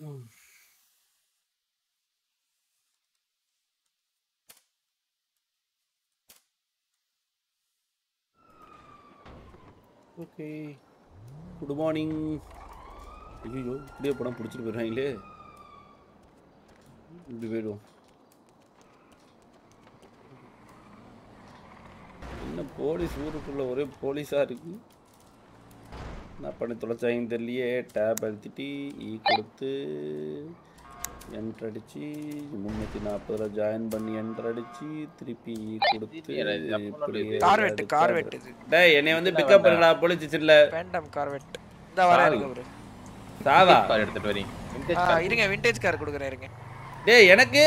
Okay good morning ஐயோ இப்படியே படம் பிடிச்சிட்டு போயிடுறாங்களே இப்படி போயிடுவோம் என்ன போலீஸ் ஊருக்குள்ள ஒரே போலீஸாக இருக்கு என்ன பண்ணி தொலைச்சாங்கன்னு தெரியலையே டேப் அழுத்திட்டு ஈ கொடுத்து என்ட்ரு அடிச்சு முந்நூற்றி நாற்பது ரூபா ஜாயின் பண்ணி என்ட்ரு அடிச்சு திருப்பி ஈ கொடுத்து இப்படியே கார் வெட்டு கார் அடுத்த- வெட்டுது டேய் என்னை வந்து பிக்கப் பண்ணுடா போலீஸ் ஸ்டேஷன்ல வேண்டாம் கார் வெட்டு இந்த வர Sorry. இருக்கு ப்ரோ சாவா கார் எடுத்துட்டு வரீங்க ஆ இருங்க விண்டேஜ் கார் கொடுக்குறேன் இருங்க டேய் எனக்கு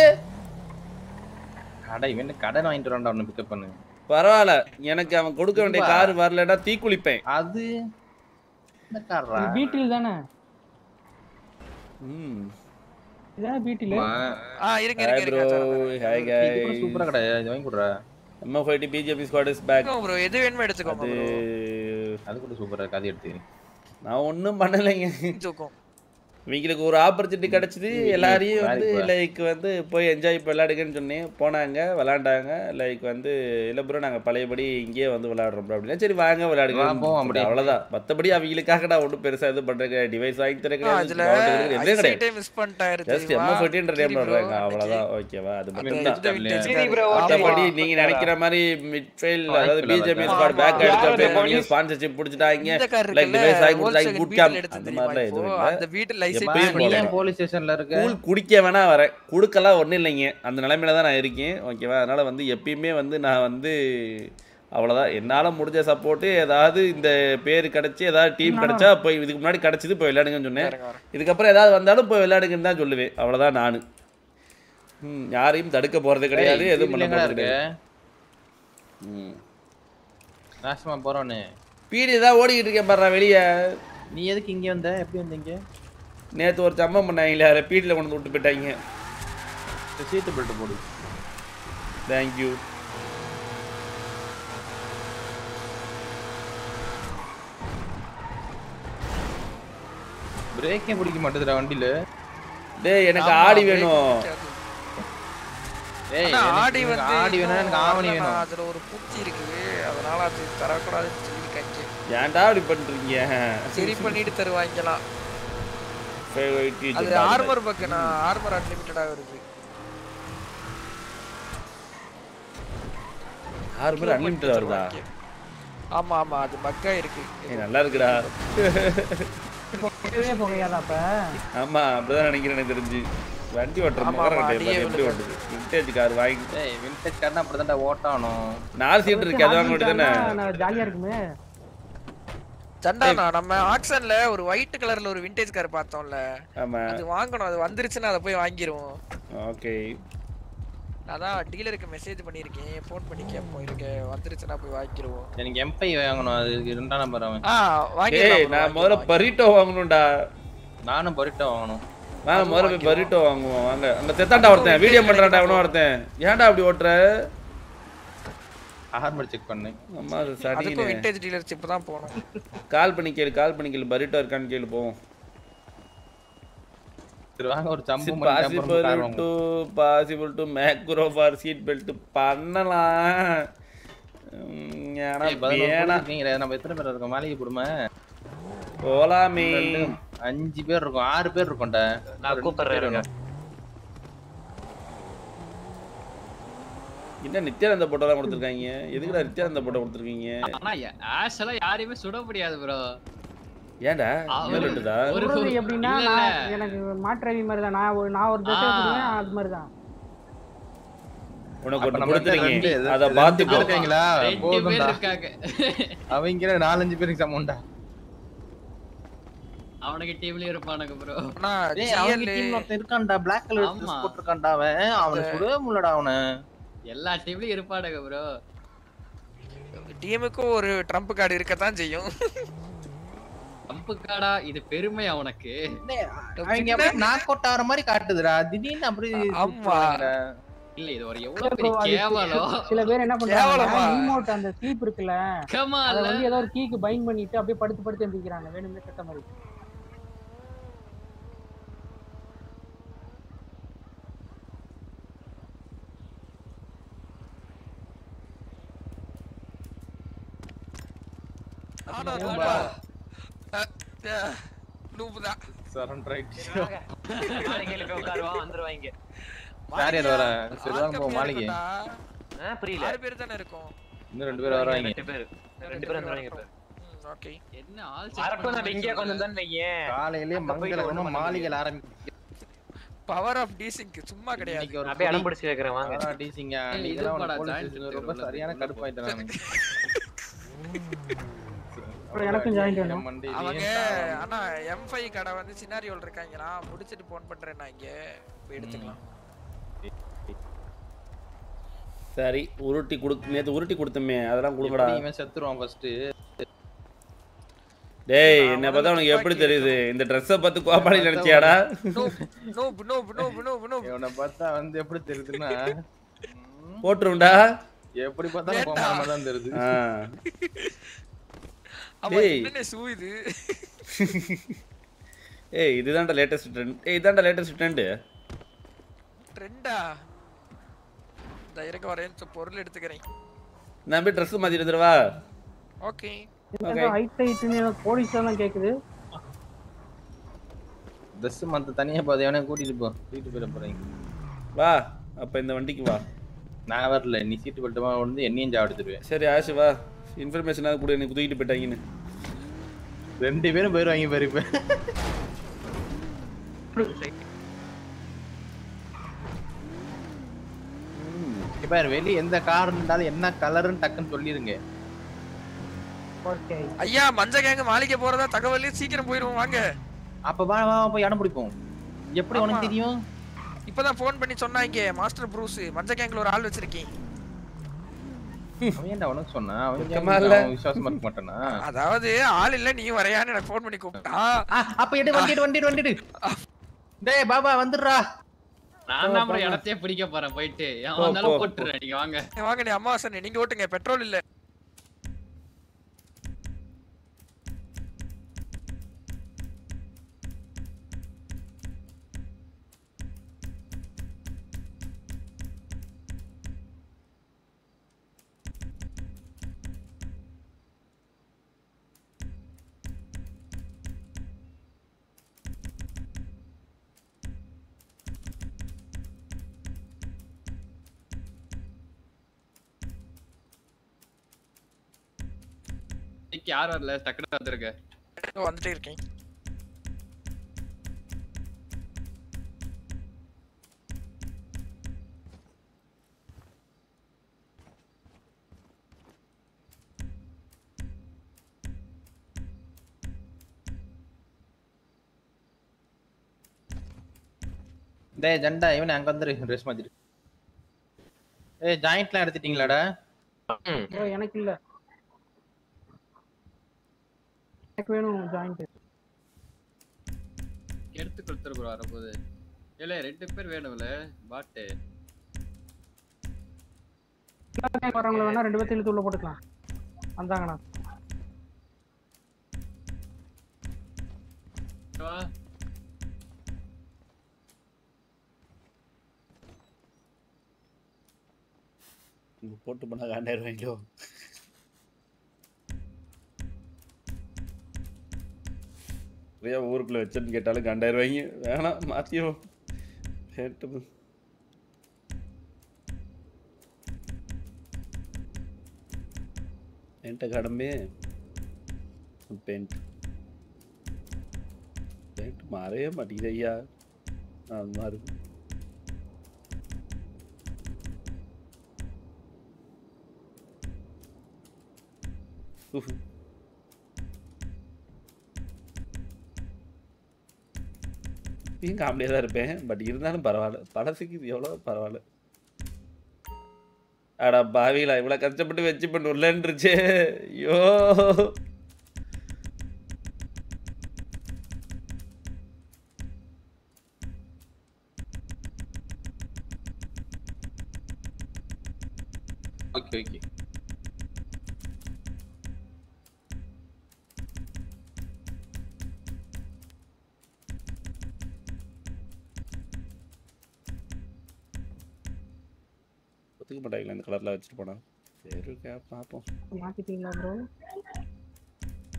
கடை இவன் கடன் வாங்கிட்டு வரான்டா ஒன்று பிக்கப் பண்ணு பரவாயில்ல எனக்கு அவன் கொடுக்க வேண்டிய இதுவா? கார் வரலன்னா தீக்குளிப்பேன் அது இந்த கார்ரா பீட்டில் தானே ம் இதானே பீட்டில் ஆ இருங்க ஹாய் இருங்க ப்ரோ இருங்க ஹாய் இது கூட காய் சூப்பரா கடை இது வாங்கி கொடுறா MFID BJP squad is back bro எது வேணுமோ எடுத்துக்கோங்க அது bro. அது கூட சூப்பரா இருக்கு அது எடுத்து நான் ஒன்றும் பண்ணலைங்க தூக்கம் இவங்களுக்கு ஒரு ஆப்பர்ச்சுனிட்டி கிடைச்சிது எல்லாரையும் வந்து லைக் வந்து போய் என்ஜாய் விளையாடுங்கன்னு சொன்னேன் போனாங்க விளையாண்டாங்க லைக் வந்து இல்லை ப்ரோ நாங்கள் பழையபடி இங்கேயே வந்து விளையாடுறோம் bro அப்படின்னா சரி வாங்க வா, போவோம் விளையாடுங்க அப்படி. அவ்வளோதான் மற்றபடி அவங்களுக்காக நான் ஒன்றும் பெருசாக இது பண்ணுறேன் டிவைஸ் வாங்கி தர ஆ, கிடையாது அதுல ground கிடையாது, எதுவும் கிடையாது ஐசைட்டே மிஸ் பண்ணிட்டாரு ஜஸ்ட் தெரியுமா? எம்எஃப்ஐடின்ற சரி நேம் bro, வர்றாங்க அன்னைக்கு அவ்வளோதான் ஓகேவா அது அந்த மட்டும் தான் இந்த vintage சரி car. மற்றபடி ஆமா. நீங்க நினைக்கிற மாதிரி மிட்ஃபீல்ட் வாய்ப்பு அதாவது இல்ல, பிஜேபி அதான். ஸ்குவாட் பேக் ஆமா. அடிச்சு அப்படியே யாரோட நீங்க ஸ்பான்சர்ஷிப் பிடிச்சிட்டாங்க இந்த car லைக் இருக்குல்ல, டிவைஸ் வாங்கி கொடுத்தாங்க Volkswagen குட் Beetle கேம் எடுத்து அந்த தெரியுமா மாதிரிலாம் இப்போ? எதுவும் இல்லை அந்த வீட்டு எப்பயும் லைசென்ஸ் போல. ஏன் போலீஸ் ஸ்டேஷன்ல இருக்க கூழ் குடிக்க வேணா வரேன் குடுக்கலாம் ஒன்றும் இல்லைங்க அந்த நிலைமையில தான் நான் இருக்கேன் ஓகேவா அதனால வந்து எப்பயுமே வந்து நான் வந்து அவ்வளோதான் என்னால் முடிஞ்ச சப்போர்ட்டு ஏதாவது இந்த பேர் கிடச்சி ஏதாவது டீம் கிடைச்சா போய் இதுக்கு முன்னாடி கிடச்சிது போய் விளையாடுங்கன்னு சொன்னேன் இருங்க, வரேன். இதுக்கப்புறம் ஏதாவது வந்தாலும் போய் விளையாடுங்கன்னு தான் சொல்லுவேன் அவ்வளோதான் நான் ம், யாரையும் தடுக்க போகிறது கிடையாது எதுவும் பண்ண எங்கடா போகிறது இருக்க கிடையாது ம் நாசமா போறோன்னு பீடி தான் ஓடிக்கிட்டு இருக்கேன் பாரு வெளியே நீ எதுக்கு இங்க வந்த எப்படி வந்தீங்க நேற்று ஒரு சம்பவம் பண்ணாங்களே அதில் பீடியில் கொண்டு வந்து விட்டு போயிட்டாங்க சீட்டு பெல்ட் போடு தேங்க்யூ பிரேக்கே பிடிக்க மாட்டேதுடா வண்டியில டேய் எனக்கு ஆமா, ஆடி break வேணும் பிடிக்காது. ஏய் ஆனா எனக்கு ஆடி இங்க வந்து ஆடி வேணும் எனக்கு ஆவணி வரலண்ணா, வேணும் அதுல ஒரு பூச்சி இருக்கு அதனால அது தரக்கூடாதுன்னு சொல்லி கஞ்சி ஏன்டா அப்படி பண்ணுறீங்க சரி பண்ணிட்டு தருவாங்கலாம் அது ஆர்மர் பக்குண்ணா ஆர்மர் அன்லிமிட்டடா வருது ஆறு பேர் அன்லிமிட்டட் வருதா ஆமா ஆமா அது மக்கா இருக்கு ஏய், நல்லா இருக்குடா இதுவே புகையாதா அப்ப ஆமா அப்படிதான் நினைக்கிறேன் எனக்கு தெரிஞ்சு வண்டி ஓட்டுற ஆமா, முகரம் ஆமா, கட்டியிருப்பாரு அடியே எப்படி விழுது. ஓட்டுது விண்டேஜ் கார் வாங்கி ஏய் விண்டேஜ் கார்னா அப்படிதான்டா ஓட்டானும் நாலு சீட் இருக்கு அது வாங்க வேண்டியதானே ஜாலியா இருக்குமே சண்டானா நம்ம ஆக்ஷன்ல ஒரு ஒயிட் கலர்ல ஒரு விண்டேஜ் கார் பார்த்தோம்ல ஆமா அது வாங்கணும் அது வந்துருச்சுன்னா அதை போய் வாங்கிருவோம் ஓகே அதான் டீலருக்கு மெசேஜ் பண்ணிருக்கேன் ஃபோன் பண்ணி கேட்போம் இருக்க வந்துருச்சுன்னா போய் வாங்கிருவோம் எனக்கு எம்பை வாங்கணும் அது இரண்டாம் நம்பர் அவன் ஆ ஏய் வாங்கிடலாம் bro, நான் முதல்ல வாங்கிடலாம். பரிட்டோ வாங்கணும்டா நானும் பரிட்டா வாங்கணும் வாங்க அதுவும் முதல்ல போய் வாங்கிடுவோம். பரிட்டோ வாங்குவோம் வாங்க அங்க செத்தாண்டா ஒருத்தன் வீடியோ பண்றான்டா அவனும் ஒருத்தன் ஏன்டா அப்படி ஓட்டுற ஹார்மர் செக் பண்ணு அம்மா அதுக்கும் சனின்னு விண்டேஜ் டீலர்ஷிப் தான் போகணும் கால் பண்ணி கேளு கால் பண்ணி கேளு பரிட்டோ இருக்கான்னு கேளு போவோம் சரி வாங்க ஒரு சம்பு possible to possible to macro for seat belt பண்ணலாம் உம், ஆனா வேணாம் நம்ம எத்தனை பேர் இருக்கோம் மாளிகை போடுமா போலாமே அஞ்சு பேர் இருக்கோம் ஆறு பேர் இருக்கோம்டா நான் கூப்பிடுறேன் என்ன நித்யானந்த போட்டோலாம் கொடுத்துருக்காங்க எதுக்குடா நித்யானந்த போட்டோ கொடுத்துருக்கீங்க ஆனா ஆஷ் எல்லாம் யாரையுமே சுட முடியாது ப்ரோ ஏன்டா அவரு- மேல விட்டுதா ஒரு- சொல்றது எப்படின்னா இல்ல, நான் இல்ல. எனக்கு மாற்றவி மாதிரி தான் நான் ஒரு நான் ஒரு திசை ஆ. சொல்லுவேன் அது மாதிரி தான் உனக்கு அப்ப ஒன்று நம்ம கொடுத்துருக்கீங்க ரெண்டு- அதை ரெண்டு பார்த்துக்கோ பேர் இருக்கீங்களா ரெண்டு பேர் போதும்டா இருக்காங்க அவங்க நாலஞ்சு பேருக்கு சமம்டா அவனுக்கு டீம்லயும் இருப்பானுங்க ப்ரோ ஆனா டேய் அவங்க GL டீம்ல ஒருத்தன் இருக்கான்டா பிளாக் கலர் ஆமா. ட்ரெஸ் போட்டிருக்கான்டா அவன் அவனை சுடவே முடியலடா அவனை எல்லா டீம்லயும் இருப்பானுங்க ப்ரோ டிஎம்க்கும் ஒரு ட்ரம்ப் கார்டு இருக்கத்தான் செய்யும் கம்பு காடா இது பெருமை அவனுக்கு டேய், அவங்க அப்படியே நாக் அவுட் ஆகிற மாதிரி காட்டுதுடா திடீர்னு அப்படி ஆமா. சுத்துறாங்கடா. இல்ல இது ஒரு இல்ல எவ்வளவு bro, பெரிய அது கேவலம் சில பேர் என்ன பண்றாங்க கேவலமா? ரிமோட் அந்த ஸ்லீப் இருக்குல்ல கமா அத வந்து ஏதோ ஒரு கீக்கு பைண்ட் பண்ணிட்டு அப்படியே படுத்து படுத்து எந்திரிக்கிறாங்க வேணும்னே செத்த மாதிரி நானும் நூபா. நூபு தான் சரண்டர் ஆயிடுச்சு மாளிகையில போய் உட்காருவா வந்துருவாங்க யார் யார் வரா சரி வாங்க போ ஆள் மாளிகை கம்மியா ஆ, புரியல ஆறு பேர் தானே இருக்கும் இன்னும் ரெண்டு பேர் வராங்க ரெண்டு பேர் ரெண்டு பேரும் வந்துருவாங்க இப்ப ஓகே என்ன ஆள் வரப்போ நம்ம இங்கே கொண்டு வந்தோம்னு வையேன் காலையிலே அங்க போயிட்டு மங்களகரமா ஒண்ணும் பண்ண மாளிகையில் ஆரம்பிக்கும் பவர் ஆஃப் டீசிங்க் சும்மா கிடையாது இன்னைக்கு ஒரு அப்படியே அடம் பிடிச்சு வைக்கிறேன் வாங்க ஆ, டீசிங்க ஏய், நீங்க இது தான் போடா, போலீஸ் joint ஸ்டேஷன்ல ரொம்ப உள்ள சரியான உள்ள கடுப்பாயிட்டேன் நானு. அப்புறம் எனக்கும் joint வேணும். என் மண்டையிலே அவங்க தான். ஆனா எம் ஃபைவ் கடை வந்து சினாரியோல இருக்காங்களா முடிச்சிட்டு போன் பண்றேன் நான் இங்க போய் எடுத்துக்கலாம் சரி உருட்டி கொடு நேற்று உருட்டி கொடுத்தமே அதெல்லாம் கொடுங்கடா எப்படி இவன் செத்துருவான் ஃபர்ஸ்ட் டேய் என்ன பார்த்தா உனக்கு எப்படி தெரியுது இந்த ட்ரெஸ்ஸை பார்த்து கோபாலி நினைச்சியாடா நோப் நோப் நோப் நோப் நோப் நோப் இவனை பார்த்தா வந்து எப்படி தெரியுதுன்னா ம், போட்டுருண்டா எப்படி பார்த்தாலும் கோமாளமா தான் தெரியுது ஆ ஆமா டேய். என்னென்ன ஷூ இது ஏய் இதுதான்டா லேட்டஸ்ட் ட்ரெண்ட் ஏய் இதான்டா லேட்டஸ்ட் ட்ரெண்டு ட்ரெண்டா இந்த இருக்க வரேன் பொருள் எடுத்துக்கிறேன் நான் போய் ட்ரெஸ் மாற்றிட்டு வந்துடுவா ஓகே Okay. ஹைட் ஹைட்னு போலீஸ் எல்லாம் கேக்குது ட்ரெஸ் மத்த தனியா பாத்து எவனையும் கூட்டிட்டு போ கூட்டிட்டு போயிட போறீங்க வா அப்போ இந்த வண்டிக்கு வா நான் வரல நீ சீட்டு பெல்ட்டுமா வந்து என்னையும் சாப்பிடுத்துருவேன் சரி ஆஷு வா இன்ஃபர்மேஷனாக கூட எனக்கு தூக்கிட்டு போயிட்டாங்கன்னு ரெண்டு பேரும் போயிருவாங்க பாரு இப்ப இப்ப வெளிய எந்த கார் இருந்தாலும் என்ன கலர்னு டக்குன்னு சொல்லிருங்க ஓகே ஐயா மஞ்ச கேங்க மாளிகை போறதா தகவல் சீக்கிரம் போயிருவோம் வாங்க அப்ப வா வா போய் இடம் பிடிப்போம் எப்படி ஆமா. உனக்கு தெரியும் இப்பதான் ஃபோன் பண்ணி சொன்னாங்க மாஸ்டர் ப்ரூஸ் மஞ்ச கேங்ல ஒரு ஆள் வச்சிருக்கேன் அவன் ஏன்டா உனக்கு சொன்னா அவன் ஏன் வெக்கமா இல்ல? அவன் விசுவாசமா இருக்க மாட்டானா அதாவது ஆள் இல்ல நீ வரையான்னு எனக்கு ஃபோன் பண்ணி கூப்பிட்டா ஆ, அப்ப எடு வண்டி எடு, வண்டி எடு, வண்டி எடு. டேய் பாபா வந்துடுறா நான் தான் அப்புறம் இடத்தையே பிடிக்க போறேன் போயிட்டு போ, எவன் வந்தாலும் போ, போட்டுறேன் நீங்க வாங்க வாங்க நீ அம்மாவாசை நீங்க ஓட்டுங்க பெட்ரோல் இல்ல இன்னைக்கு யார் வரல டக்குனு வந்திருக்க இதோ வந்துட்டே இருக்கேன் டேய் ஜண்டா இவனை அங்க வந்துரு ட்ரெஸ் மாத்திட்டு ஏய் ஜாயிண்ட்லாம் எடுத்துட்டீங்களாடா bro, எனக்கு இல்ல எனக்கு வேணும் ஜாயிண்ட் எடுத்து கொடுத்துரு ப்ரோ வரப்போது இல்ல ரெண்டு பேர் வேணும்ல பாட்டு வரவங்கள வேணா ரெண்டு பேர்த்தையும் இழுத்து உள்ள போட்டுக்கலாம் வந்தாங்கண்ணா வா. இங்க போட்டு போனால் காண்டாயிருவாங்களோ நிறையா ஊருக்குள்ள வச்சுன்னு கேட்டாலும் காண்டாயிருவாங்க வேணாம் மாற்றியும் கேட்டு என்கிட்ட கடமே பெயிண்ட் பெயிண்ட் மாறவே மாட்டேங்குது ஐயா அது மாதிரி உஃப். இப்பயும் காமெடியாக தான் இருப்பேன் பட் இருந்தாலும் பரவாயில்ல படத்துக்கு இது எவ்வளோ பரவாயில்ல அடா பாவிகளா இவ்வளோ கஷ்டப்பட்டு வச்சு பண்ண உள்ளன்றுச்சு ஐயோ ஓகே ஓகே ஒத்துக்க மாட்டாங்களா இந்த கலரில் வச்சுட்டு போனா சரி ஓகே பார்ப்போம் மாத்திட்டீங்களா ப்ரோ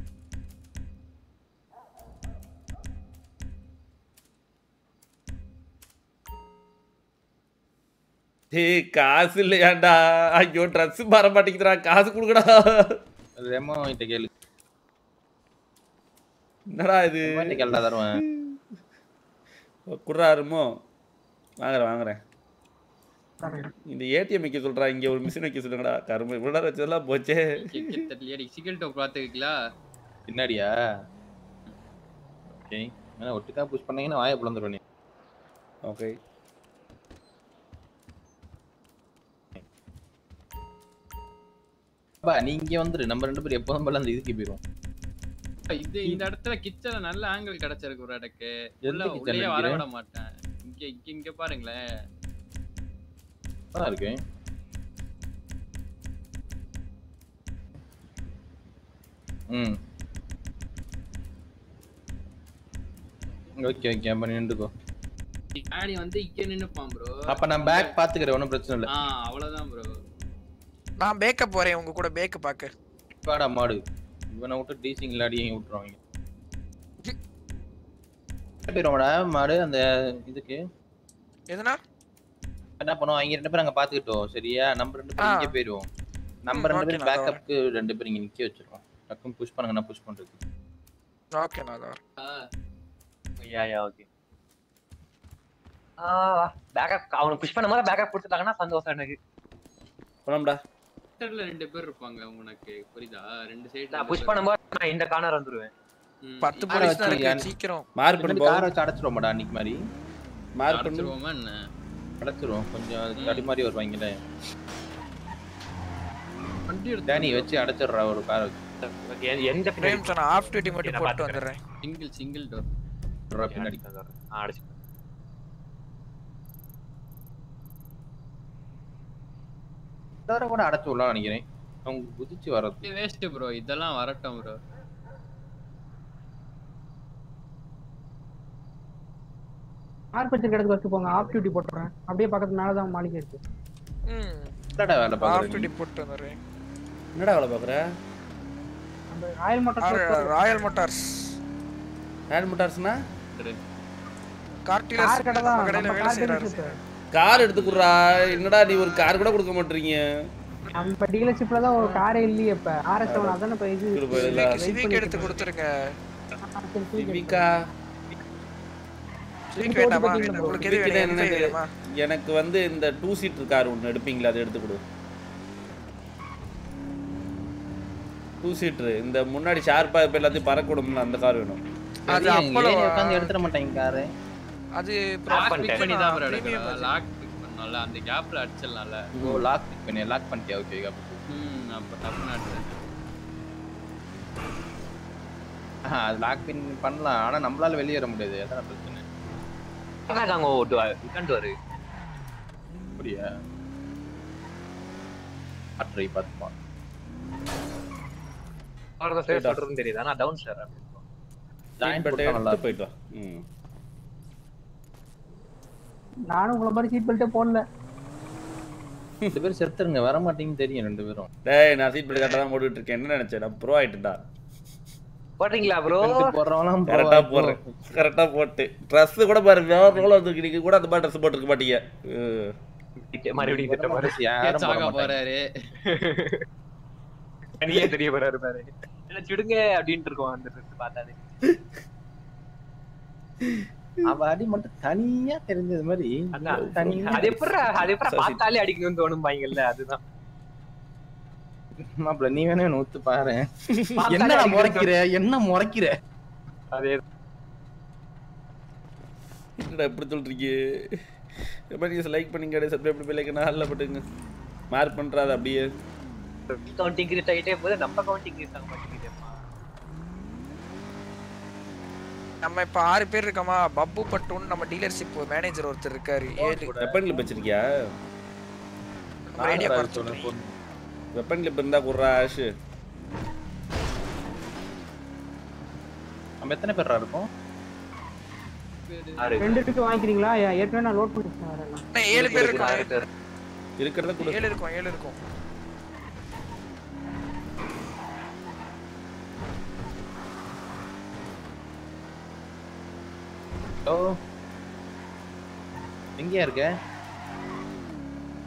டேய் காசு இல்லையாண்டா ஐயோ ட்ரெஸ் மாற மாட்டேங்குதுடா காசு கொடுக்கடா ரெமோ கிட்ட கேளு என்னடா இது ரெமோ கிட்ட கேளுடா தருவேன் குடுறா இருமோ வாங்குறேன் வாங்குறேன் தரேன். இந்த ஏடிஎம் வைக்க சொல்றா இங்க ஒரு மிஷின் வைக்க சொல்லுங்கடா கரும்பு இவ்வளோ நேரம் வச்சதெல்லாம் போச்சே தெரியல சிக்கல் டோப் பார்த்துக்கலா பின்னாடியா ஓகே ஏன்னா ஒட்டுக்கா புஷ் பண்ணீங்கன்னா வாயை பிளந்துருவேன் நீ ஓகே அப்பா நீ இங்க வந்துரு நம்ம ரெண்டு பேரும் எப்போதும் போல அந்த இதுக்கு போயிரும் இது இந்த இடத்துல கிச்சன்ல நல்ல ஆங்கிள் கிடைச்சிருக்கு ஒரு இடக்கு எந்த உள்ள kitchen உள்ளே வர நினைக்கிறேன்? விட மாட்டேன் இங்க இங்க இங்க பாருங்களேன் நல்லா இருக்கு ம் ஓகே ஓகே அப்ப நின்றுக்கோ ஆடி வந்து இங்க நின்னுப்பான் ப்ரோ அப்ப நான் பேக் பாத்துக்கிறேன் ஒன்றும் பிரச்சனை இல்லை ஆ அவ்வளவுதான் ப்ரோ நான் பேக்க போறேன் உங்க கூட பேக்க பாக்க வாடா மாடு இவனை விட்டு டீசிங் இல்லாடி விட்டுருவாங்க போயிடுவோம்டா மாடு அந்த இதுக்கு எதுனா என்ன பண்ணுவோம் இங்க ரெண்டு பேரும் அங்க பாத்துக்கிட்டோம் சரியா நம்ம ரெண்டு பேரும் ஆ. இங்க போயிடுவோம் நம்ம ம், ரெண்டு okay, பேரும் நான் பேக்கப்க்கு ரெண்டு பேரும் இங்க நிக்க வச்சிருக்கோம் டக்குன்னு புஷ் பண்ணுங்க நான் புஷ் பண்றது ஓகே நான் அதோ யா யா ஓகே ஆ பேக்கப் அவனுக்கு புஷ் பண்ண மாதிரி பேக்கப் கொடுத்துட்டாங்கன்னா சந்தோஷம் எனக்கு போலாம்டா சென்டர்ல ரெண்டு பேர் இருப்பாங்க உனக்கு புரியுதா ரெண்டு சைடு நான் புஷ் பண்ணும்போது நான் இந்த கார்னர் வந்துருவேன் பத்து ஆளை போலீஸ் தான் வச்சு இருக்கு யாரு- சீக்கிரம் மார்க் பண்ணு போ காரை வச்சு அடைச்சிருவோம்டா அன்னைக்கு மாதிரி மார்க் பண்ணு அடிச்சிருவோமா என்ன அடைச்சிருவோம் கொஞ்சம் ம். தடி மாதிரி வருவாங்கல்ல வண்டி டேனி எடுத்து வச்சு அடைச்சிடுறா ஒரு காரை வச்சு Okay, எந்த- எந்த பிரேம் சொன்ன ஆஃப் டியூட்டி மட்டும் நான் போட்டு பாத்துக்கிறேன். வந்துடுறேன் சிங்கிள் சிங்கிள் டோர் விட்றா பின்னாடி ஆ, அடிச்சு தவிர கூட அடைச்சு விடலாம் நினைக்கிறேன் அவங்க குதிச்சு வர்றது வேஸ்ட் ப்ரோ இதெல்லாம் வரட்டும் ப்ரோ ஆர்க் வச்சிருக்க இடத்துக்கு வச்சு போங்க ஆஃப் டியூட்டி போட்டுறேன் அப்படியே பக்கத்து மேல தான் மாளிகை இருக்கு ம் என்னடா வேலை ஆஃப் பாக்குறேன் டியூட்டி போட்டு வந்துடுறேன் என்னடா வேலை பார்க்குற அந்த royal motor royal motors hand மோட்டார்ஸ்னா கார்டிலர்ஸ் கார் கடை தான் கடையில நம்ம வேலை கார் செய்யறாரு டீலர்ஷிப் கார் எடுத்துக்குறா என்னடா நீ ஒரு கார் கூட கொடுக்க மாட்டீங்க நம்ம டீலர்ஷிப்ல தான் ஒரு காரே இல்லையே இப்ப ஆர்எஸ் செவன் அதானே இப்ப இது இரு போயிடல. சிவிக் எடுத்து கொடுத்துருங்க ஆ, சரி, சரி, சரி. சிவிக்கா சிவிக் வேண்டாமா உங்களுக்கு எது சிவிக்னா வேணும் என்னன்னு M5 வேணுமா எனக்கு வந்து இந்த டூ சீட்டர் கார் ஒன்று எடுப்பீங்களா அதை எடுத்து கொடு டூ சீட்ரு இந்த முன்னாடி ஷார்ப்பா இப்போ எல்லாத்தையும் பறக்க விடும்ல அந்த கார் வேணும் அது அப்பளோ உட்காந்து எடுத்துட மாட்டாங்க காரு அது லாக் ப்ராப்பர் பிக் பண்ணி தான் ப்ரோ பிரீமியம் எடுக்கலாம் லாக் பிக் பண்ணல அந்த கேப்ல அடிச்சிடலாம்ல ஓ லாக் பிக் பண்ணி லாக் பண்ணிட்டியா ஓகே ம் அப்ப தமிழ்நாட்டுல அது லாக் பின் பண்ணலாம் ஆனா நம்மளால வெளியே வர முடியாது அதான் பிரச்சனை அங்க ஓட்டுவாரு உட்காந்து வரு அப்படியா ட்ரை பார்த்துப்பா அவரது ஃபேஸ் சொல்றதுன்னு தெரியுது ஆனா டவுன் ஸ்டார் ஜாயின் பட் பண்ணா நல்லா எடுத்து போயிட்டு வா ம் நானும் உங்களை மாதிரி சீட் பெல்ட்டே போடல ரெண்டு பேரும் செத்துருங்க வர மாட்டீங்கன்னு தெரியும் ரெண்டு பேரும் டேய் நான் சீட் பெல்ட் கரெக்டாக தான் போட்டுட்டு இருக்கேன் என்ன நினைச்சேன் நான் ப்ரோ ஆயிட்டுடா போடுறீங்களா ப்ரோ பெல்ட் போடுறவங்களாம் கரெக்டாக போடுறேன் கரெக்டாக போட்டு ட்ரெஸ் கூட பாரு வேற ரோல வந்து நீங்க கூட அந்த மாதிரி ட்ரெஸ் போட்டுருக்க மாட்டீங்க அஹ். மறுபடியும் திட்ட பாரு யாரும் போட சாக மாட்டாங்க. போறாரு தனியே தெரிய போறாரு பாரு என்ன சுடுங்க அப்படின்ட்டு இருக்கோம் அந்த ட்ரெஸ் பார்த்தாலே அவ அடி மட்டும் தனியா தெரிஞ்சது மாதிரி அதான். தனியா அது எப்படி அது எப்படி சரி. பார்த்தாலே அடிக்கணும்னு தோணும் பாய்ங்கல்ல அதுதான் மாப்பிள நீ வேணா என்ன ஊத்து பாரு பார்த்தாலே என்ன அடிக்கணும்னு முறைக்கிற என்ன முறைக்கிற அதே என்னடா இப்படி சொல்றீங்க எப்படி நீங்கள் லைக் பண்ணிங்க சப்ஸ்கிரைப் பண்ணி லைக் நல்லா பட்டுங்க மார்க் பண்றாது அப்படியே கவுண்ட் இன்க்ரீஸ் ஆகிட்டே போது நம்ம கவுண்ட் இன்க்ரீஸ் ஆக மாட்டேங்குது நம்ம இப்ப ஆறு பேர் இருக்கோமா பப்பு பட்டுன்னு நம்ம டீலர்ஷிப் மேனேஜர் ஒருத்தர் இருக்காரு ஏழு வெப்பன் கிளிப் வச்சிருக்கியா ரேடியோ ஆறு குறைச்சு சொல்லு, விட்டுறீங்க. வெப்பன் கிளிப் இருந்தா குர்ரா ஆஷ் நம்ம எத்தனை பேரா இருக்கோம் ஆறு ரெண்டு டிக்கெட் வாங்கிக்கிறீங்களா ஏ- ஏற்கனவே நான் லோட் பண்ணிட்டேன் வேற என்ன அண்ணா, ஏழு பேர் இருக்கோம் ஆறு பேர் இருக்கிறத கொடு ஏழு இருக்கும் ஏழு இருக்கும் ஓ எங்கயா இருக்க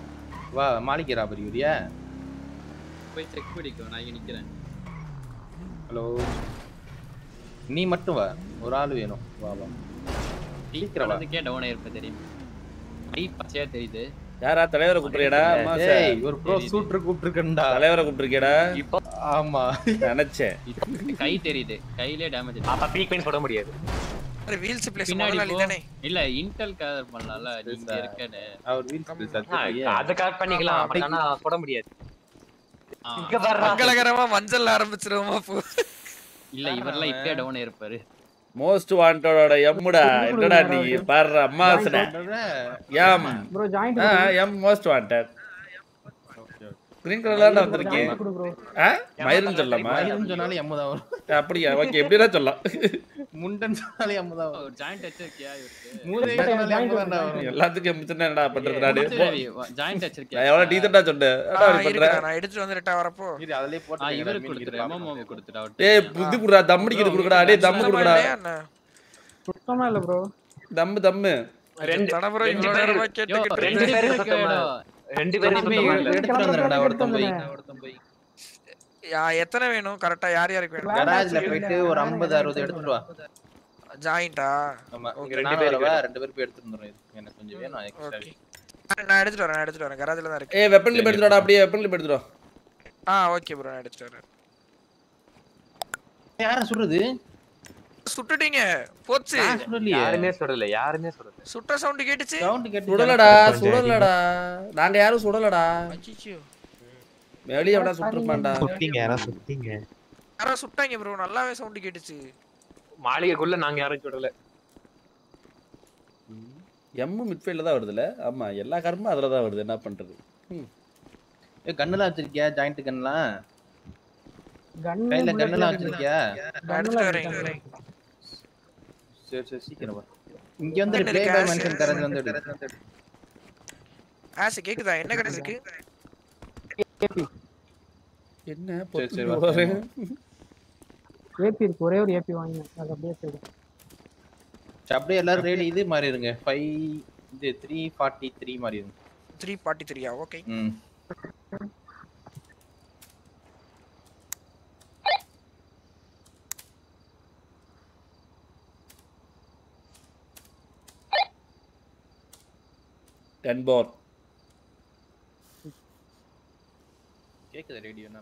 வா மாளிகை ராபரி வரியா போய் செக் பண்ணிக்கோ நான் இங்க நிக்கிறேன் ஹலோ நீ மட்டும் வா ஒரு ஆள் வேணும் வா வா சீக்கிரம் வா. அதுக்கே டவுன் ஆயிருப்ப தெரியும் ஐ பச்சையா தெரியுது யாரா தலைவரை கூப்பிடுறியடா அம்மா சார் டேய் ஒரு ப்ரோ சூட்டர் கூப்பிட்டுருக்கண்டா தலைவரை கூப்பிட்டுருக்கியடா ஆமா நினைச்சேன் கை தெரியுது கையிலே டேமேஜ் அப்ப பீக் பெயின் சொல்ல முடியாது வீல்ஸ் பிளேஸ் பின்னாடி முதலாளி போ. தானே இல்ல இன்டெல் கேதர் பண்ணலாம்ல நீங்க இருக்கன்னு அவர் வீல் ஆ, அதை கரெக்ட் பண்ணிக்கலாம் ஆமா, ஆனா சொல்ல முடியாது ஆ. இங்க வர்றா மங்களகரமா மஞ்சள் ஆரம்பிச்சிருவோமா போ இல்ல இவரெல்லாம் இப்பயே டவுன் ஆயிருப்பாரு மோஸ்ட் வாண்டடோட எம்முடா என்னடா நீ பாடுற அம்மாசன எம் ப்ரோ ஜாயிண்ட் ஆ எம் மோஸ்ட் வாண்டட் கிரீன் கலர்ல வந்திருக்கேன் கொடு ப்ரோ ஆ மயிரும் சொல்லலாமா மயிரும் சொன்னாலே எம்மு தான் வரும் அப்படியா ஓகே எப்படிடா சொல்லலாம் முண்டன் சொன்னாலே எம்மு தான் வரும் ஜாயிண்ட் வச்சிருக்கியா இவருக்கு மூதே சொன்னாலே எம்மு தான்டா வரும் எல்லாத்துக்கும் எம்பிச்சுன்னா என்னடா பண்றது நாடு ஜாயிண்ட் வச்சிருக்கியா நான் எவ்வளவு டீசெண்டா சொன்னேன் என்னடா அப்படி பண்ற இருக்குடா நான் எடுத்துட்டு வந்துட்டா வரப்போ இது அதிலே ஆ போட்டு இவருக்கு கொடுத்துரு எம்எம்ஓ கொடுத்துரு டேய் புத்தி குடுடா தம்முடிக்கிறது குடுடா டேய் தம்மு சுத்தமா குடுடா இல்லையா என்ன? சுத்தமா இல்ல ப்ரோ தம்மு தம்மு ரெண்டு தடபுரம் ரெண்டு இவ்வளவு பேரு- நேரமா யோ, கேட்டுக்கிட்டு ரெண்டு இருக்கேன். பேரும் சுத்தமா ரெண்டு பேரும் சுத்தமா இல்ல எடுத்துட்டு வந்துடுறா ஒருத்தன் போய் யா- எத்தனை வேணும் கரெக்டா யார் யாருக்கு வேணும் கராஜ்ல போயிட்டு ஒரு 50 60 எடுத்துட்டு வா ஜாயிண்டா ஆமா Okay, இங்க ரெண்டு ரெண்டு பேருக்கு பேர் ரெண்டு பேர் போய் எடுத்துட்டு வந்துறோம் எனக்கு கொஞ்சம் வேணும் எக்ஸ்ட்ரா ஓகே நான் எடுத்துட்டு வரேன் நான் எடுத்துட்டு வரேன் கராஜ்ல தான் இருக்கு ஏய் வெப்பன் லிப் எடுத்துடா அப்படியே வெப்பன் லிப் எடுத்துடா ஆ ஓகே ப்ரோ நான் எடுத்துட்டு வரேன் யார சொல்றது சுட்டுட்டீங்க போச்சு நான் சொல்லலையே யாருமே சொல்லல யாருமே சொல்லல சுட்ட சவுண்ட் கேட்டுச்சு சவுண்ட் கேட்டு சுடலடா சுடலடா நாங்க யாரும் சுடலடா அச்சிச்சோ வெளிய எவனா சுட்டுருப்பான்டா யாரோ சுட்டாங்க ப்ரோ நல்லாவே சவுண்ட் கேட்டுச்சு மாளிகைக்குள்ள நாங்க யாரும் சொல்லல எம்மு மிட்ஃபீல்ட்ல தான் வருதுல ஆமா எல்லா காரமும் அதுல தான் வருது என்ன பண்றது ஏ கண்ணெல்லாம் வச்சிருக்கியா ஜாயிண்ட் கண்ணெல்லாம் கன் கையில கண்ணெல்லாம் வச்சிருக்கியா நான் எடுத்துட்டு வரேன் இங்க வரேன். சரி சரி சீக்கிரம் வா இங்க வந்து என்ன ப்ளே இருக்கு? பை ஆஷ் மென்ஷன் கரண்ட் வந்து எடு. ஆஸ் கேக்குதா என்ன கிடைச்சிருக்கு என்ன சரி, பொத்து சரி, போறேன். ஏபி இருக்கு ஒரே ஒரு ஏபி வாங்கி அது அப்படியே போயிடும் சரி, அப்படியே எல்லாரும் ரெடி இது மாறிடுங்க ஃபைவ் இது த்ரீ ஃபார்ட்டி த்ரீ மாறிடுங்க த்ரீ ஃபார்ட்டி த்ரீயா ஓகே ம் டென் போர் கேக்குது ரேடியோனா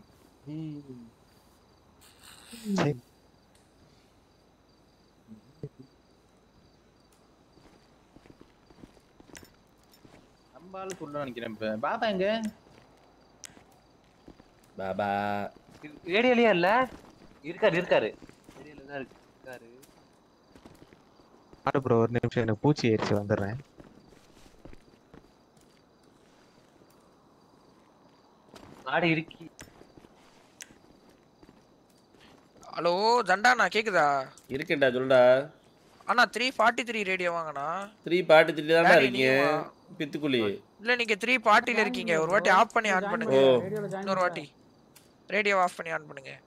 நம்ம ஆளு சொல்ல நினைக்கிறேன் இப்ப பாபா எங்க பாபா ரேடியோலயா இல்ல இருக்காரு இருக்காரு ரேடியோல தான் இருக்கு இருக்காரு ஆடு ப்ரோ ஒரு நிமிஷம் எனக்கு பூச்சி ஏறிச்சு வந்துடுறேன் ஆடு இருக்கி ஹலோ ஜண்டாண்ணா கேக்குதா இருக்கேன்டா சொல்லுடா அண்ணா த்ரீ ஃபார்ட்டி த்ரீ ரேடியோ வாங்கண்ணா த்ரீ பாட்டு த்ரீ தான்டா யாரு இருக்கீங்க நீங்கவா? பித்துக்குழி இல்ல நீங்க த்ரீ பார்ட்டில இருக்கீங்க ஒரு வாட்டி ஆஃப் பண்ணி ஆன் பண்ணுங்க ஓ. ரேடியோல ஜாயின் இன்னொரு வாட்டி ரேடியோ ஆஃப் பண்ணி ஆன் பண்ணுங்க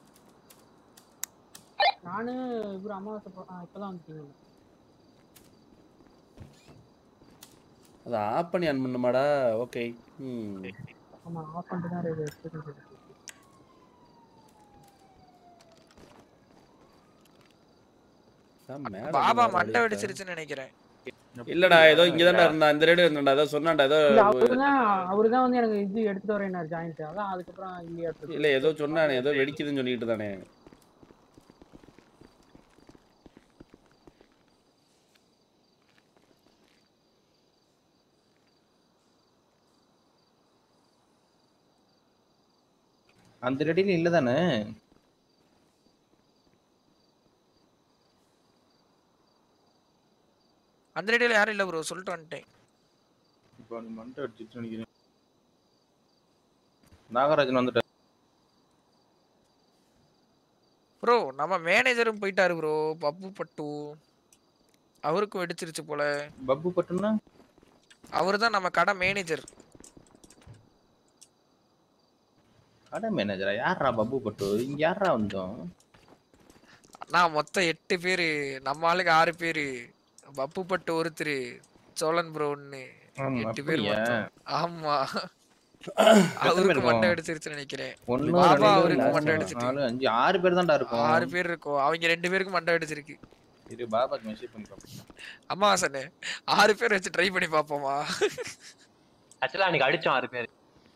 நானு இவரு அமாவாசை போ- ஆ, இப்பதான் வந்துட்டீங்க அதை ஆஃப் பண்ணி ஆன் பண்ணுமாடா ஓகே ம் ஆமா ஆஃப் பண்ணிட்டு தான் ரேடியோ எடுத்துட்டு அதான் மேல பாபா இருந்து மண்டை வர வெடிச்சிருச்சுன்னு நினைக்கிறேன் இல்லடா ஏதோ இங்க தான்டா இருந்தா இந்த ரேடியோ இருந்தா ஏதோ சொன்னான்டா ஏதோ இல்ல அவருதான் அவருதான் வந்து எனக்கு இது எடுத்துட்டு வரேன் ஜாயிண்ட் அதான் அதுக்கப்புறம் இங்க எடுத்துட்டு இல்ல ஏதோ சொன்னானே ஏதோ வெடிக்குதுன்னு சொல்லிட்டு தானே அந்த ரெடியில இல்ல தானே அந்த ரேடியோல யாரும் இல்ல ப்ரோ சொல்லிட்டு வந்துட்டேன் இப்போ மண்டை அடிச்சிட்டு நினைக்கிறேன் நாகராஜன் வந்துட்டார் ப்ரோ நம்ம மேனேஜரும் போயிட்டாரு ப்ரோ பப்பு பட்டு அவருக்கும் வெடிச்சிருச்சு போல பப்பு பட்டுன்னா அவரு தான் நம்ம கடை மேனேஜர் கடை மேனேஜரா யாரா பப்பு பட்டு இங்க யாரா வந்தோம் நான் மொத்தம் எட்டு பேரு நம்ம ஆளுக்கு ஆறு பேரு பப்பு பட்டு ஒருத்தர் சோழன் ப்ரோ ஒன்னு ஆமா, எட்டு பேர் அப்படியா? மொத்தம். ஆமா பேர் அவருக்கு இருக்கும்? மண்டை அடிச்சிருச்சுன்னு நினைக்கிறேன் ஒண்ணு, பாபா ரெண்டு, அவருக்கு மூணு, மண்டை அடிச்சிட்டு நாலு, அஞ்சு, ஆறு பேர் தான்டா இருக்கும். ஆறு பேர் இருக்கும் அவங்க ரெண்டு பேருக்கு மண்டை அடிச்சிருக்கு இரு, பாபாக்கு message பண்றோம். அம்மா சனு ஆறு பேர் வச்சு ட்ரை பண்ணி பாப்போமா ஆக்சுவலா அன்னைக்கு அடிச்சோம் ஆறு பேர்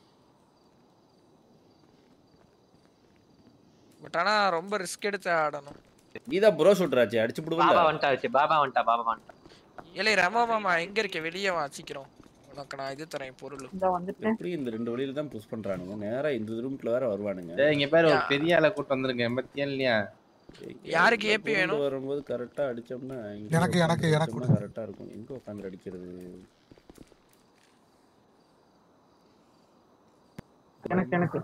பட் ஆனா ரொம்ப ரிஸ்க் எடுத்து ஆடணும் நீதான் ப்ரோ சொல்றாச்சு அடிச்சு பாபா விடுவல வந்துட்டாச்சு பாபா வந்துட்டா பாபா வந்துட்டா ஏலே ரமா மாமா எங்க இருக்க வெளியே வா சீக்கிரம் உனக்கு நான் இது தரேன் பொருள் இந்த வந்துட்டேன் எப்படி இந்த ரெண்டு வழியில தான் புஷ் பண்றானுங்க நேரா இந்த ரூம்க்குள்ள வேற வருவானுங்க டேய், இங்க பாரு, ஒரு யா. பெரிய ஆளை கூட்டு வந்திருக்கேன், பாத்தியா இல்லையா? யாருக்கு இந்த AP பொருள் வேணும்? வரும்போது கரெக்டா அடிச்சோம்னா எனக்கு, எனக்கு, எனக்கு கொடு. கரெக்டா இருக்கும் எங்க உட்காந்து அடிக்கிறது எனக்கு எனக்கு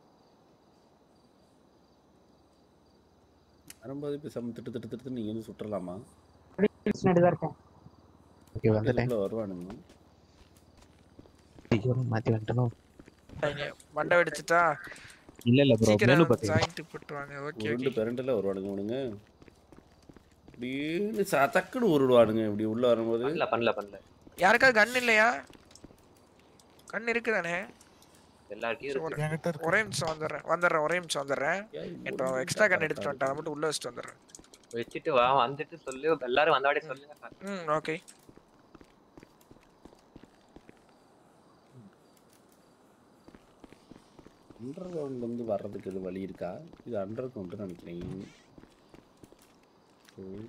வரும்போது இப்ப சம் திட்டு திட்டு திட்டு நீங்க வந்து சுற்றலாமா பின்னாடி தான் இருக்கேன் ஓகே வந்துட்டேன் இதுக்குள்ள வருவானுங்க ஐயோ மாத்தி வந்துட்டனும் மண்டை வெடிச்சிட்டா இல்ல இல்ல ப்ரோ மெனு சீக்கிரம் பாத்தீங்க ஜாயிண்ட் போட்டுருவாங்க ஓகே உருண்டு ஓகே பெரண்டல வருவானுங்க இவனுங்க இப்படின்னு சதக்குன்னு உருடுவானுங்க இப்படி உள்ள வரும்போது பண்ணல பண்ணல பண்ணல யாருக்காவது கன் இல்லையா கன் இருக்குதானே எல்லார்ட்டையும் இருக்கு என்கிட்ட இருக்கு ஒரே நிமிஷம் வந்துடுறேன் வந்துடுறேன் ஒரே நிமிஷம் வந்துடுறேன் ஏய், இப்போ உருண்டு எக்ஸ்ட்ரா கன் correct ஆ எடுத்துட்டு வந்துட்டேன் அதை மட்டும் உள்ள வச்சுட்டு வந்துடுறேன் வச்சுட்டு வா வந்துட்டு சொல்லு எல்லாரும் வந்தவாடே சொல்லுங்க ம் ஓகே அண்டர் கிரவுண்ட் வந்து வர்றதுக்கு இது வழி இருக்கா இது அண்டர் கிரவுண்ட் நினைக்கிறேன் ம்.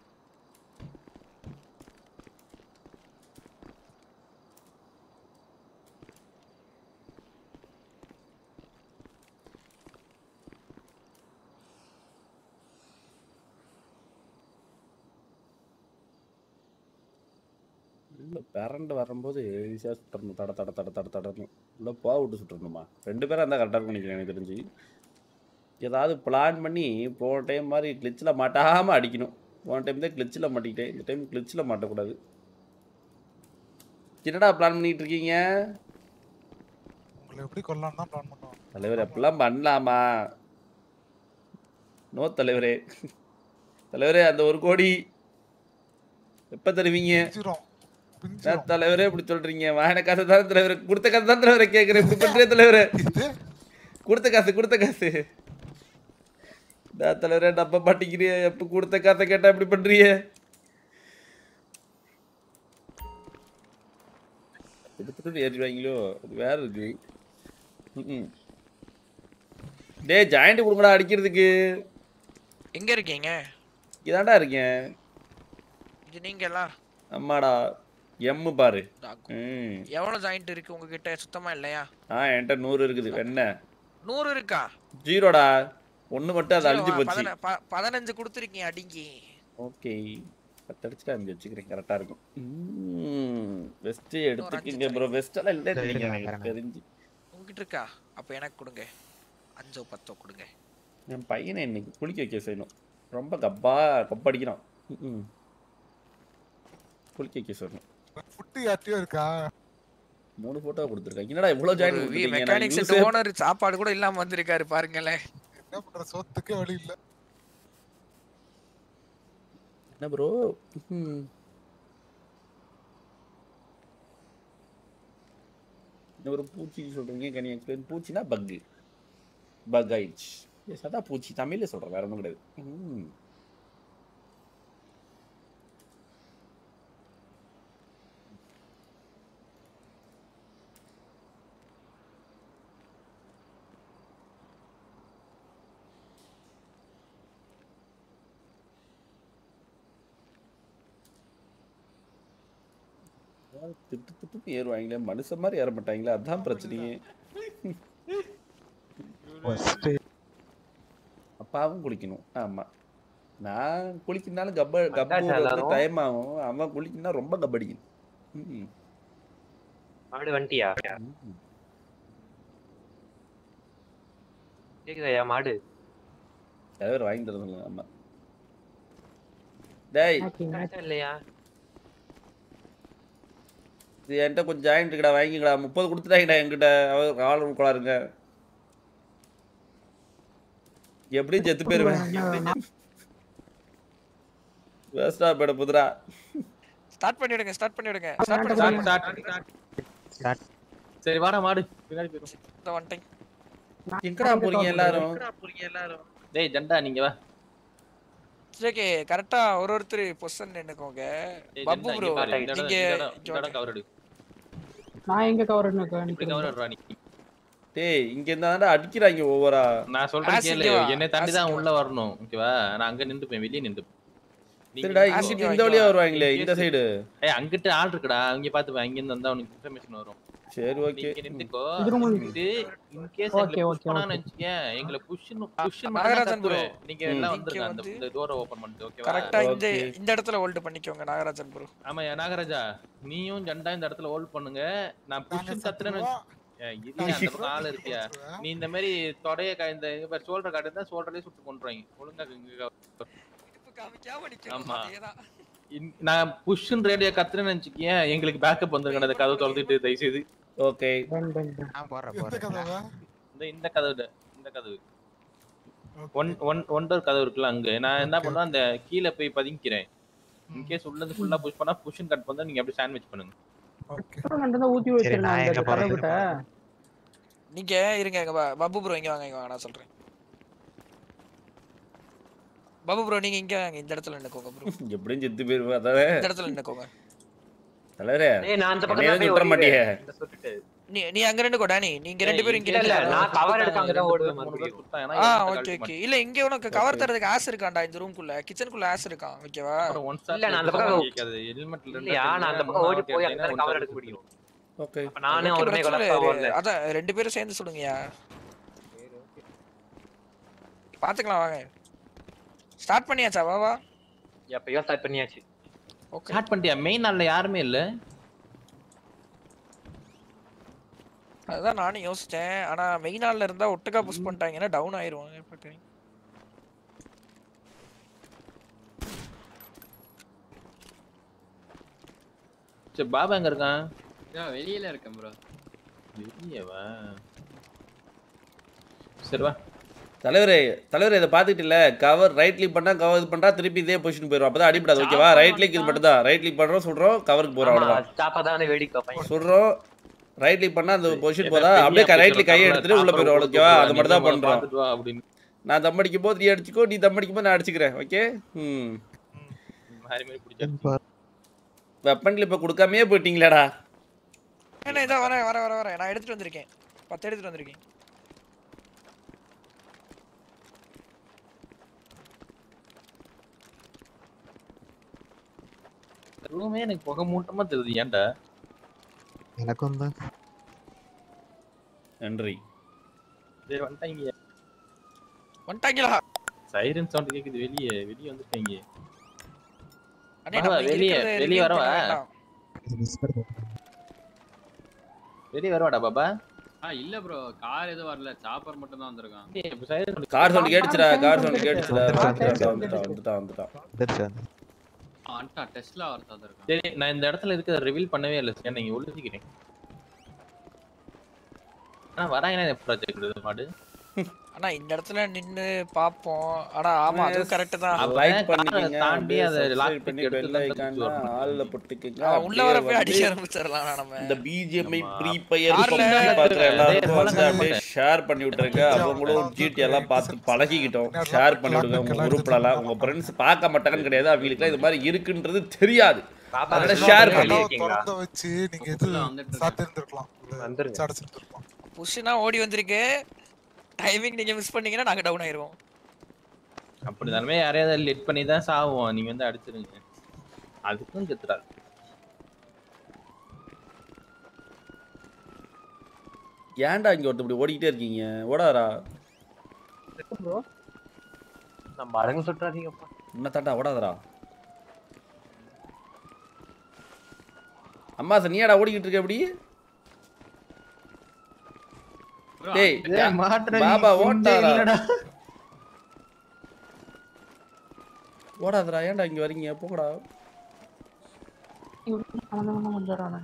உள்ள பிறண்டு வரும்போது ஈஸியாக சுட்டணும் தட தட தட தட தடணும் உள்ள போக விட்டு சுட்டணுமா ரெண்டு பேரும் இருந்தால் கரெக்டாக இருக்கும் நினைக்கிறேன் எனக்கு தெரிஞ்சு ஏதாவது பிளான் பண்ணி போன டைம் மாதிரி கிளிச்சில் மாட்டாமல் அடிக்கணும் போன டைம் தான் கிளிச்சில் மாட்டிக்கிட்டேன் இந்த டைம் கிளிச்சில் மாட்டக்கூடாது என்னடா பிளான் பண்ணிட்டு இருக்கீங்க உங்களை எப்படி கொல்லலாம் தான் பிளான் பண்ணுவோம் தலைவர் அப்படிலாம் பண்ணலாமா நோ தலைவரே தலைவரே அந்த ஒரு கோடி எப்போ தருவீங்க பிஞ்சிரும் என்ன பிஞ்சிரும் தலைவரே இப்படி சொல்றீங்க வாங்கின காசு தான் தலைவரே கொடுத்த காசு தான் தலைவரே கேட்குறேன் இப்படி பண்றே தலைவரே இது கொடுத்த காசு கொடுத்த காசு நான் தலைவரே நம்ப மாட்டேங்கிறிய எப்ப கொடுத்த காசை கேட்டா இப்படி பண்றிய எடுத்துட்டு ஏறிடுவாங்களோ அது வேற இருக்கு ம்ம். டேய் ஜாயிண்ட் கொடுங்கடா அடிக்கிறதுக்கு எங்க இருக்கீங்க இதாண்டா இருக்கேன் இது நீங்க எல்லாம் அம்மாடா எம்மு பாரு டாக்கு. ம் எவ்வளவு ஜாயிண்ட் இருக்கு உங்ககிட்ட சுத்தமா இல்லையா ஆ என்கிட்ட நூறு இருக்குது என்ன நூறு இருக்கா ஜீரோடா ஒன்று மட்டும் அது சரி, அழிஞ்சு வா, போச்சு பதின- ப- பதினஞ்சு கொடுத்துருக்கீங்க அடிங்கி ஓகே பத்தடிச்சுட்டு அஞ்சு வச்சுக்கிறேன் கரெக்டாக இருக்கும் வெஸ்ட்டு எடுத்துக்கிங்க ப்ரோ வெஸ்டெல்லாம் இல்லை சரி, இல்லைங்க நான் எனக்கு வரேன். தெரிஞ்சு உங்ககிட்ட இருக்கா அப்ப எனக்கு கொடுங்க அஞ்சோ பத்தோ கொடுங்க என் பையனை இன்னைக்கு குளிக்க வைக்க செய்யணும் ரொம்ப கப்பா கப்படிக்கிறான் ம் குளிக்க வைக்க சொல்லணும் ஃபுட்டு யார்ட்டையும் இருக்கா மூணு ஃபோட்டோ கொடுத்துருக்காங்க என்னடா இவ்வளோ ஜாயின் மெக்கானிக் செட் கொடுத்துருக்கீங்க ஓனர் சாப்பாடு கூட இல்லாம வந்திருக்காரு பாருங்களேன் என்ன பண்ற சோத்துக்கே வழி இல்ல என்ன ப்ரோ ஒரு பூச்சி சொல்றீங்க கனி எக்ஸ்பிளைன் பூச்சினா பக்கு பக் ஆயிடுச்சு எஸ் அதான் பூச்சி தமிழ்ல சொல்றேன் வேற ஒன்றும் கிடையாது ம். திட்டு திட்டு ஏறுவாங்களே மனுஷன் மாதிரி ஏற மாட்டாங்களே அதான் பிரச்சனையே ஃபர்ஸ்ட் அப்பாவும் குளிக்கணும் ஆமா நான் குளிக்கனாலும் கப்ப வந்தாச்சா கப்பு எல்லாரும்? டைம் ஆகும் அவன் குளிக்கனா ரொம்ப கப்படிக்கணும் ம், மாடு வந்துட்டியா ம். கேக்குதாயா மாடு தலைவர் வாங்கி தர சொல்லுங்க ஆமா டேய் மேட்சிங் மேட்ச் கரெக்டா இல்லையா இது என்கிட்ட கொஞ்சம் ஜாயிண்ட் இருக்குடா வாங்கிக்கடா முப்பது கொடுத்துட்டாங்கடா என்கிட்ட அவர் ஆள் உட்காருங்க எப்படியும் செத்து போயிருவேன் வேஸ்டா போயிட புதுரா ஸ்டார்ட் பண்ணிடுங்க ஸ்டார்ட் பண்ணிடுங்க ஸ்டார்ட் ஸ்டார்ட் பண்ணி ஸ்டார்ட் ஸ்டார்ட் சரி வாடா மாடு பின்னாடி போயிரும் ஒன் டைம் எங்கடா போறீங்க எல்லாரும் டேய் ஜண்டா நீங்க வா ஓகே கரெக்டா ஒரு ஒருத்தர் பொசிஷன் நின்னுக்கோங்க டேய் பப்பு ஜண்டா ப்ரோ இங்க பாரு இந்த நீங்க இடம் இந்த இங்க இடம் கவர் எடு நான் எங்க கவர் இப்படி கவர் எடுறா நீ டேய் இங்க இருந்தா அடிக்கிறாங்க ஓவரா நான் சொல்றேன் ஆசிட் கேளு வா, என்னை தாண்டி தான் ஆசிட் உள்ள வரணும் ஓகேவா நான் அங்க நின்னுப்பேன் வெளிய நின்னுப்பேன் நீங்க சரிடா நின்னுக்கோ. இங்கிட்டு இந்த வழியா வருவாங்களே இந்த சைடு ஏய் அங்கிட்டு ஆள் இருக்குடா அங்க பாத்துப்பேன் அங்க இருந்து வந்தா உனக்கு இன்ஃபர்மேஷன் வரும் சரி ஓகே நீங்க நின்னுக்கோ இது room ல இது இன் கேஸ் Okay, எங்களை okay, புஷ் பண்ணான்னு okay. வெச்சுக்கேன் எங்களை புஷ் புஷ் நாகராஜன் bro. நீங்க எல்லாம் ம். வந்துருங்க அந்த இங்க இந்த டோரை ஓபன் பண்ணிட்டு ஓகேவா கரெக்டா இந்த Okay. இந்த இடத்துல ஹோல்ட் பண்ணிக்கோங்க நாகராஜன் ப்ரோ ஆமா நாகராஜா நீயும் ஜண்டா இந்த இடத்துல ஹோல்ட் பண்ணுங்க நான் புஷ் நாங்க கத்துறேன்னு சத்துருவா. ஏய், இல்ல அந்த பக்கம் ஆள் இருக்கியா நீ இந்த மாதிரி தொடைய க- இந்த சோல்டர் காட்டு தான் சோல்டர்லயே சுட்டு கொண்டுருவாங்க ஒழுங்கா இங்க காமிக்காம நிக்கணும் ஆமா. அதேதான் இன்- நான் புஷ்ன்னு ரேடியோ கத்துறேன்னு நினைச்சுக்கேன் எங்களுக்கு பேக்கப் வந்துருங்க அந்த கதவு திறந்துட்டு தயவு செய்து ஓகே எந்த கதவை இந்த இந்த கதவு இந்த கதவு Okay. One one one door கதவு இருக்குல்ல அங்க நான் என்ன பண்ணுவேன் அந்த கீழே போய் பதுங்கிக்கிறேன் இன்கேஸ் உள்ளது ஃபுல்லா புஷ் பண்ணா புஷ்ன்னு கட் பண்ணா நீங்க அப்படியே சாண்ட்விச் பண்ணுங்க ஓகே தான் ஊத்தி சரி வச்சிருந்தேன் நான் அந்த எங்க கதவு போறது கிட்ட நீங்க இருங்க இங்க வா. பப்பு ப்ரோ இங்க வாங்க இங்க வாங்க நான் சொல்றேன் பப்பு ப்ரோ நீங்க இங்க வாங்க இந்த இடத்துல நின்னுக்கோங்க ப்ரோ எப்படியும் செத்து போயிருவேன் அதாவே இந்த இடத்துல நின்னுக்கோங்க தலைவரே ஏய் நான் அந்த என்னைய பக்கம் எதுவும் விட்டுற மாட்டியே தான் சொல்லிட்டு நீ நீ அங்க நின்னுக்கோ டானி நீங்க ரெண்டு பேரும் இங்க இல்ல, இல்ல, நில்லுங்க. நான் cover எடுக்க அங்கதான் ஓடுவேன் மூணு பேர் மறுபடியும். சுத்தாங்கன்னா ஆ என்கிட்ட ஓகே கால் ஓகே இல்ல இங்க உனக்கு கவர் தரதுக்கு ஆஸ் இருக்கான்டா இந்த ரூம்குள்ள கிச்சனுக்குள்ள ஆஸ் இருக்கான் ஓகேவா அப்புறம் one shot இல்ல, நான் அந்த ல பக்கம் கேட்காது. helmet ல இல்லையா ரெண்டா நான் அந்த பக்கம் மூணாவது ஓடி போய் எடுத்தீங்கன்னா அங்க one கவர் shot எடுக்க முடியும் ஓகே அப்ப நானே ஓகே, ஒருமே பிரச்சனை கொலப்பா இல்ல. வரல அதான் ரெண்டு பேரும் சேர்ந்து சொல்லுங்கயா பாத்துக்கலாம் வாங்க ஸ்டார்ட் பண்ணியாச்சா வா வா எப்பயோ ஸ்டார்ட் பண்ணியாச்சு ஓகே ஸ்டார்ட் பண்ணிட்டியா மெயின் நாள்ல யாருமே இல்ல அதுதான் நானும் யோசிச்சேன் ஆனா மெயின் ஹால்ல இருந்தா ஒட்டுக்கா புஷ் பண்ணிட்டாங்கன்னா டவுன் ஆயிருவாங்க பாக்குறேன் சரி பாபா எங்க இருக்கான் நான் வெளியில இருக்கேன் ப்ரோ வெளியவா சரி வா தலைவரே தலைவரே இதை பார்த்துட்டு இல்ல கவர் ரைட் கிளிக் பண்ணா கவர் இது பண்றா திருப்பி இதே பொசிஷன் போயிடும் அப்பதான் அடிப்படாது ஓகேவா ரைட் கிளிக் இது மட்டும் தான் ரைட் கிளிக் பண்றோம் சொல்றோம் கவருக்கு போறோம் அவ்வளவுதான் ஸ்டாப்பா தான் வேடிக்கை வைப்பாங்க சொல்றோம் ரைட் கிளிக் பண்ணா அந்த பொசிஷன் போதா பெரிய அப்படியே ரைட் கிளிக் கையை அப்படி எடுத்துட்டு உள்ள போயிடும் சாப்பிட ஓகேவா அது நீ மட்டும் தான் முதல்ல பண்றோம் பார்த்துட்டு வா அப்படின்னு நான் தம் அடிக்கும் போது நீ அடிச்சுக்கோ நீ தம் அடிக்கும் போது நான் அடிச்சுக்கிறேன் ஓகே ம் மாறி மாறி பிடிச்சா வெப்பன் கிளிப்பை கொடுக்காமயே போயிட்டீங்களாடா என்ன இதான் வரேன் வரேன் வரேன் வரேன் நான் எடுத்துட்டு வந்திருக்கேன் பத்து எடுத்துட்டு வந்திருக்கேன் ரூமே எனக்கு புகை மூட்டமா தெரியுது ஏன்டா எனக்கும் தான் நன்றி சரி வந்துட்டாங்க வந்துட்டாங்களா சைரன் சவுண்ட் கேக்குது வெளியே வெளியே வந்துட்டாங்க அண்ணே வா, நம்ம வெளிய, வெளியே வெளிய வெளியே வரவா? வரவா இது மிஸ் பண்ண வெளியே வருவாடா பாபா ஆ இல்ல ப்ரோ கார் எதுவும் வரல சாப்பர் மட்டும் தான் வந்திருக்கான் ஏய், இப்ப siren கார் சவுண்ட் கேட்டுச்சுடா கார் சவுண்ட் கேட்டுச்சுடா வந்துட்டான், வந்துட்டான் வந்துட்டான் வந்துட்டான் வந்துருச்சு வந்து அண்டா டெஸ்ட்ல வரதா இருக்கான் சரி நான் இந்த இடத்துல இருக்கிறத ரிவீல் பண்ணவே இல்லை சார் நீங்க ஒழுதிக்கிறேன் ஆனா வராங்கன்னா ப்ராஜெக்ட் மாடு அண்ணா இந்த இடத்துல நின்னு பாப்போம் ஆனா ஆமா அதுவும் கரெக்ட் தான் அவன் லைக் காரை பண்ணிக்கங்க தாண்டி அப்படியே அதை lock சப்ஸ்கிரைப் பண்ணி pick பெல் எடுத்து ஐகான் தான் தப்பிச்சு ஆல்ல போட்டுக்கங்க அவன் உள்ள அப்படியே வர போய் வந்து அடிக்க ஆரம்பிச்சிடலாம் நம்ம இந்த பிஜிஎம்ஐ ஆமா. ப்ரீ பயர் கார்ல பாக்குற எல்லாருக்கும் வந்து டேய், அப்படியே ஷேர் பண்ணி விட்டுருங்க அவங்களும் ஜிடி எல்லாம் பார்த்து பழகிக்கிட்டோம் ஷேர் பண்ணி விடுங்க உங்க குரூப்ல எல்லாம் உங்க ஃப்ரெண்ட்ஸ் பார்க்க மாட்டாங்கன்னு கிடையாது அவங்களுக்கு இது மாதிரி இருக்குன்றது தெரியாது பாப்பா அதோட slow share பண்ணி பண்ணி வெளிய இருக்கீங்களா திறந்த வச்சு நீங்க எது உள்ள வந்துட்டு இருக்கேன். சாத்திருந்திருக்கலாம் வந்துருங்க. அடைச்சிருந்திருக்கலாம் புஷ்னா ஓடி வந்திருக்கு டைமிங் நீங்க மிஸ் பண்ணீங்கன்னா நாங்க டவுன் ஆயிருவோம் அப்படிதானே யாரையாவது லெட் பண்ணி தான் சாவோம் நீங்க வந்து அடிச்சிருங்க அதுக்கும் செத்துறாரு ஏன்டா இங்க ஒருத்தர் இப்படி ஓடிக்கிட்டே இருக்கீங்க ஓடாரா ப்ரோ நம்ம அடங்கு சுற்றாதீங்கப்பா என்ன தாண்டா ஓடாதரா அம்மா சார் நீயாடா ஓடிக்கிட்டு இருக்க எப்படி Bro, டேய் மாட்டுற பாபா நீ குண்டே ஓட்டாரா இல்லடா. ஓடாதரா ஏன்டா இங்க வரீங்க போங்கடா அவன் வந்துடுறானே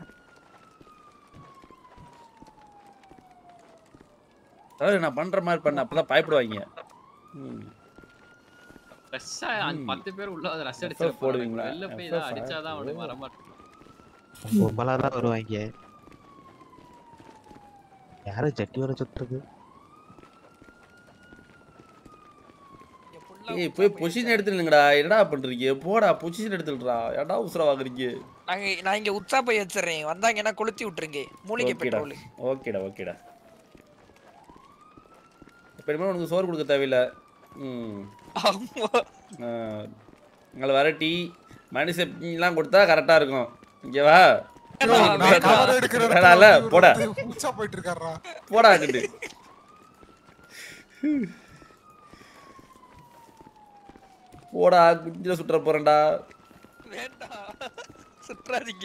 அதாவது நான் பண்ற மாதிரி பண்ண அப்பதான் பயப்படுவாங்க ம். ஃப்ரெஷ்ஷா அந்த ம். பத்து பேர் உள்ள வந்து ரஷ் FF அடிச்சு போடுவீங்களா? வெளில போய் FF தான் அடிச்சாதான் அவனுக்கு ஓ. வர மாட்டேங்குது கும்பலா தான் வருவாங்க யாரு ஜட்டி வர சுத்துறது இங்க full ஆ ஏய் உச்சா போய் போய் பொசிஷன் எடுத்துருங்கடா என்னடா பண்றீங்க போடா பொசிஷன் எடுத்துடுறா ஏன்டா உசுர வாங்குறீங்க நாங்க நான் இங்க உச்சா போய் வச்சிடுறேன் வந்தாங்கன்னா கொளுத்தி விட்டுருங்க மூலிகை ஓகேடா பெட்ரோல் ஓகேடா ஓகேடா இப்போ இனிமேல் உனக்கு சோறு கொடுக்க தேவையில்ல ம் உங்களை வர டீ மணி செப்லாம் கொடுத்தா கரெக்டாக இருக்கும் இங்கே வா நான் கவர் எடுக்கிற இடத்துல வேணாம்ல, வந்து போடா. இவரு வந்து உச்சா போயிட்டு இருக்காருடா போடா அங்கிட்டு போடா குஞ்சில சுற்ற போறேன்டா வேண்டாம் சுற்றாதீங்க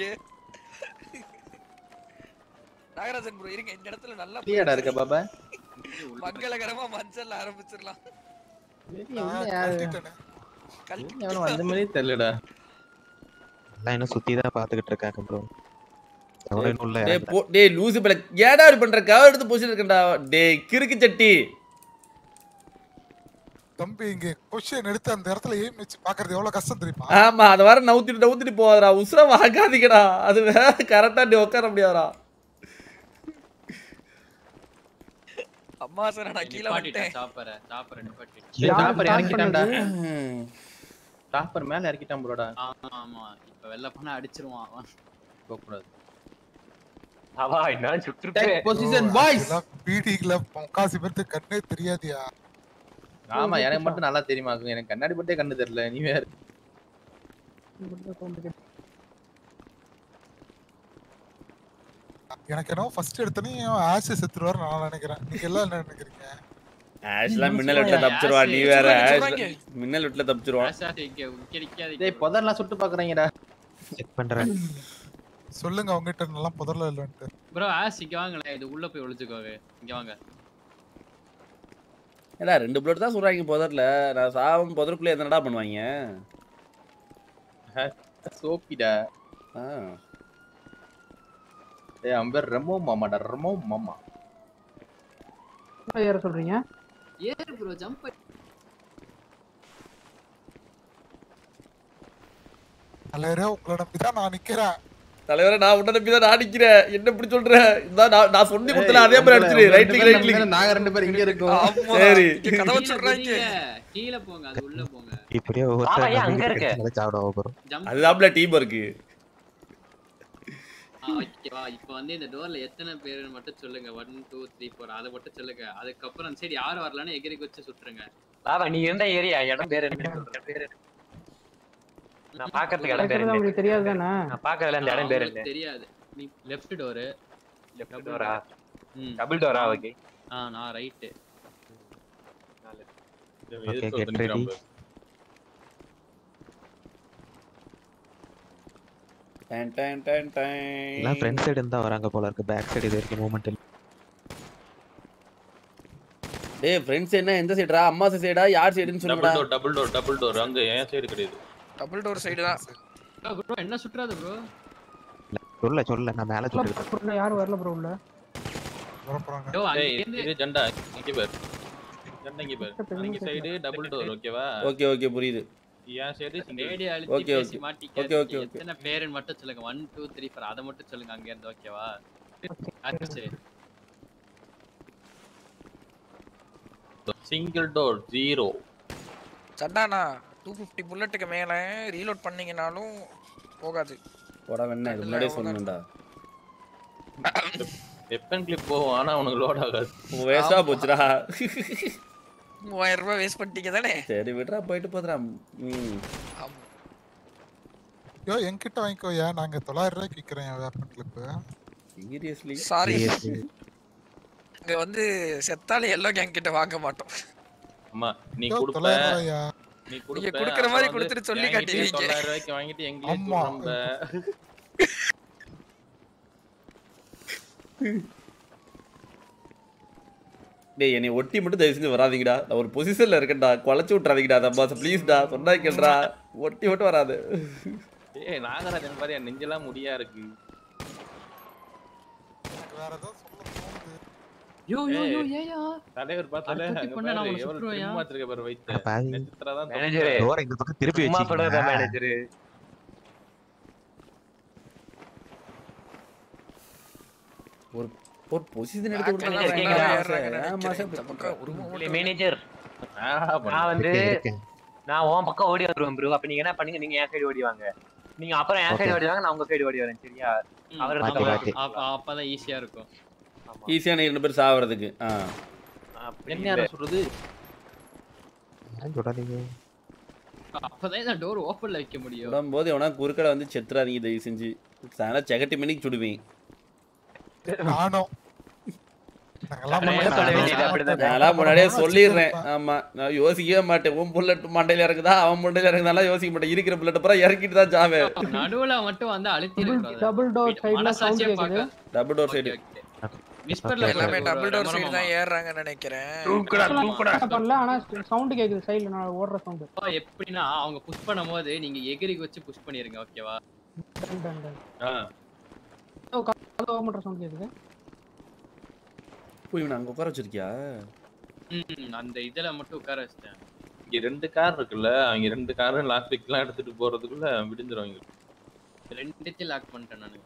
நாகராஜன் ப்ரோ இருங்க இந்த இடத்துல நல்லா ஃப்ரீயாடா இருக்க பாபா மங்களகரமா மஞ்சள் ஆரம்பிச்சிடலாம் நான் கழட்டிட்டேனே. கழட்டி அவனும் அந்த மாதிரி தெரியலடா எல்லாம் இன்னும் சுத்தி தான் பாத்துக்கிட்டு இருக்காங்க ப்ரோ எவ்வளவு இன்னும் உள்ள டேய் போ டேய் லூசு பிள்ளை ஏடா இப்படி பண்ற கவர் எடுத்து பொசிஷன் இருக்கேன்டா டேய் கிறுக்கு சட்டி தம்பி இங்க கொஸ்டின் எடுத்து அந்த இடத்துல ஏம் வச்சு பாக்குறது எவ்வளவு கஷ்டம் தெரியுமா ஆமா அதை வர நவுத்திட்டு நவுத்திட்டு போவாதடா உசுர வாங்காதீங்கடா அது வேற கரெக்டா நீ உட்கார முடியாதா அம்மா சார் நான் கீழே வந்துட்டேன் சாப்பற சாப்பற நிப்பாட்டி யார் டாப்பர் start இறக்கிட்டான்டா பண்ணது? டாப்பர் மேல இறக்கிட்டான் ப்ரோடா ஆமா ஆமா இப்ப வெள்ள பண்ணா அடிச்சிருவான் அவன் போக கூடாது அவா நான் சுற்றுப்பேன் பொசிஷன் பாய்ஸ் பீடிக்குல முக்காசி பேருக்கு கண்ணே தெரியாதியா ஆமா எனக்கு மட்டும் நல்லா தெரியுமா எனக்கு கண்ணாடி பட்டே கண்ணு தெரியல நீ வேற எனக்கு என்ன ஃபர்ஸ்ட் எடுத்தனே ஆஷ் செத்துருவாரு நான் நினைக்கிறேன் நீங்க எல்லாம் என்ன நினைக்கிறீங்க ஆஷ்லாம் மின்னல் வீட்டுல தப்பிச்சிருவா நீ வேற சொல்றாங்க. ஆஷ் மின்னல் வீட்டுல தப்பிச்சிருவான் ஆஷாட் இங்க இங்க நிக்காதீங்க டேய் புதர்லாம் சுட்டு பாக்குறீங்கடா செக் பண்றேன் சொல்லுங்க அவங்ககிட்ட நல்லா புதர்ல இல்லன்ட்டு ப்ரோ ஆஷ் இங்க வாங்களேன் இது உள்ள போய் ஒளிச்சுக்கோங்க இங்க வாங்க ஏடா ரெண்டு பிளட் தான் சொல்றாங்க புதர்ல நான் சாவம் புதருக்குள்ள என்னடா பண்ணுவாங்க சோப்பிடா ஆ. டேய் அவன் பேர் ரெமோ மாமாடா ரெமோ மாமா ஏற சொல்றீங்க ஏறு ப்ரோ ஜம்ப் தலைவரே உங்களை நம்பிதான் நான் நிக்கிறேன் தலைவரே நான் உன்ன நம்பி தான் நான் நிக்கிறேன் என்ன இப்படி சொல்ற இதான் நான் நான் சொல்லி கொடுத்தல அதே மாதிரி அடிச்சிரு ரைட் கிளிக் ரைட் கிளிக் நாங்க ரெண்டு பேரும் இங்க இருக்கோம் ஆமா, சரி. இங்க கதவை சொல்றாங்க கீழ போங்க அது உள்ள போங்க இப்படியே ஆமா, ஏன் அங்க இருக்க? ஒவ்வொருத்தர் சாப்பிட போறோம் ஜம்ப் அதுதான்ல டீம் இருக்கு ஓகேவா இப்போ வந்து இந்த டோர்ல எத்தனை பேர் மட்டும் சொல்லுங்க ஒன் டூ த்ரீ ஃபோர் அதை மட்டும் சொல்லுங்க அதுக்கப்புறம் அந்த சைடு யாரும் வரலன்னு எகிரி வச்சு சுட்டுருங்க பாபா நீ இருந்த ஏரியா இடம் பேர் என்ன சொல்றேன் பேர் என்ன? நான் பாக்குறதுக்கு இடம் பேர் இருக்கிறது என்ன உங்களுக்கு தெரியாது தானே நான் பாக்குறதுல அந்த இடம் பேர் என்ன அவங்களுக்கு தெரியாது நீ லெஃப்ட் டோரு லெஃப்ட் டோரா ம் டபுள் டோரா ஓகே ஆ நான் right Okay, get ready. Done done done எல்லாம் ஃப்ரண்ட் டன் சைடு இருந்தா வராங்க போல இருக்கு பேக் சைடு இது வரைக்கும் மூமெண்ட் இல்ல டேய் ஃப்ரெண்ட்ஸ் என்ன எந்த சைடுடா அம்மா சைடா யார் சைடுன்னு டபுள் சொல்லுடா door double door double door அங்க என் சைடு கிடையாது டபுள் டோர் சைடு தான் ப்ரோ என்ன சுற்றுறாது ப்ரோ சொல்ல சொல்ல நான் மேல சொல்லிருக்கேன் உள்ள யாரும் வரல ப்ரோ உள்ள வர போறாங்க யோ டேய் அங்கேருந்து இது ஜெண்டா இங்க பாரு ஜெண்டா இங்க பாரு அங்க சைடு டபுள் டோர் ஓகேவா ஓகே ஓகே புரியுது என் சைடு சிங்கிள் ரேடியோ அழுத்தி Okay, பேசி okay. மாட்டிக்க Okay, okay, okay. எத்தனை பேருன்னு மட்டும் சொல்லுங்க ஒன் டூ த்ரீ ஃபோர் அதை மட்டும் சொல்லுங்க அங்க இருந்து ஓகேவா ஆச்சு சிங்கிள் டோர் ஜீரோ சண்டானா டூ ஃபிஃப்டி புல்லட்டுக்கு மேலே ரீலோட் பண்ணீங்கனாலும் போகாது போடா வேணா இது முன்னாடியே சொல்லணும்டா வெப்பன் கிளிப் போகும் ஆனா உனக்கு லோட் ஆகாது வேஸ்டா போச்சுடா மூவாயிரம் ரூபாய் வேஸ்ட் பண்ணிட்டீங்க தானே சரி விட்றா போயிட்டு போதுடா ம் ஆமா. யோ என்கிட்ட வாங்கிக்கோ ஏன் நாங்க தொள்ளாயிரம் ரூபாய்க்கு விற்கிறேன் weapon clip seriously sorry Seriously. இங்க வந்து செத்தாலே எல்லோ கேங் கிட்ட வாங்க மாட்டோம் அம்மா நீ யோ கொடுப்ப தொள்ளாயிரம் ரூபாயா நீ நீங்க கொடுப்ப குடுக்குற மாதிரி அப்புறம் குடுத்துட்டு வந்து சொல்லி என்கிட்டயே காட்டுவீங்க. தொள்ளாயிரம் ரூபாய்க்கு வாங்கிட்டு எங்களே ஆமா. சொல்றோம்ப டேய் என்னை ஒட்டி மட்டும் தயவு செஞ்சு வராதீங்கடா நான் ஒரு பொசிஷன்ல இருக்கேன்டா குழச்சி விட்றாதீங்கடா அந்த பாஸ் ப்ளீஸ்டா சொன்னா கேள்றா ஒட்டி மட்டும் வராது ஏய் நாகராஜன் பாரு என் நெஞ்செல்லாம் முடியா இருக்கு எனக்கு வேற ஏதோ சொல்ல தோணுது யோ யோ யோ ஏய். ஏயா தலைவர் பார்த்தாலே அடுத்த அங்க பண்ண நான் பாரு உன்னை எவ்வளவு சுட்டுருவேன்யா. திரும்ப வச்சிருக்க பாரு வைத்த அட பாவி. நட்சத்திரம் மேனேஜரே டோரை இந்த பக்கம் திருப்பி சும்மா சொல்றதா வச்சிருக்கீங்க மேனேஜரு ஒரு ஒரு பொசிஷன் Back எடுத்து ல மேனேஜர் தான் கேக்குதா? எல்லாரும் ஏறுறாங்கன்னு ஆமா நினைக்கிறேன். சார் இந்த பக்கம் உருவம் இல்லை மட்டும் மேனேஜர் நான் நான் வந்து இருக்கேன், இருக்கேன். நான் உன் பக்கம் ஓடி வருவேன் ப்ரோ அப்ப நீங்க என்ன பண்ணுங்க நீங்க என் சைடு ஓடி வாங்க நீங்க அப்புறம் என் சைடு Okay. ஓடி வாங்க நான் உங்க சைடு ஓடி வரேன் சரியா ம், அவர் மாத்தி, அப்ப- மாத்தி. அப்ப- அப்பதான் ஈஸியா இருக்கும் ஆமா. ஈஸியான இரண்டு பேர் சாவறதுக்கு ஆ அப்படி என்ன இல்ல. யாரை சொல்றது ஏன் தொடாதீங்க அப்பதான் இந்த டோர் ஓப்பன்ல வைக்க முடியும் விடும்போது எவனா குறுக்கடை வந்து செத்துறாதீங்க தயவு செஞ்சு அதனால செகட்டி மணிக்கு சுடுவேன் நானும் நாங்கெல்லாம் நான் முன்னாடியே சொல்ல வேண்டியது சொல்லிட்டோம். அப்படிதான். நான்லாம் முன்னாடியே வச்சுட்டு சொல்லிடுறேன் இருப்பேன். ஆமா நான் யோசிக்கவே மாட்டேன் உன் புல்லட் மண்டையில இருக்குதா அவன் மண்டையில இருக்குதாலாம் யோசிக்க மாட்டேன் இருக்கிற புல்லட் பூரா இறக்கிட்டு தான் ஜாவேன் நடுவுல மட்டும் வந்து அழுத்தி டபுள் டோர் சைடுல சவுண்ட் கேக்குது டபுள் டோர் சைடு விஸ்பர்ல எல்லாமே டபுள் டோர் சைடு தான் ஏறுறாங்கன்னு நினைக்கிறேன் பண்ணல ஆனா சவுண்ட் கேக்குது சைடுல நான் ஓடுற சவுண்ட் எப்படின்னா அவங்க புஷ் பண்ணும்போது நீங்க எகிரி வச்சு புஷ் பண்ணிருங்க ஓகேவா அது ஓபன் பண்ற சவுண்ட் கேக்குது போய் இவனை அங்க உட்கார வச்சிருக்கியா ம் அந்த இதுல மட்டும் உட்கார வச்சிட்டேன் இங்க ரெண்டு கார் இருக்குல்ல அவங்க ரெண்டு காரும் லாஸ்ட் வீக்லாம் எடுத்துட்டு போறதுக்குள்ள விடிஞ்சிரும் அவங்க ரெண்டுத்தையும் லாக் பண்ணிட்டேன் நானு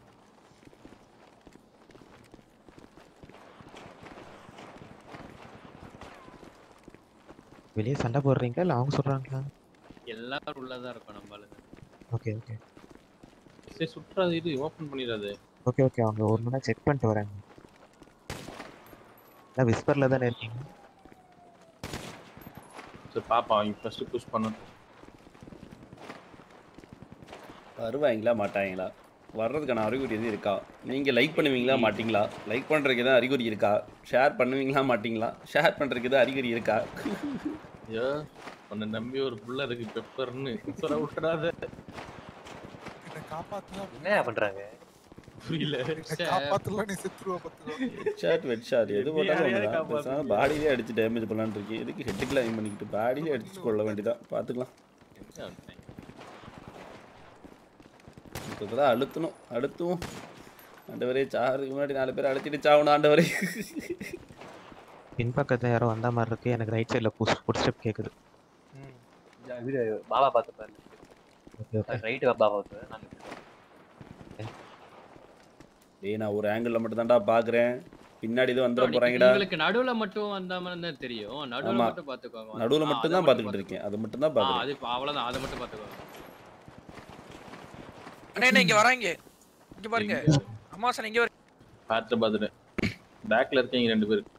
வெளியே சண்டை போடுறீங்க இல்ல அவங்க சொல்றாங்களா எல்லாரும் உள்ளதான் இருக்கும் நம்மளால ஓகே ஓகே சரி சுற்றாது இது ஓபன் பண்ணிடாது ஓகே ஓகே அவங்க ஒரு மணி நேரம் செக் பண்ணிட்டு வராங்க நான் விஸ்பர்ல தானே இருக்கீங்க சரி பாப்பா அவங்க ஃபர்ஸ்ட் புஷ் பண்ணட்டும் வருவாங்களா மாட்டாங்களா வர்றதுக்கான அறிகுறி எதுவும் இருக்கா நீங்கள் லைக் பண்ணுவீங்களா மாட்டீங்களா லைக் பண்ணுறதுக்கு எதாவது அறிகுறி இருக்கா ஷேர் பண்ணுவீங்களா மாட்டீங்களா ஷேர் பண்ணுறதுக்கு எதாவது அறிகுறி இருக்கா ஐயோ உன்னை நம்பி ஒரு புள்ள இருக்கு பெப்பர்னு சொல்ல விட்டுறாத என்னை காப்பாத்துனா என்ன பண்றாங்க புரியல என்னை காப்பாத்தல நீ செத்துருவ பத்துருவ ஷாட் வெட் ஷாட் எது போட்டாலும் யாரையாவது ஒன்று காப்பாத்து. தான் பாடியிலே அடிச்சு டேமேஜ் பண்ணலான்னு இருக்கேன் எதுக்கு ஹெட்டுக்குலாம் aim பண்ணிக்கிட்டு பாடியிலே அடிச்சு கொள்ள வேண்டியதான் பார்த்துக்கலாம் இப்போ தான் அழுத்தணும் அழுத்துவோம் ஆண்டவரே சாருக்கு முன்னாடி நாலு பேர் அழுத்திட்டு சாவணும் ஆண்டவரே பின்பக்கத்துல யாரோ வந்த மாதிரி இருக்கு எனக்கு ரைட் சைடுல புஷ் ஃபுட் ஸ்டெப் கேக்குது இது பாபா பார்த்து பாரு ஓகே ஓகே ரைட் பாபா பார்த்து நாங்க டேய் நான் ஒரு ஆங்கிளில் மட்டும் தான்டா பார்க்குறேன் பின்னாடி இது வந்துட போகிறாங்கடா உங்களுக்கு நடுவுல மட்டும் வந்த மாதிரி தான் தெரியும் நடுவுல ஆமா. மட்டும் பாத்துக்கோங்க நடுவில் ஆ, மட்டும் அதை தான் பார்த்துக்கிட்டு இருக்கேன் அது மட்டும் தான் ஆ, பார்க்குறேன் அது இப்ப அவ்வளவுதான் அதை மட்டும் பாத்துக்கோங்க அண்ணே அண்ணே, இங்க வராங்க இங்க பாருங்க அம்மா சார் இங்க வர பார்த்து பார்த்துட்டேன் பேக்ல இருக்கீங்க ரெண்டு பேர்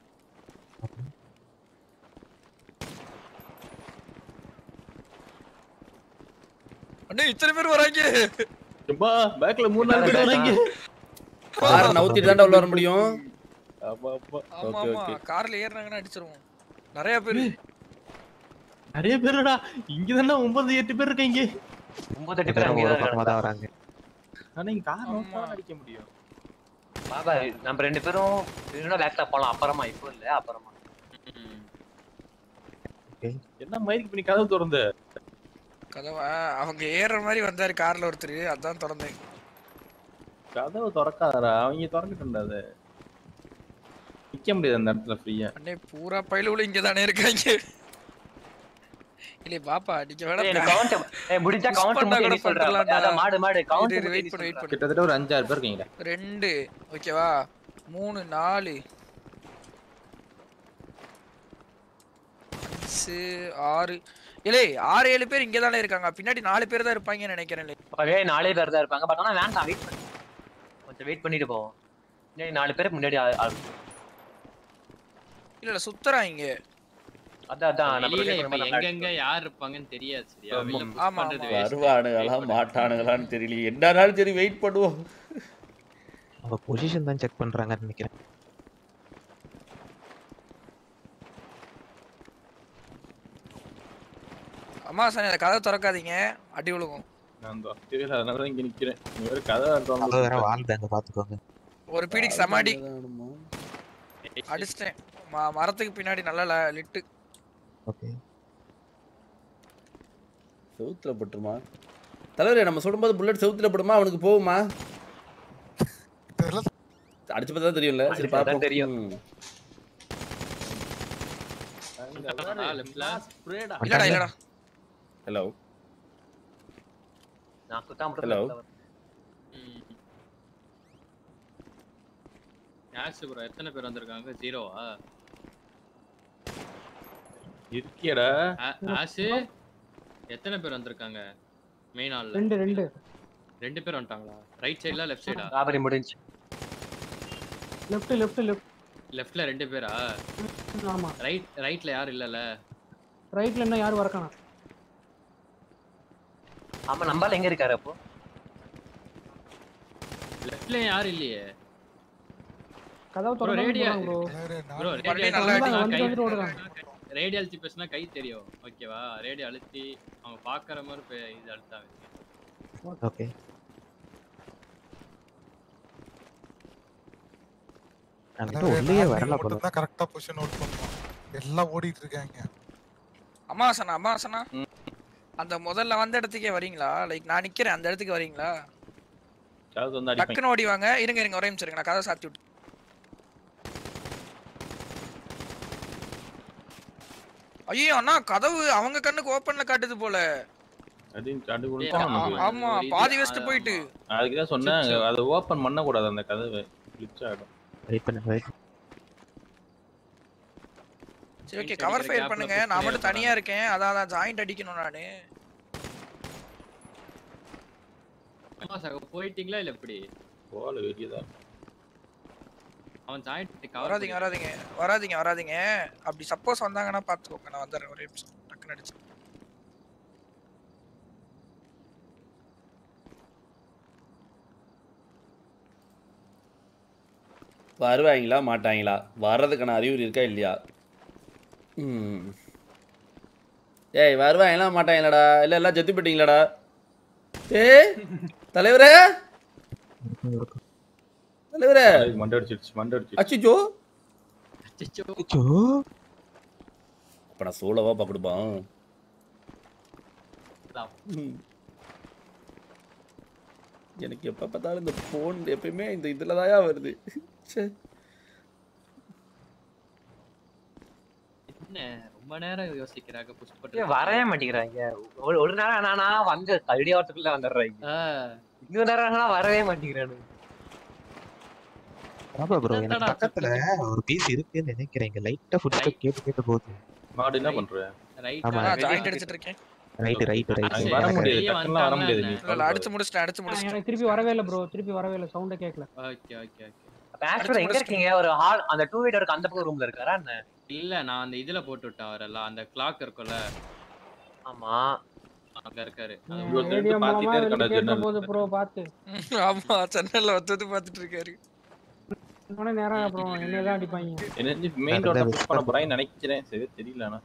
அண்ணே இத்தனை பேர் வராங்க சும்மா பேக்ல மூணு நாலு பேர் வராங்க காரை நவுத்திட்டு தான்டா உள்ள வர முடியும் ஆமா ஆமா ஆமா Okay, ஆமா okay. கார்ல ஏறுனாங்கன்னா அடிச்சிருவோம் நிறைய பேர் நிறைய பேருடா இங்க தானே ஒன்பது எட்டு பேர் இருக்கீங்க ஒன்பது எட்டு பேர் எல்லாரும் அங்கே ஒரு தான் பக்கமா இருக்காங்க. தான் வராங்க ஆனா இங்க கார் ஆமா. நோக்கா அடிக்க முடியும் பாபா நம்ம ரெண்டு பேரும் வேணும்னா பேக்ல போலாம் அப்புறமா இப்போ இல்ல அப்புறமா ம். என்ன மயிருக்கு பண்ணி கதவு திறந்த கதவா அவங்க ஏறுற மாதிரி வந்தாரு கார்ல ஒருத்தர் அதான் திறந்தேன் கதவு திறக்காதடா அவங்க திறக்கட்டும்டா அதை நிக்க முடியாது அந்த இடத்துல ஃப்ரீயா அண்ணே பூரா பயிலுகளும் இங்க தானே இருக்காங்க இல்ல பாப்பா நீங்க ஏய், எனக்கு வேணா கவுண்ட் ஏய் முடிஞ்சா Push கவுண்ட் பண்ணா மட்டும் கூட நீ சொல்ற பண்ணிடலாம்டா. அதான் மாடு மாடு கவுண்ட் இரு, wait பண்ணு, wait பண்ணு. கிட்டத்தட்ட ஒரு அஞ்சாறு பேர் இருக்கீங்கடா ரெண்டு ஓகேவா மூணு நாலு அஞ்சு ஆறு இல்லை ஆறு ஏழு பேர் இங்க தானே இருக்காங்க பின்னாடி நாலு பேர் தான் இருப்பாங்கன்னு நினைக்கிறேன் இல்லை பழைய நாலே பேர் தான் இருப்பாங்க பட் ஆனா வேண்டாம் வெயிட் பண்ணு கொஞ்சம் வெயிட் பண்ணிட்டு போவோம் முன்னாடி நாலு பேர் முன்னாடி ஆள் ஆள். இல்ல இல்ல சுத்துறாங்க அதான் அதான் நம்ம வெளியில rotate இப்ப பண்ணி நம்ம எங்கெங்க யார் இருப்பாங்க தெரியாது சரியா ஆமா. வெளில push ஆமா, பண்றது ஆமா. waste. வருவானுங்களா Wait பண்ணு. மாட்டானுங்களான்னு தெரியல என்னன்னாலும் சரி வெயிட் பண்ணுவோம் அவங்க பொசிஷன் தான் செக் பண்றாங்கன்னு நினைக்கிறேன் அம்மா சார் இந்த கதை திறக்காதீங்க அடி விழுகும் நான் அந்த தெரியல அதனால தான் இங்க நிக்கிறேன் நீ வேற கதவை அது வேற திறந்து வாழ்ந்தாங்க பாத்துக்கோங்க ஒரு பீடிக்கு சமாடி அடிச்சிட்டேன் ம- மரத்துக்கு பின்னாடி நல்லா லிட்டு ஓகே செவுத்துல பட்டுருமா தலைவரே நம்ம சுடும்போது புல்லட் செவுத்துல படுமா அவனுக்கு போகுமா தெரியல அடிச்சு பார்த்தா தெரியும்ல சரி அடிச்சு பார்த்தா பாப்போம் தெரியும். ம். சொல்லிட்டானா லெஃப்ட்ல இல்லடா இல்லடா ஹலோ நான் சுத்தாம Hello. யாஸ் ப்ரோ எத்தனை பேர் வந்திருக்காங்க ஜீரோவா இருக்கியடா ஆஷு எத்தனை பேர் வந்திருக்காங்க மெயின் ஹால்ல ரெண்டு ரெண்டு ரெண்டு பேர் வந்துட்டாங்களா ரைட் சைடுல லெஃப்ட் சைடா ராபரி முடிஞ்சு லெஃப்ட் லெஃப்ட் லெஃப்ட் லெஃப்ட்ல ரெண்டு பேரா ஆமா ரைட் ரைட்ல யாரும் இல்லல ரைட்ல என்ன யாரும் வரக்கானா ஆமா நம்பால எங்க இருக்காரு அப்போ லெஃப்ட்ல யாரும் இல்லையே கதவு ப்ரோ திறந்து ரேடியா ப்ரோ ப்ரோ மறுபடியும் ரேடியோ நல்லா அடிங்க. கை வந்து வந்துட்டு ஓடுறாங்க. ரேடியோ அழுத்தி பேசினா கை தெரியும் ஓகேவா ரேடியோ அழுத்தி அவங்க பாக்குற மாதிரி பே- இது அழுத்தாங்க ஓகே அங்கிட்ட உள்ளே வரல போல மட்டும் தான் கரெக்டா பொசிஷன் நோட் பண்ணுவோம் எல்லாம் ஓடிட்டு இருக்காங்க அம்மாசனா அம்மாசனா அந்த முதல்ல வந்த இடத்துக்கே வரீங்களா லைக் நான் நிக்கிறேன் அந்த இடத்துக்கு வரீங்களா யாராவது வந்து அடிப்பாங்க டக்குன்னு ஓடி வாங்க இருங்க இருங்க ஒரே நிமிஷம் இருங்க நான் கதை சாத்தி விட்டு ஐயோ அண்ணா கதவு அவங்க கண்ணுக்கு ஓப்பன்ல காட்டுது போல அப்படின்னு கண்டு ஏய், கொடுத்தா ஆமா, நமக்கு ஆமா ஒரு இது- பாதி வச்சுட்டு ஆ, போயிட்டு அதுக்கு தான் சொன்னேன் அதை ஓப்பன் பண்ண கூடாது அந்த கதவை கிளிச் ஆயிடும் வெயிட் பண்ணு வெயிட் சரி ஓகே Paint கவர் அடிக்கிற ஃபயர் gapல பண்ணுங்க push நான் பண்ணி மட்டும் வைப்பாங்க. தனியா இருக்கேன் அதான் அதான் ஜாயிண்ட் அடிக்கணும் நானு ஆமா சார் போயிட்டீங்களா இல்ல எப்படி போல வெளியதான் அவன் ஜாயிண்ட் கவர் வராதீங்க வராதீங்க வராதீங்க வராதீங்க அப்படி சப்போஸ் வந்தாங்கன்னா பாத்துக்கோங்க நான் வந்துடுறேன் ஒரே நிமிஷம் டக்குன்னு அடிச்சு வருவாங்களா மாட்டாங்களா வர்றதுக்கான அறிகுறி இருக்கா இல்லையா ம் ஏய் வருவாங்களா மாட்டாங்களாடா இல்லை எல்லாம் செத்து போயிட்டீங்களாடா ஏய் தலைவரே தலைவரே மண்டை அடிச்சிருச்சு மண்டை அடிச்சிருச்சு அச்சுச்சோ அச்சச்சோ. அப்போ நான் சோலவா பார்க்கணுப்பான் ம். எனக்கு எப்போ பார்த்தாலும் இந்த ஃபோன் எப்பயுமே இந்த இதில் தாயா வருது ச்சே என்ன ரொம்ப நேரம் யோசிக்கிறாங்க புஷ் ஏய், பண்ணி வரவே மாட்டேங்கிறாங்க ஒரு ஒரு நேரம் நானா வந்து கல்டி வரத்துக்குள்ள வந்துடுறாங்க இன்னொரு நேரம் ஆனா வரவே மாட்டேங்கிறானு ஆமா ப்ரோ எனக்கு என்னடா பக்கத்துல ஒரு பீஸ் இருக்குன்னு நினைக்கிறேன் லைட்டா ஃபுட் ஸ்டெப் கேட்டு கேட்டு போகுது மாடு என்ன பண்ற ரைட் ஆமா. நான் ஜாயிண்ட் அடிச்சிட்டு இருக்கேன் ரைட் ரைட் அங்க ரைட் வர சரி, முடியாது வெளிய டக்குலாம் வர முடியாது நீ இல்ல இல்ல அடிச்சு முடிச்சிட்டேன் அடிச்சு முடிச்சிட்டேன் எனக்கு திருப்பி வரவே இல்லை ப்ரோ திருப்பி வரவே இல்லை சவுண்டே கேட்கல ஓகே ஓகே ஓகே ஆக்சுவலா எங்க இருக்கீங்க ஒரு ஹால் அந்த டூ வீலருக்கு அந்த பக்கம் ரூம்ல இருக்காரா என்ன இல்ல நான் அந்த இதுல போட்டு விட்டேன் அவரெல்லாம் அந்த கிளாக் இருக்கும்ல ஆமா அங்க இருக்காரு இவ்வளவு ரேடியோ திருட்டு மூலமா பார்த்துட்டே இருக்கடா வெளியே கேட்க ஜன்னல். போகுது ப்ரோ பார்த்து ஆமா சென்னையில வந்து பாத்துட்டு இருக்காரு இன்னொன்னு நேரம் அப்புறம் என்னைய தான் அடிப்பாங்க என்ன மெயின் ரோட புஷ் பண்ண போறான்னு நினைக்கிறேன் சரி தெரியல ஆனா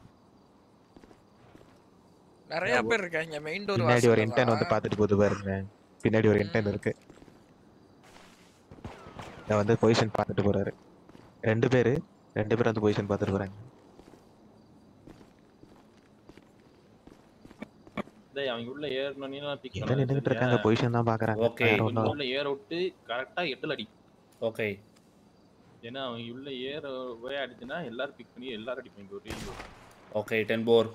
நிறைய பேர் இருக்காங்க மெயின் டோர் பின்னாடி ஒரு இன்டர்ன் வந்து பாத்துட்டு போகுது பாருங்க பின்னாடி ஒரு இன்டர்ன் இருக்கு நான் வந்து பொசிஷன் பார்த்துட்டு போறாரு ரெண்டு பேரு ரெண்டு பேரும் வந்து பொசிஷன் பார்த்துட்டு போறாங்க டேய் அவங்க உள்ள ஏறணும்னு நான் பிக் எல்லாம் நின்னுகிட்டு இருக்காங்க பொசிஷன் தான் பாக்குறாங்க Okay. வேற ஒண்ணும் உள்ள ஏற விட்டு கரெக்டா எட்டுல அடி ஓகே ஏன்னா அவங்க உள்ள ஏற போய் அடிச்சுன்னா எல்லாரும் பிக் பண்ணி எல்லாரும் அடிப்பாங்க ஒரே இது. ஓகே டென் போர்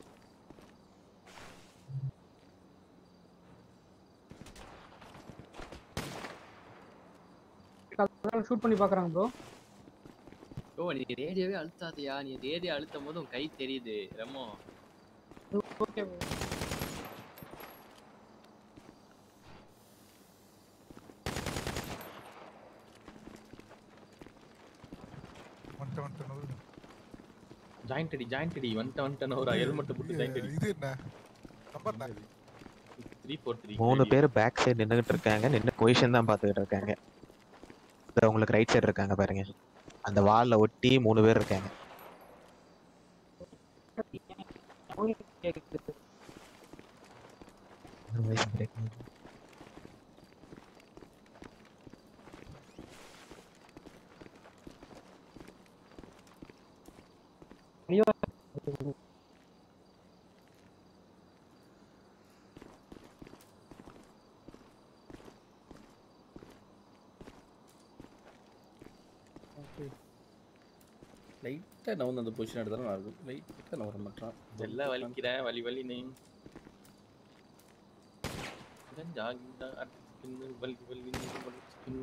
ஷூட் பண்ணி பார்க்கறாங்க ப்ரோ ஓ நீ ரேடியோவே அழுத்தாதியா நீ ரேடியோ அழுத்தும் போது உன் கை தெரியுது ரெமோ ஓகே வந்துட்டு வந்துட்டு நவுரு. ஜாயிண்ட் அடி ஜாயிண்ட் அடி வந்துட்டு வந்துட்டு ஒரு ஹெல்மெட் போட்டு ஜாயிண்ட் அடி இது என்ன நம்பர் என்ன த்ரீ ஃபோர் த்ரீ மூணு பேர் பேக் சைடு நின்னுகிட்டு இருக்காங்க நின்னு பொசிஷன் தான் பார்த்துக்கிட்டு இருக்காங்க இதோ உங்களுக்கு ரைட் சைடு இருக்காங்க பாருங்க அந்த வால்ல ஒட்டி மூணு பேர் இருக்காங்க Voice break ஆகுது. லைட்டாக நவுந்து அந்த பொசிஷன் எடுத்தாலும் நல்லா இருக்கும் லைட்டாக நவர மாட்டான் எல்லாம் வலிக்கிறேன் வலி வலி நீ ஜாகிண்டா வலி வலி நீ வலி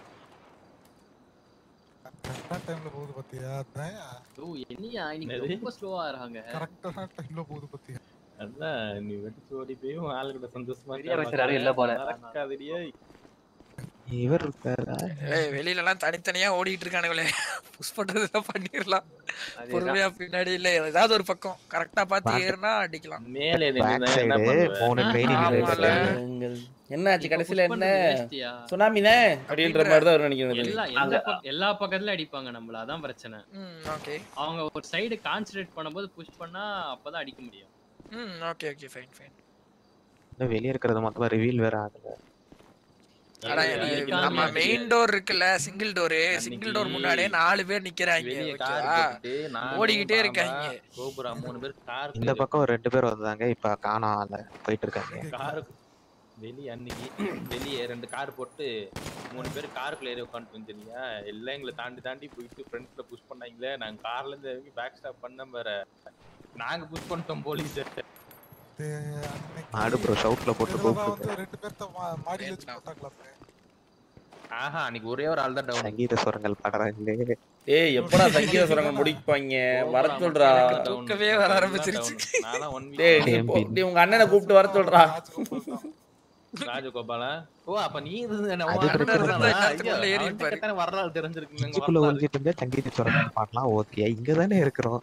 கரெக்டான டைம்ல போகுது பாத்தியா அதான் ஓ என்னையா இன்னைக்கு என்னது? ரொம்ப ஸ்லோவா இருக்காங்க கரெக்டான டைம்ல போகுது பாத்தியா அதான் நீ வெடிச்சு ஓடி போய் உன் ஆளு கூட சந்தோஷமா பெரிய அமைச்சர் யாரும் இல்ல போல. நடக்காதடியே இவர் இருக்காரா ஏய் வெளியில எல்லாம் தனித்தனியா ஓடிட்டு இருக்கானுங்களே புஷ் பண்றதுல பண்ணிரலாம் அதேதான். பொறுமையா பின்னாடி இல்ல ஏதாவது ஒரு பக்கம் கரெக்டா பார்த்து Back- ஏறினா அடிக்கலாம் மேலே பேக் நின்னு என்ன சைடு பண்ணுவ மூணு ட்ரைனிங் ஆமால. என்னாச்சு கடைசியில் என்ன வேஸ்டியா சுனாமினே அப்படின்ற மாதிரி தான் வரும் நினைக்கிறேன் எல்லா எல்லா பக்க- எல்லா பக்கத்துல அடிப்பாங்க நம்மள அதான் பிரச்சனை ம் ஓகே அவங்க ஒரு சைடு கான்சென்ட்ரேட் பண்ணும்போது புஷ் பண்ணா அப்பதான் அடிக்க முடியும் ம் ஓகே ஓகே ஃபைன் ஃபைன் இன்னும் வெளியே இருக்கிறது மொத்தமா ரிவீல் வேற ஆகல அடா வெளிய எனக்கு இருக்காங்க. நம்ம மெயின் டோர் இருக்குல்ல சிங்கிள் டோரு சிங்கிள் டோர் முன்னாடியே நாலு பேர் நிக்கிறாங்க வெளிய கார் ஓகேவா போட்டுட்டு நானும் ஓடிக்கிட்டே பாபா, இருக்காங்க. கோபுரா மூணு பேர் கார் இந்த பக்கம் ஒரு ரெண்டு பேர் வந்தாங்க இப்ப காணோம் ஆள போயிட்டு இருக்காங்க கார் வெளிய அன்னைக்கு வெளியே ரெண்டு கார் போட்டு மூணு பேர் காருக்குள்ள ஏறி உட்காந்துட்டு தெரியா எல்லாம் எங்களை தாண்டி தாண்டி போயிட்டு ஃப்ரண்ட்ல புஷ் பண்ணாங்களே நாங்க கார்ல இருந்து இறங்கி பேக் ஸ்டாப் பண்ண வேற நாங்க புஷ் பண்ணிட்டோம் போலீஸ் இது அன்னைக்கு ஆடு ப்ரோ ஷவுட்ல போட்டு இதுலதான் கூப்பிட்டு வந்து ரெண்டு பேர்த்த மா- மாடியில வச்சு போட்டாங்களாமே ஆஹா அன்னைக்கு ஒரே ஒரு ஆள் தான் டவுன் சங்கீத சுரங்கள் பாடுறாங்களே ஏய் எப்படா சங்கீத சுரங்கம் முடிப்பாங்க வர சொல்றா எனக்கு தூக்கமே வர ஆரம்பிச்சிருச்சு. நானா ஒன் டேய் நீ போ- டேய், உங்க அண்ணனை கூப்பிட்டு வர சொல்றா ராஜகோபாலா ஓ அப்ப நீ இருந்த அது பிரச்சனை இல்ல. நேரத்துக்குள்ள ஏறி இருப்பாரு. வரலாறு தெரிஞ்சிருக்கு இஞ்சிக்குள்ள ஒழிஞ்சிட்டு இருந்தா சங்கீத சுரங்கள் பாடலாம் ஓகே இங்க தானே இருக்கிறோம்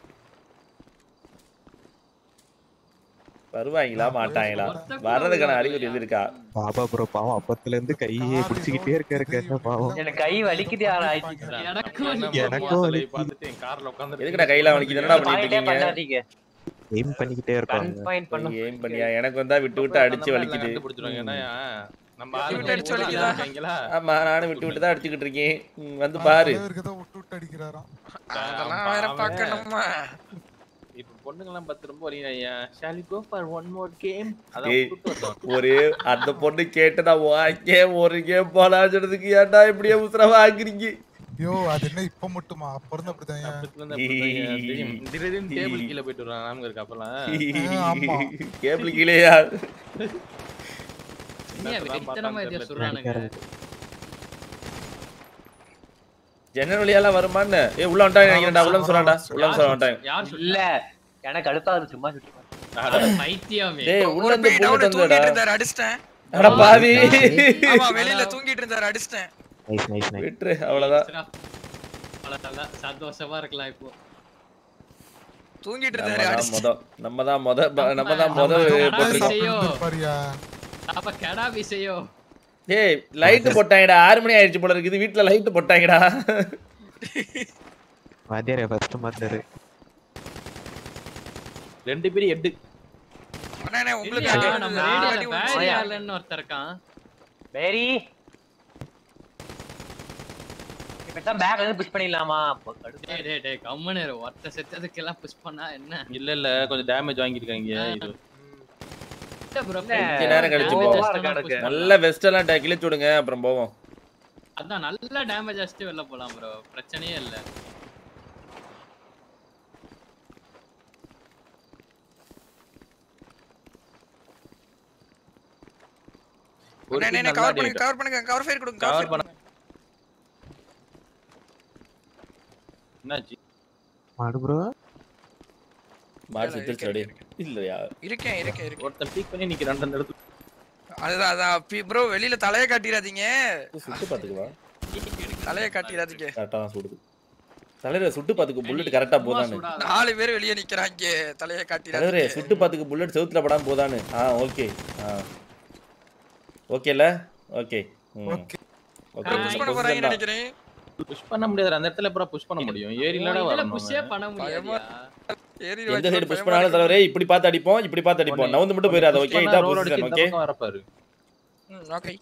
வருவாங்களா மாட்டாங்களா வர்றதுக்கான அறிகுறி எது இருக்கா பாபா ப்ரோ பாவம் அப்பத்துல இருந்து கையே பிடிச்சிக்கிட்டே இருக்காரு கேட்ட பாவம் எனக்கு கை வலிக்குது யாரா ஆயிடுச்சு எனக்கும் எனக்கும் வலிக்குது. பார்த்துட்டு என் கார்ல உட்காந்து எதுக்குடா கையில வலிக்குது என்னடா பண்ணிட்டு பாயிண்டே இருக்கீங்க பண்ணாதீங்க எய்ம் பண்ணிக்கிட்டே கன் இருப்பாங்க பாயிண்ட் பண்ணும் ஏம் பண்ணியா எனக்கு வந்தா விட்டு விட்டு அடிச்சு வலிக்குது கண்டுபிடிச்சிருவாங்க ஏன்னா நம்ம விட்டு ஆளுங்க விட்டு அடிச்சு பூரா வலிக்குதா? இருக்காங்களா ஆமா நானும் விட்டு விட்டு தான் அடிச்சுக்கிட்டு இருக்கேன் ம், வந்து பாரு தலைவருக்கு தான் விட்டு விட்டு அடிக்கிறாராம் அதெல்லாம் வேற அவன் பார்க்கணுமா இப்ப பொண்ணுங்கெல்லாம் பத்து ரொம்ப வரீங்க ஷாலி go for one more game அதான் ஏய். கூட்டு வந்தோம் ஒரு அந்த பொண்ணு கேட்டு நான் வாங்கே ஒரு கேம் போலான்னு சொன்னதுக்கு ஏன்டா இப்படியே உத்தர வாங்குறீங்க ஐயோ அது என்ன இப்ப மட்டுமா அப்ப இருந்து அப்படிதான் ஏன்? அப்பத்துல இருந்து அப்படிதான் தெரியும். திடீர்னு டேபிள் கீழே போயிட்டு வர்றான் நாம இருக்கு அப்பெல்லாம் ஆமா. கேபிள் கீழேயா நீ வெறித்தனமா எதையோ சொல்றானுங்க ஜன்னல் வழியாலாம் வருமான்னு ஏ உள்ள வந்துட்டாங்க நினைக்கிறேன்டா உள்ள சொல்லாண்டா உள்ள சொல்ல வந்துட்டாங்க யார் இல்ல எனக்கு அடுப்பாது சும்மா சுட்டு சொல்ல பைத்தியமே டேய் உள்ள ஒரு இருந்து பேய் டவுன் போட்டு தூங்கிட்டு வந்தடா இருந்தாரு அடிச்சிட்டேன் அட பாவி ஆமா வெளியில தூங்கிட்டு இருந்தாரு அடிச்சிட்டேன் நைஸ் நைஸ் நைஸ் விட்டுரு அவ்வளவுதான் அவ்வளவுதான் சந்தோஷமா இருக்கலாம் இப்போ தூங்கிட்டு நம்ம இருந்தாரு தான் அடிச்சிட்டேன் மொத நம்ம தான் மொத ப- நம்ம தான் மொத நம்ம தான் போட்டிருக்கோம் செய்யோ. பாரியா அப்ப கெடா விஷயோ ஏய் லைட் போட்டாங்கடா ஆறு மணி ஆயிடுச்சு போல இருக்குது வீட்டுல லைட் போட்டாங்கடா வாத்தியாரே ஃபர்ஸ்ட் மாத்தாரு ரெண்டு பேரும் எட்டு அண்ணே உங்களுக்கு இல்லையா, அடி நம்ம விழுந்து- ரேடியோல அடி விழுந்து- பேரி ஆலன்னு ஒருத்தர் இருக்கான் மேரி இப்பதான் பேக்ல இருந்து புஷ் பண்ணிடலாமா அப்போ கடுப்பா டேய் டேய் டேய் கம்முனு இரு. ஒருத்தர் செத்ததுக்கு எல்லாம் புஷ் பண்ணா என்ன இல்ல இல்ல கொஞ்சம் டேமேஜ் வாங்கிருக்காங்க இது இல்ல bro, கொஞ்ச நேரம் கழிச்சு damage போவோம். எல்லாம் push பண்ணலாம். நல்ல வெஸ்ட் எல்லாம் ட- கிழிச்சு விடுங்க அப்புறம் போவோம் அதான் நல்ல டேமேஜ் அடிச்சுட்டு வெளில போலாம் ப்ரோ பிரச்சனையே இல்ல ஒரு அண்ணே, team அண்ணே, நல்லா cover பண்ணுங்க ஆடிட்டு. கவர் பண்ணுங்க கவர் ஃபயர் கொடுங்க Cover கவர் பண்ண- பண்ணுங்க என்னாச்சு மாடு ப்ரோ மாடு இல்ல, செத்துருச்சு இருக்கேன், அப்படியே இல்லையா இருக்கேன் இருக்கேன் இருக்கேன் ஒருத்தன் பீக் பண்ணி நிக்கிறான் அந்த இடத்துல அதுதான் அதான் ப்ரோ வெளியில தலைய காட்டிடாதீங்க சுட்டு பாத்துக்குவா தலைய காட்டிடாதீங்க கரெக்டா தான் சுடுது தலைவரே சுட்டு பாத்துக்கு புல்லட் கரெக்டா போதானு நாலு பேர் வெளிய நிக்கிறாங்க தலைய தலைவரே காட்டிடாதீங்க சுட்டு பாத்துக்கு புல்லட் செவுத்துல படாம போதானு ஆ ஓகே ஆ ஓகேல ஓகே ம் ஓகே ஓகே புஷ் பண்ண போறாங்கன்னு நினைக்கிறேன் புஷ் பண்ண முடியாது அந்த இடத்துல அப்புறம் புஷ் பண்ண முடியும் ஏரியிலடா வரணும் புஷ்ஷே பண்ண பயமா முடியாது ஏறி எந்த சைடு புஷ் பண்ணாலும் தலைவரே இப்படி பார்த்து அடிப்போம் இப்படி பார்த்து அடிப்போம் நவுந்து மட்டும் போயிடாத ஓகே இதான் ரோல் பொசிஷன் அடிச்சு ஓகே இந்த வரப்பாரு ஓகே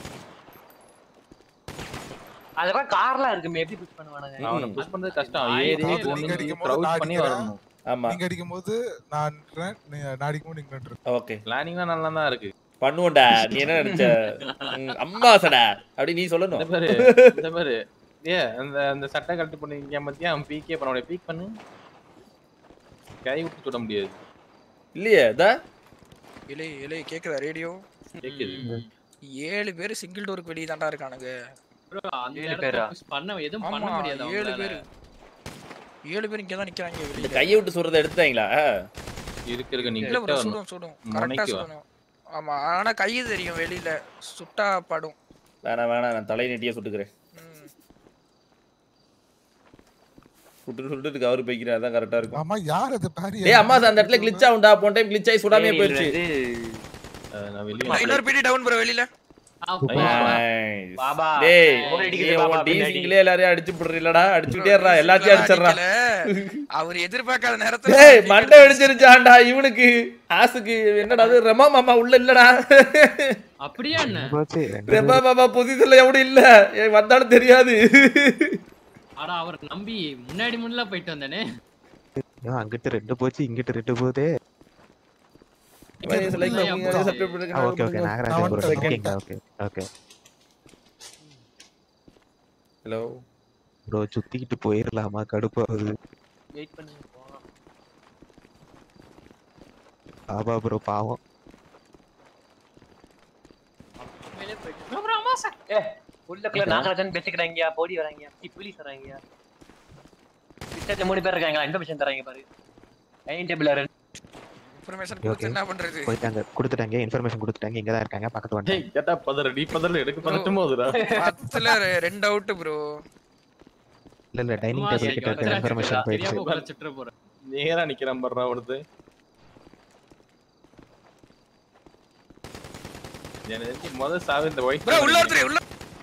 அதுக்கப்புறம் கார்லாம் இருக்குமே எப்படி புஷ் பண்ணுவானுங்க அவனை ம். புஷ் பண்றது கஷ்டம் ஆ, ஏறி நீங்க ஒண்ணு அடிக்கும் போது க்ரௌட் நான் பண்ணி அடிக்கிறேன். வரணும் ஆமா நீங்க அடிக்கும் போது நான் நின்றேன், நீ நான் அடிக்கும் போது நீங்க நின்று ஓகே பிளானிங்லாம் நல்லா தான் இருக்கு பண்ணுவோம்டா நீ என்ன நினைச்ச ம், அம்மாசடா அப்படி நீ இந்த சொல்லணும் பாரு இந்த பாரு ஏ அந்த அந்த சட்டை கழட்டு பண்ணிருக்கேன் மத்தியா அவன் பீக்கே பண்ண பீக் பண்ணு கை விட்டு சுட முடியாது இல்லையே இதா இலை இலை கேக்குதா ரேடியோ கேக்குது ஏழு பேர் சிங்கிள் டோருக்கு வெளியே தாண்டா இருக்கானுங்க Bro, அந்த ஏழு இடத்துல பேரா? push பண்ண எதுவும் பண்ண ஆமா முடியாது ஏழு அவங்களால. பேர் ஏழு பேர் இங்க தான் நிக்கிறாங்க இந்த வெளியில கையை விட்டு சொல்றதை எடுத்துட்டாங்களா இருக்கு இருக்கு நீங்க இல்ல கிட்ட ப்ரோ வரணும். சுடும் சுடும் கரெக்டா முனைக்கு வா. சுடணும் ஆமா ஆனா கை தெரியும் வெளியில சுட்டா படும் வேணாம் வேணாம் நான் தலை நெட்டியே சுட்டுக்கிறேன் ம். சுட்டு சுட்டுட்டு கவர் போய்க்கிறேன் அதான் கரெக்டா இருக்கும் ஆமா யார் அது பாரி ஏய் அம்மா அந்த இடத்துல கிளிச் ஆகும்டா போன டைம் கிளிச் ஆகி சுடாமே ஏய், போயிருச்சு இது அஹ் நான் வெளியே நான் இன்னொரு பிடி டவுன் ப்ரோ வெளியில அப்பா. Nice. பாபா டேய் bore அடிக்குது நீ பாபா உன் பின்னாடி. டீசிங்களே எல்லாரையும் அடிச்சு போடுறீங்களடா அடிச்சுட்டே இருடா எல்லாத்தையும் அடிச்சிடுறா அவர் எதிர்பார்க்காத நேரத்துல டேய் மண்டை வெடிச்சிருச்சாண்டா இவனுக்கு ஆசுக்கு என்னடா அது ரெமா மாமா உள்ள இல்லடா அப்படியா என்ன போச்சு ரெண்டு ரெமா மாமா பொசிஷன்ல எவனும் இல்ல ஏய், வந்தாலும் தெரியாது ஆனா அவர் நம்பி முன்னாடி முன்னால போயிட்டு வந்தானே ஐயோ, அங்கிட்டு ரெண்டு போச்சு இங்கிட்டு ரெண்டு போகுது Like, இல்லையா, subscribe bro? பண்ணுங்க, ஓகே ஓகே பண்ணுங்க. நாகராஜன் நான் ப்ரோ வந்துட்டேன், இருக்கீங்களா ஓகே ஓகே ஹலோ ப்ரோ சுத்திக்கிட்டு போயிடலாமா கடுப்பாகுது வெயிட் பண்ணி போலாம் பாபா ப்ரோ பாவம் மேலே போயிட்டு bro, bro, அம்மா சார். உள்ளக்குள்ள நாகராஜன் பேசிக்கிறாங்க போடி வராங்க புலிஸ் வராங்க பிஸ்டாச்சு மூணு பேர் இருக்காங்க இன்ஃபர்மேஷன் தராங்க பாரு டைனிங் டேபிள் ரெண்டு இன்ஃபர்மேஷன் Okay. கொடுத்து என்ன பண்றது போயிட்டாங்க கொடுத்துட்டாங்க இன்ஃபர்மேஷன் கொடுத்துட்டாங்க இங்க தான் இருக்காங்க பக்கத்து வந்துட்டாங்க டேய் கேட்டா பதற நீ பதறல எடுக்க பதட்டமா வருதா பத்துல ரெ- ரெண்டு அவுட் ப்ரோ இல்ல இல்ல டைனிங் அம்மா டேபிள் சரி, கிட்ட தெரியாம இன்ஃபர்மேஷன் போயிடுச்சு தெரியாம உங்களை சுட்டுற போறேன் நேரா நிக்கிறான் பர்றா அவனுது எனக்கு தெரிஞ்சு முத சாவு இந்த ஒயிட் ப்ரோ உள்ள ஒருத்தர் உள்ள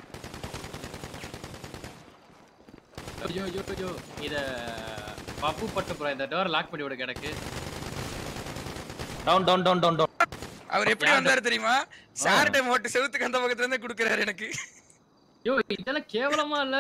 ஐயோ ஐயோ ஐயோ இத பப்பு பட்டு ப்ரோ இந்த டோர் லாக் பண்ணி விடுங்க எனக்கு down down down down down அவர் எப்படி வந்தாரு தெரியுமா சார்டே மோட்டு செவுத்துக்கு அந்த பக்கத்துல இருந்து குடுக்குறாரு எனக்கு ஐயோ இதெல்லாம் கேவலமா இல்ல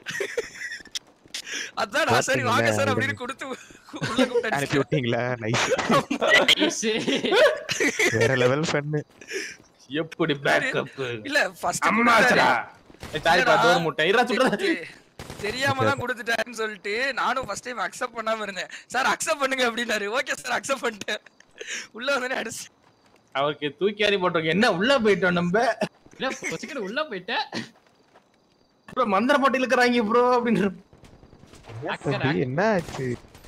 அதான் நான் சரி வாங்க சார் அப்படின்னு கொடுத்து உள்ள அனுப்பி கூப்பிட்டு விட்டீங்களா நைஸ் சரி. வேற லெவல் ஃபன்னு எப்படி பேக்கப் இல்ல ஃபர்ஸ்ட் அம்மாச்சடா சாரி பா டோர் முட்டை இரா சுடுறா தெரியாம தான் கொடுத்துட்டாருன்னு சொல்லிட்டு நானும் ஃபர்ஸ்ட் டைம் அக்செப்ட் பண்ணாம இருந்தேன் சார் அக்செப்ட் பண்ணுங்க அப்படின்னாரு ஓகே சார் அக்செப்ட் பண்ணிட்டேன் உள்ள வந்தனே அடிச்சு அவருக்கு தூக்கி அறி போட்டிருக்க என்ன உள்ள போயிட்டோம் நம்ம இல்ல பொசிக்கல உள்ள போயிட்டேன் ப்ரோ மந்திர போட்டு இழுக்கிறாங்க ப்ரோ அப்படின்னு அக்கறை. என்ன ஆச்சு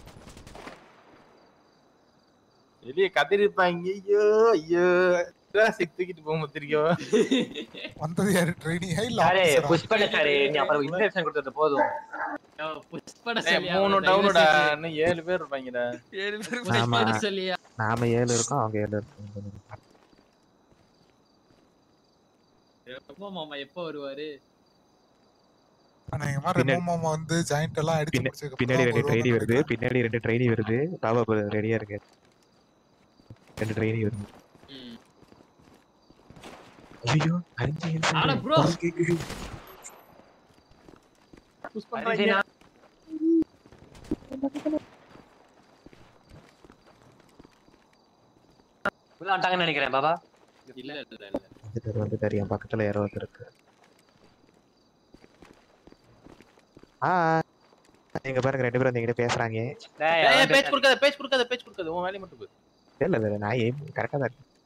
வெளியே கத்திருப்பாங்க ஐயோ ஐயோ சிக் தூக்கிட்டு போக தெரியும் வந்தது யாரு ட்ரைனிங்கா இல்ல சாரே officer ஆ? புஷ் பண்ண சாரே நீ அப்புறம் இன்ஃபர்மேஷன் கொடுத்தது போதும் ஐயோ, push பண்ண ஏய், சொல்லியா, மூணு தயவு டவுனுடா செஞ்சு. இன்னும் ஏழு பேர் இருப்பாங்கடா ஏழு பேர் push ஆமா. பண்ண சொல்லியா நாம ஏழு இருக்கோம் அவங்க ஏழு இருக்கோம் எப்போ மாமா எப்போ வருவாரு ஆனா எங்க மாதிரி பின்னாடி- ரெமோ மாமா வந்து ஜாயிண்ட் எல்லாம் அடிச்சு பின்ன- முடிச்சதுக்கு பின்னாடி அப்புறம் ரெண்டு ட்ரெயினி வருவாங்கன்னு வருது நினைக்கிறேன். பின்னாடி ரெண்டு ட்ரெயினி வருது பாபா ரெடியா இருக்கு ரெண்டு ட்ரெயினி வருது ம். ஐயோ அஞ்சு ஆனா நிமிஷம் bro. குரல் கேக்குது புஷ் அரிசி பண்றாங்க நான் உள்ள வந்துட்டாங்கன்னு நினைக்கிறேன் பாபா இல்ல இல்ல இல்ல வந்துட்டாரு வந்துட்டாரு என் பக்கத்துல யாரோ ஒருத்தர் இருக்கு ஆ நீங்க பாருங்க ரெண்டு பேரும் வந்து என்கிட்ட பேசுறாங்க டேய், ஏய், அவன் பேச்சு கொடுக்காத பேச்சு கொடுக்காத பேச்சு கொடுக்காத உன் வேலையை மட்டும் பாரு. இல்ல இல்ல நான் ஏம் கரெக்டா தான் இருக்கேன்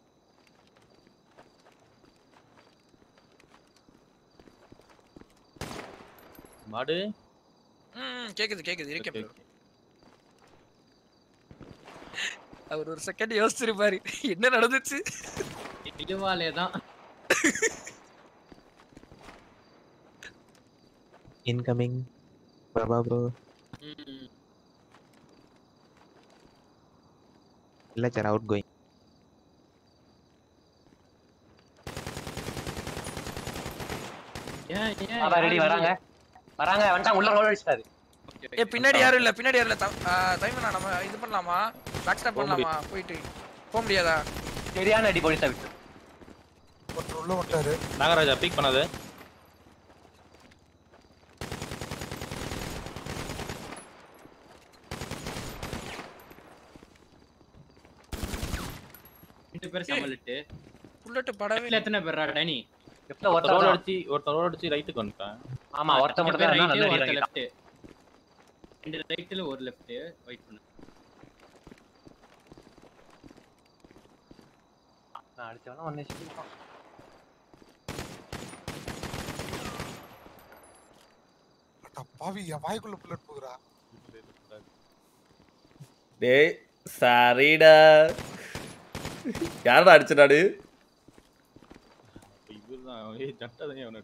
மாடு ம் கேக்குது கேக்குது இருக்கேன் Okay, bro. அவர் ஒரு செகண்ட் யோசிச்சிருப்பாரு என்ன நடந்துச்சு இதுவாலே தான் இன்கமிங் பாபா ப்ரோ ம். இல்ல சார் அவுட் கோயிங் ஏன் ஏன் பாபா ரெடி வராங்க வராங்க வந்துட்டாங்க உள்ள ரோல் அடிச்சிட்டாரு ஏ பின்னாடி யாரும் இல்ல பின்னாடி யாரும் இல்ல தைமனா நம்ம இது பண்ணலாமா பேக் ஸ்டாப் பண்ணலாமா போயிட்டு போக முடியாதா சரியான அடி போலீஸா விட்டு ஒருத்தர் உள்ள வந்துட்டாரு நாகராஜா பீக் பண்ணாத ரெண்டு பேரும் சமாளிட்டு புல்லட் படவே வீட்டுல எத்தனை பேர்ரா டனி லெஃப்ட்ல ஒருத்தன் ரோல் ஒருத்தர் அடிச்சு ஒருத்தன் ரோல் அடிச்சு ரைட்டுக்கு வந்துட்டான் ஆமா ஒருத்த ரெண்டு மட்டும் பேர் தான் right, நல்லா ஒருத்த அடிக்கிறான் left. ரெண்டு ரைட்ல ஒரு லெஃப்ட் வெயிட் பண்ணு நான் அடிச்சவனா ஒன்னு வச்சுருப்பான் அட பாவி என் வாய்க்குள்ள புல்லட் போகுறா டேய் சரிடா யாரடா அடிச்சடாடு இவர்தான் ஏய் ஜட்டா தான் அவனை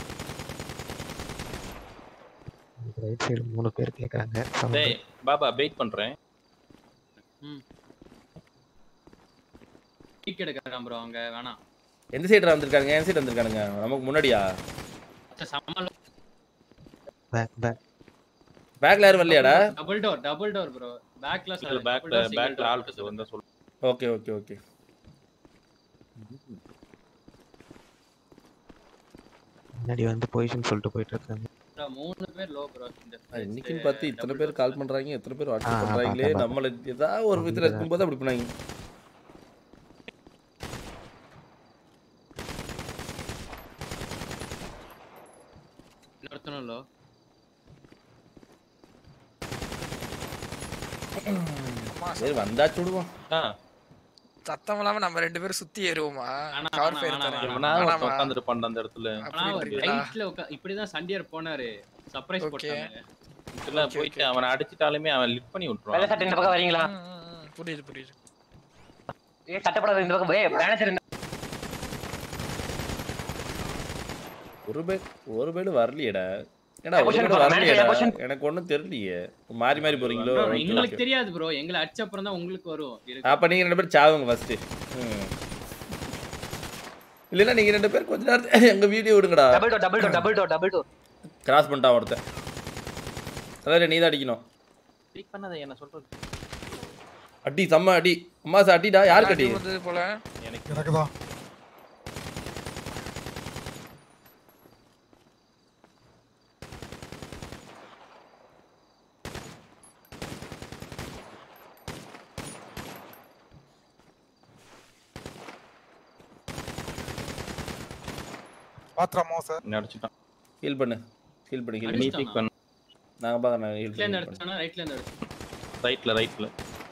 ரைட் சைடு மூணு பேர் கேக்குறாங்க sound. டேய் பாபா வெயிட் பண்றேன் கிக் எடுக்கிறான் ப்ரோ அவங்க வேணாம் எந்த சைடு வந்திருக்காங்க என் சைடு வந்திருக்கானுங்க நமக்கு முன்னாடியா சம்மல பேக் பேக் பேக்ல யாரும் வரலையாடா double door double door bro பேக்ல இல்ல பேக்ல பேக்ல ஆள் இருக்கு வந்தா சொல்லு ஓகே ஓகே ஓகே முன்னாடி வந்து பொசிஷன் சொல்லிட்டு போயிட்டு இருக்காங்க மூணு பேர் லோ ப்ரோ இந்த இன்னைக்குன்னு பார்த்து இத்தனை பேர் கால் பண்றாங்க எத்தனை பேர் ஆ, வாட்ஸ்அப் ஆ, பண்றாங்களே பார்த்தேன், பார்த்தேன். நம்மள ஏதாவது ஒரு விதத்துல இருக்கும்போது அப்படி பண்ணாங்க இன்னொருத்தனும் லோ சரி வந்தா சுடுவோம் சத்தம் இல்லாம நம்ம ரெண்டு பேரும் சுத்தி ஏறுவோமா வேணாம், கவர் வேணாம், ஃபயர் வேணாம், தரேன் இவனா ஒருத்தன் உட்காந்துருப்பான் அந்த இடத்துல ஆனா ஒரு ரைட்ல உட்கா இப்படிதான் சண்டியர் போனாரு சர்ப்ரைஸ் Okay. போட்டாங்க இதுல போயிட்டு அவனை அடிச்சிட்டாலுமே அவன் லிட் பண்ணி வெள்ள சட்டை இந்த பக்கம் வரீங்களா புரியுது புரியுது ஏ சட்டப்படாத இந்த பக்கம் ஏய் மேனேஜர் இந்த ஒரு பேர் ஒரு பேர் வரலையேடா ஏடா என் ஒரு question பேர் பாரு, வரலையேடா manager, என் எனக்கு ஒண்ணும் தெரியலையே மாறி மாறி போறீங்களோ Bro, Okay, எங்களுக்கு okay. தெரியாது ப்ரோ எங்களை அடிச்ச அப்புறம் தான் உங்களுக்கு வரும் இருக்கு. அப்ப நீங்க ரெண்டு பேரும் சாவுங்க ஃபர்ஸ்ட் இல்லைன்னா நீங்க ரெண்டு பேரும் கொஞ்ச நேரத்துல எங்க வீடியோ விடுங்கடா double door double door double door double door cross பண்ணிட்டான் ஒருத்தன் அதாவது நீ தான் அடிக்கணும் ஸ்பீக் பண்ணாத என்ன சொல்றது அடி செம்ம அடி அம்மா சார் அடிடா யாருக்கு அடி வந்தது போல எனக்கு எனக்கு தான் பாத்திரமா சார் என்ன அடிச்சிட்டான் ஹீல் பண்ணு ஹீல் பண்ணு ஹீல் நீ பண்ணு பிக் பண்ணு நாங்க பாக்க ஹீல் ரைட்ல இருந்து பண்ணு அடிச்சானா ரைட்ல இருந்து அடிச்சானா ரைட்ல ரைட்ல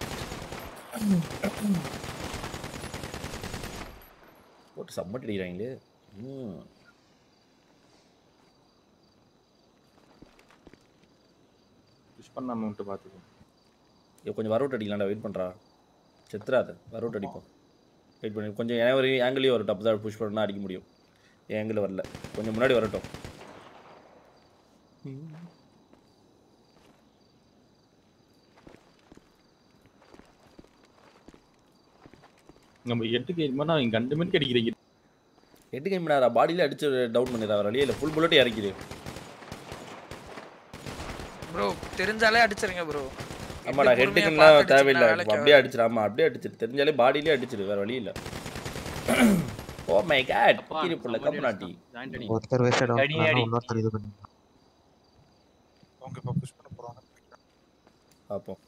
போட்டு சம்மட் அடிக்கிறாங்களே ம் புஷ் பண்ணாம மட்டும் பாத்துக்கோ இவ கொஞ்சம் வரவுட் அடிக்கலாம்டா வெயிட் பண்றா செத்துறாத வரவுட் அடிப்போம் வெயிட் பண்ணி கொஞ்சம் ஏன் ஒரு ஆங்கிளையும் வரட்டும் அப்போ தான் புஷ் பண்ணா அடிக்க முடியும் என் ஆங்கிள் வரல கொஞ்சம் முன்னாடி வரட்டும் நம்ம எட்டு கேட்குமா அவங்க கண்டு மணிக்கு அடிக்கிறீங்க எட்டு கேம் நேரா பாடியில அடிச்சு டவுன் பண்ணிடுறா வழியே இல்லை ஃபுல் புல்லட் இறக்கிடு ப்ரோ தெரிஞ்சாலே அடிச்சிருங்க ப்ரோ ஆமாடா ஹெட்டுக்குலாம் தேவையில்லை அப்படியே அடிச்சிரு ஆமா அப்படியே அடிச்சிரு தெரிஞ்சாலே பாடியிலே அடிச்சிரு வேற வழி இல்லை ஓ மை காட் அப்பா, கீரி புள்ள somebody கம்னாட்டி joint அடி. ஒருத்தர் வேஸ்டட் அடி, அடி. இன்னொருத்தர் இது பண்ணி அவங்க இப்ப புஷ் பண்ண போறாங்க பார்ப்போம்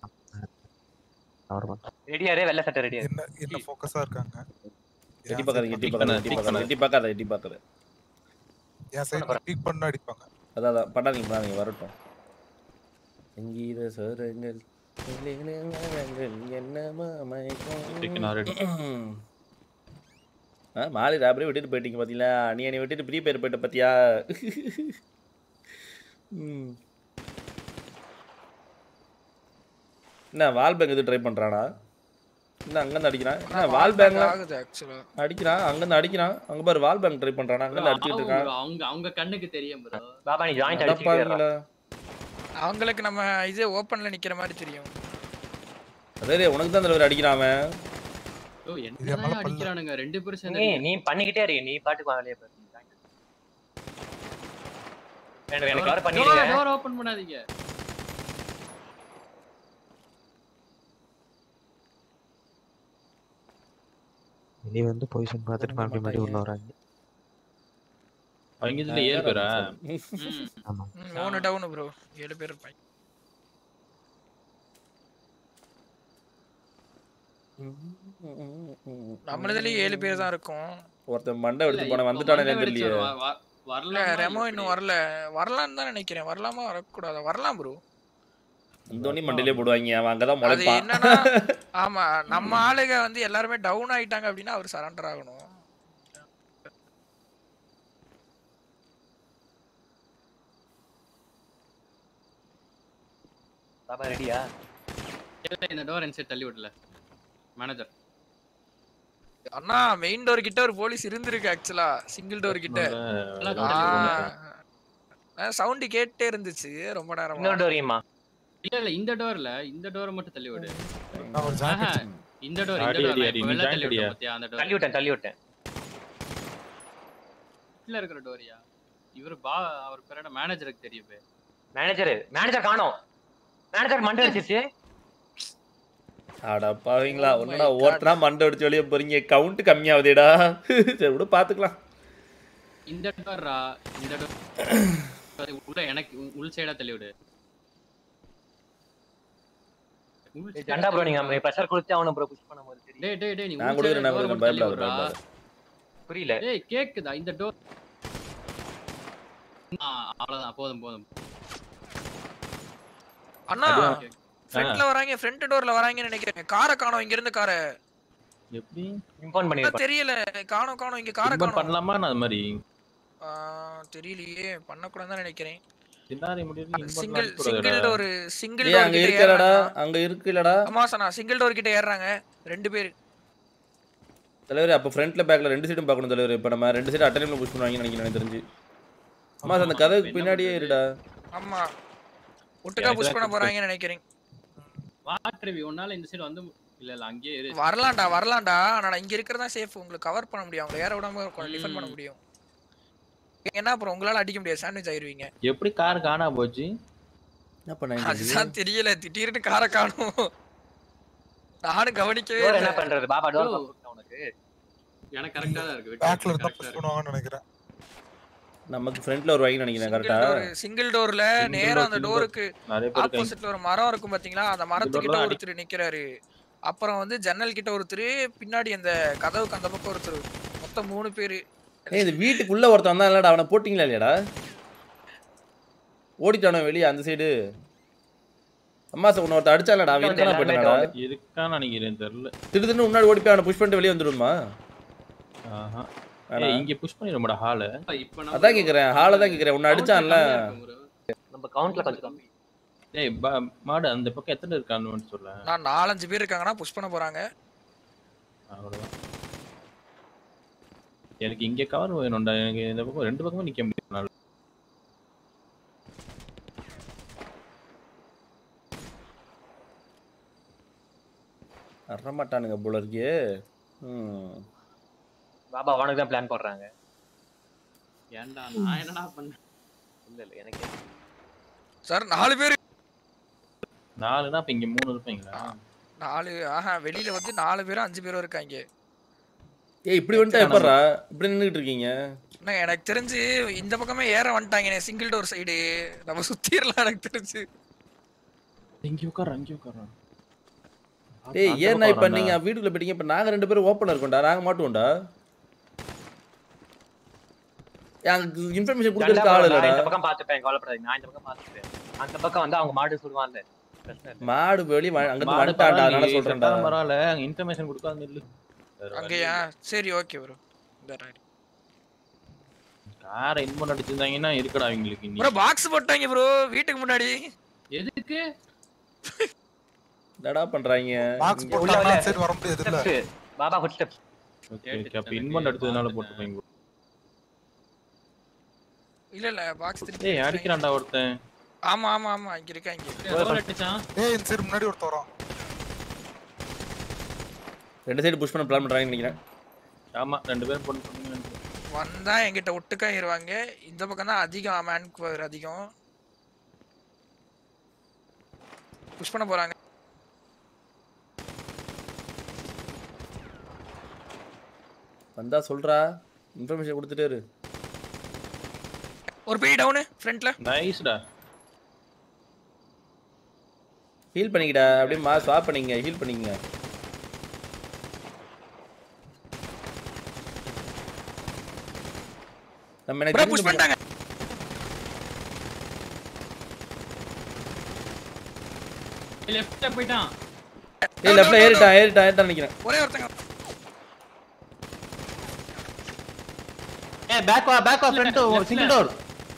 அவர் மட்டும் ரெடியாரே வெள்ள சட்டை ரெடியா என்ன என்ன ஃபோக்கஸா இருக்காங்க எட்டி பார்க்காத எட்டி பார்க்காத எட்டி பார்க்காத எட்டி பார்க்காத எட்டி பார்க்காத என் சைடு பீக் பண்ண அடிப்பாங்க அதான் அதான் பண்ணாதீங்க பண்ணாதீங்க வரட்டும் சங்கீத சரங்கள் என்ன Take an already. ஆ மாலி ராபரே விட்டுட்டு போயிட்டீங்க பார்த்தீங்களா நீ என்னை விட்டுட்டு ப்ரீ பேர் போயிட்ட பார்த்தியா ம். என்ன வால் பேங்க் எதுவும் ட்ரை பண்ணுறானா என்ன அங்கேருந்து அடிக்கிறான் என்ன வால் பேங்க்லாம் ஆகுது ஆக்சுவலா அடிக்கிறான் அங்கேருந்து அடிக்கிறான் அங்கே பாரு வால் பேங்க் ட்ரை பண்ணுறானா Bro, அங்கேருந்து அடிச்சுட்டு ஆகும் இருக்கான் bro. அவங்க அவங்க கண்ணுக்கு தெரியும் ப்ரோ பாபா நீ ஜாயிண்ட் அடிச்சு அடப்பாவிங்களா. அவங்களுக்கு நம்ம இது ஓப்பன்ல நிக்கிற மாதிரி தெரியும் அதே உனக்கு தான் தலைவர் அடிக்கிறான் அவன் ஓ இது என்ன மேல பல்ல. அடிக்கிறானுங்க ரெண்டு பேரும் நீ சேர்ந்து நீ பண்ணிக்கிட்டே இருக்க நீ பாட்டுக்கு வா வெளியே போய் எனக்கு எனக்கு கவர் பண்ணிடுங்க டோர் ஓபன் பண்ணாதீங்க வெளியே வந்து பொசிஷன் பார்த்துட்டு மறுபடியும் மறுபடியும் உள்ள வராங்க அவங்க இதுல ஏழு பேரா ம். ஆமா ம், மூணு டவுன் ப்ரோ ஏழு பேர் இருப்பாங்க நம்மளதுலயே ஏழு பேர் தான் இருக்கும் ஒருத்தன் மண்டை இல்ல, எடுத்து போன இப்போ வந்துட்டானே மண்டை தெரியலையே வெடிச்சு வா- வா- இல்ல வரல ரெமோ இன்னும் வரல வரலான்னு தான் நினைக்கிறேன் வரலாமா வரக்கூடாதா வரலாம் ப்ரோ இந்தோனி மண்டிலே போடுவாங்க அவன் அங்கதான் அது முளைப்பான் என்னன்னா ஆமா நம்ம ஆளுங்க வந்து எல்லாருமே டவுன் ஆயிட்டாங்க அப்படின்னா அவர் சரண்டர் ஆகணும் பாபா ரெடியா இல்ல, இந்த டோர் இன்சைட் தள்ளி விடல மேனேஜர் அண்ணா மெயின் டோர் கிட்ட ஒரு போலீஸ் இருந்திருக்கு ஆக்சுவலா சிங்கிள் டோர் கிட்ட சவுண்ட் கேட்டே இருந்துச்சு ரொம்ப நேரமா இன்னொரு டோரியுமா இல்ல இல்ல இந்த டோர்ல இந்த டோரை மட்டும் தள்ளி விடு நான் ஒரு ஆஹா, ஜாக்கெட் இந்த டோர் இந்த அடி, டோர் அடி, அடி, இப்ப நீ வெளில joint தள்ளி அடியா? விட்டோம் பாத்தியா அந்த தள்ளி டோர் விட்டேன் தள்ளி விட்டேன் உள்ள இருக்கிற டோரியா இவர் பா அவர் பேர் என்ன மேனேஜருக்கு தெரியும் மேனேஜர் மேனேஜர் காணோம் மேனேஜர் மண்டை அடிச்சிருச்சு அட பாவீங்களா Oh my ஒன்னடா God. ஓட்டுனா மண்டை அடிச்சு வெளியே போறீங்க கவுண்ட் கம்மியாகுதேடா சரி விட பாத்துக்கலாம் இந்த டோர்ரா இந்த டோர் உள்ள எனக்கு உ- உள் சைடா தள்ளி விடு உள் side ஆ ஜண்டா ப்ரோ தள்ளி நீங்க விடுறா. ப்ரெஷர் கொடுத்து அவனை ப்ரோ புஷ் பண்ணும்போது தெரியும் டேய் டேய் டேய் நீ நான் உள் side கொடுக்குறேன் நான் door கொடுக்குறேன் மட்டும் தள்ளி பயப்படாத விடுறா. பயப்படாத புரியல டேய் கேக்குதா இந்த டோர் ஆ அவ்வளவுதான் போதும் போதும் அண்ணா Okay. ஃப்ரண்ட்ல வராங்க ஃப்ரண்ட் டோர்ல வராங்கன்னு நினைக்கிறேன் காரை காணோம் இங்க இருந்து காரை எப்படி இன்ஃபார்ம் பண்ணிருப்பேன் தெரியல காணோம் காணோம் இங்க காரை Invert காணோம் பண்ணலாமா நான் அது மாதிரி ஆ, தெரியலையே பண்ணக்கூடாதுன்னு நினைக்கிறேன் சின்னாரி முடிவு சிங்கிள் சிங்கிள் டோர் சிங்கிள் ஏய் டோர் அங்க கிட்ட இருக்கலடா ஏறாங்க அங்க இருக்குல்லடா ஆமா சனா சிங்கிள் டோர் கிட்ட ஏறுறாங்க ரெண்டு பேர் தலைவர் அப்ப ஃப்ரண்ட்ல பேக்ல ரெண்டு சைடும் பார்க்கணும் தலைவர் இப்ப நம்ம ரெண்டு சைடு அட்டனைல புஷ் பண்ணுவாங்கன்னு நினைக்கிறேன் எனக்கு தெரிஞ்சு அம்மா அந்த கதவுக்கு பின்னாடியே இருடா ஆமா ஒட்டுக்கா புஷ் பண்ண போறாங்கன்னு நினைக்கிறேன் வாட்டர் உன்னால இந்த சைடு வந்து இல்ல இல்ல அங்கேயே இரு வரலாம்டா வரலாம்டா ஆனா இங்க இருக்கிறதா சேஃப் உங்களுக்கு கவர் பண்ண முடியும் அவங்களை ஏற விடாம டிஃபெண்ட் பண்ண முடியும் என்ன அப்புறம் உங்களால அடிக்க முடியாது சாண்ட்விச் ஆயிருவீங்க எப்படி கார் காணா போச்சு என்ன பண்ணாங்க அதுதான் தெரியல திடீர்னு காரை காணும் நானும் கவனிக்கவே டோர் இல்லை என்ன பண்றது பாபா டோர் Bro. எனக்கு கரெக்டா தான் இருக்கு பேக்ல இருந்தா correct ஆ புஷ் இருக்கு. பண்ணுவாங்கன்னு நினைக்கிறேன் நமக்கு ஃப்ரண்ட்ல ஒரு வாங்கி நினைக்கிறேன் கரெக்டா சிங்கிள் டோர்ல Single நேரா door, அந்த single door. டோருக்கு நிறைய பேர் இருக்காங்க ஆப்போசிட்ல ஒரு மரம் இருக்கும் பாத்தீங்களா அந்த மரத்துக்கிட்ட door ல அடி- ஒருத்தர் நிக்கிறாரு அப்புறம் வந்து ஜன்னல் கிட்ட ஒருத்தர் பின்னாடி அந்த கதவுக்கு அந்த பக்கம் ஒருத்தர் மொத்தம் மூணு பேரு ஏய் இந்த வீட்டுக்குள்ள ஒருத்தன் வந்தான் இல்லடா அவனை போட்டிங்களா இல்லையாடா ஓடிட்டானோ வெளியே அந்த சைடு அம்மா சார் உன்னை ஒருத்தன் அடிச்சாலடா அவன் வந்து இருக்கானா எல்லாருமே போயிட்டானடா இருக்கான்னு நினைக்கிறேன் தெரியல திடு தின்னு முன்னாடி ஓடி போய் அவனை புஷ் பண்ணிட்டு வெளியே வந்துடுமா ஆஹா வேணாம். ஏய் இங்க புஷ் பண்ணிடுமாடா ஹால இப்ப நம்ம அதான் கேக்குறேன் ஹால தான் கேக்குறேன் உன்னை அடிச்சான்ல கம்மியா இருக்கும் bro. நம்ம கவுண்ட்ல கொஞ்சம் கம்மி ஏய் பா- மாடு அந்த பக்கம் எத்தனை இருக்கான்னு மட்டும் சொல்ல நான் நாலஞ்சு பேர் இருக்காங்கன்னா புஷ் பண்ண போறாங்க அவ்வளவுதான் எனக்கு இங்க கவர் வேணும்டா எனக்கு இந்த பக்கம் ரெண்டு பக்கமும் நிக்க முடியும் என்னால. வரமாட்டானுங்க போல இருக்கே ம் பாபா அவனுக்கு தான் பிளான் போடுறாங்க ஏன்டா நான் என்னடா பண்ணேன் இல்ல இல்ல எனக்கு சார் நாலு பேர் நாலுனா அப்ப இங்க மூணு இருப்பீங்களா நாலு ஆஹா வெளியில வந்து நாலு பேரும் அஞ்சு பேரும் இருக்காங்க ஏய் இப்படி வந்துட்டா எப்பட்றா இப்படி நின்னுகிட்டு இருக்கீங்க அண்ணா, எனக்கு தெரிஞ்சு இந்த பக்கமே ஏற வந்துட்டாங்க சிங்கிள் டோர் சைடு நம்ம சுத்திரலாம் எனக்கு தெரிஞ்சு இங்க உட்கார அங்க உட்கார டேய் ஏன்னா இப்ப நீங்க வீட்டுக்குள்ள போயிட்டீங்க இப்ப நாங்க ரெண்டு பேரும் ஓப்பன் இருக்கோம்டா நாங்க மாட்டுவோம்டா இன்ஃபர்மேஷன் கொடுக்கறதுக்கு ஆள் நான் இல்லடா இந்த பக்கம் பாத்துப்பேன் கவலைப்படாதீங்க நான் இந்த பக்கம் பாத்துப்பேன் அந்த பக்கம் வந்து அவங்க மாடு சுடுவான்ல பிரச்சனை இல்ல மாடு வெளிய வ- அங்கிருந்து மாடு வந்துட்டான்டா அதனால பரவாயில்ல, சொல்றேன்டா செத்தாலும் பரவாயில்ல அங்க இன்ஃபர்மேஷன் கொடுக்காத இல்ல அங்கேயா சரி ஓகே ப்ரோ இந்த காரை இன்மோட் அடிச்சிருந்தாங்கன்னா இருக்கடா அவங்களுக்கு ப்ரோ இன்னி பாக்ஸ் போட்டாங்க ப்ரோ வீட்டுக்கு முன்னாடி எதுக்கு என்னடா பண்றாங்க பாக்ஸ் உள்ள போட்டாங்கன்னா உள்ள. அந்த சைடு வர முடியாது இல்ல Steps. பாபா ஃபுட் ஸ்டெப்ஸ் ஓகே ஓகே அப்ப இன்மோட் அடிச்சதுனால போட்டுருப்பீங்க இல்ல இல்ல பாக்ஸ் திருப்பி ஏய் அடிக்கிறான்டா ஒருத்தன் ஆமா ஆமா ஆமா இங்க இருக்காங்க டோர் அடிச்சான் ஏய் இந்த சைடு முன்னாடி ஒருத்தர் வரான் ரெண்டு சைடு புஷ் பண்ண பிளான் பண்றாங்கன்னு நினைக்கிறேன் ஆமா ரெண்டு பேரும் பொண்ணு பொண்ணுங்க வந்தா என்கிட்ட ஒட்டுக்கா ஏறுவாங்க இந்த பக்கம் தான் அதிகம் மேன் பவர் அதிகம் புஷ் பண்ண போறாங்க வந்தா சொல்றா இன்ஃபர்மேஷன் கொடுத்துட்டே இரு ஒரு பெரிய டவுனு ஃப்ரண்ட்ல நைஸ்டா ஹீல் பண்ணிக்கிடா அப்படியே மா ஸ்வாப் பண்ணிங்க ஹீல் பண்ணிங்க நம்ம எனக்கு ப்ரோ தெரிஞ்சு புஷ் பண்ணிட்டாங்க லெஃப்ட்ல போயிட்டான் ஏய் லெஃப்ட்ல ஏறிட்டான் ஏறிட்டான் ஏறிட்டான் நினைக்கிறேன் ஒரே ஒருத்தங்க ஏ பேக் வா பேக் வா ஃப்ரண்ட் சிங்கிள் டோர்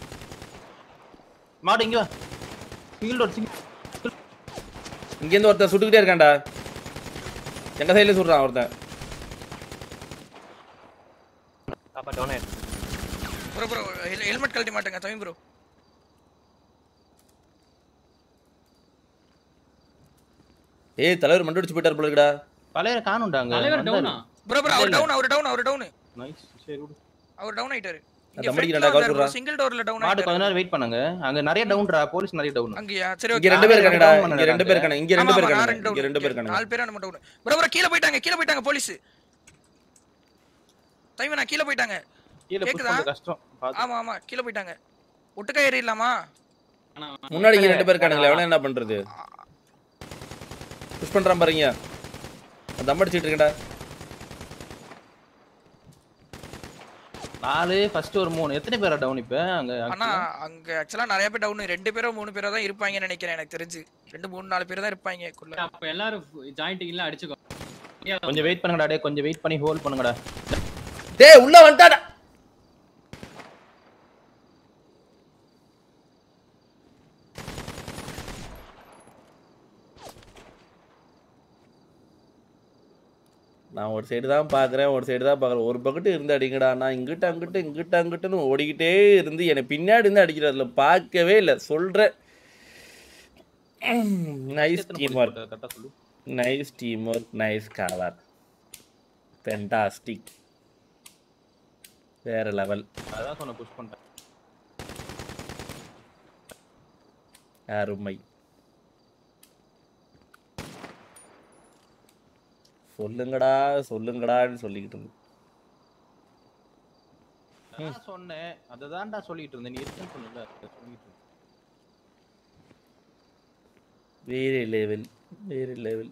மாடு இங்க வா சிங்கிள் டோர் சிங்கிள் இங்க இருந்து ஒருத்தன் சுட்டுக்கிட்டே இருக்கான்டா எங்க சைடுல சுடுறான் ஒருத்தன் அப்ப டவுன் ஆயிடுச்சு ப்ரோ ப்ரோ ஹெல்மெட் கழட்டி மாட்டேங்க தம்பி ப்ரோ ஏய் தலைவர் மண்டை அடிச்சு போயிட்டார் போல இருக்குடா பழைய காணுண்டாங்க தலைவர் டவுனா ப்ரோ ப்ரோ அவர் டவுன் அவர் டவுன் அவர் டவுன் நைஸ் சரி விடு அவர் டவுன் ஆயிட்டாரு நான் தம்பிக்கு ரெண்டா cover சிங்கிள் டோர்ல டவுன் மாடு கொஞ்ச ஆயிட்டாரு நேரம் வெயிட் பண்ணுங்க அங்க நிறைய டவுன்டா போலீஸ் நிறைய டவுன் அங்கயா சரி இங்க ஓகே ரெண்டு பேர் இருக்கானடா down இங்க ரெண்டு பேர் இருக்கானே இங்க ரெண்டு பேர் இருக்கானே இங்க ரெண்டு பேர் இருக்கானே நாலு பேர் நம்ம டவுன் ப்ரோ ப்ரோ கீழ போயிட்டாங்க கீழ போயிட்டாங்க போலீஸ் டைம் நான் கீழ போயிட்டாங்க கீழ புஷ் கேக்குதா? பண்ண கஷ்டம் பாத்து. ஆமா ஆமா கீழ போயிட்டாங்க ஒட்டுக்கா ஏறிடலாமா முன்னாடி இங்க ரெண்டு பேர் இருக்கானுங்களே அவன என்ன பண்றது புஷ் பண்றான் பாருங்க தம் அடிச்சிட்டு இருக்கேன்டா நாலு ஃபர்ஸ்ட் ஒரு மூணு எத்தனை பேரா டவுன் இப்ப அங்க ஆனா அங்க ஆக்சுவலா நிறைய பேர் டவுன் ரெண்டு பேரோ மூணு பேரோ தான் இருப்பாங்கன்னு நினைக்கிறேன் எனக்கு தெரிஞ்சு ரெண்டு மூணு நாலு பேர் தான் இருப்பாங்க குள்ள அப்ப எல்லாரும் ஜாயிண்டிங்ல அடிச்சுக்கோ கொஞ்சம் வெயிட் பண்ணுங்கடா டேய் கொஞ்சம் வெயிட் பண்ணி ஹோல்ட் பண்ணுங்கடா டேய் உள்ள வந்துட்டாடா நான் ஒரு சைடு தான் பார்க்குறேன் ஒரு சைடு தான் பார்க்குறேன் ஒரு பக்கெட்டு இருந்து அடிங்கடா நான் இங்கிட்ட அங்கிட்டு இங்கிட்ட அங்கிட்டுன்னு ஓடிக்கிட்டே இருந்து என்னை பின்னாடி இருந்து அடிக்கிறதுல பார்க்கவே இல்லை சொல்கிறேன் நைஸ் எத்தனை டீம் police ஒர்க் போட்டு கரெக்டா சொல்லு nice team work nice cover fantastic வேற லெவல் அதான் சொன்ன புஷ் பண்ணிட்டேன் அருமை சொல்லுங்கடா சொல்லுங்கடான்னு சொல்லிக்கிட்டு இருந்தேன் அதான் சொன்னேன் அததான்டா சொல்லிட்டு இருந்தேன் நீ இருக்குன்னு சொன்னல அதை சொல்லிட்டு இருந்தேன் வேறு லெவல் வேறு லெவல்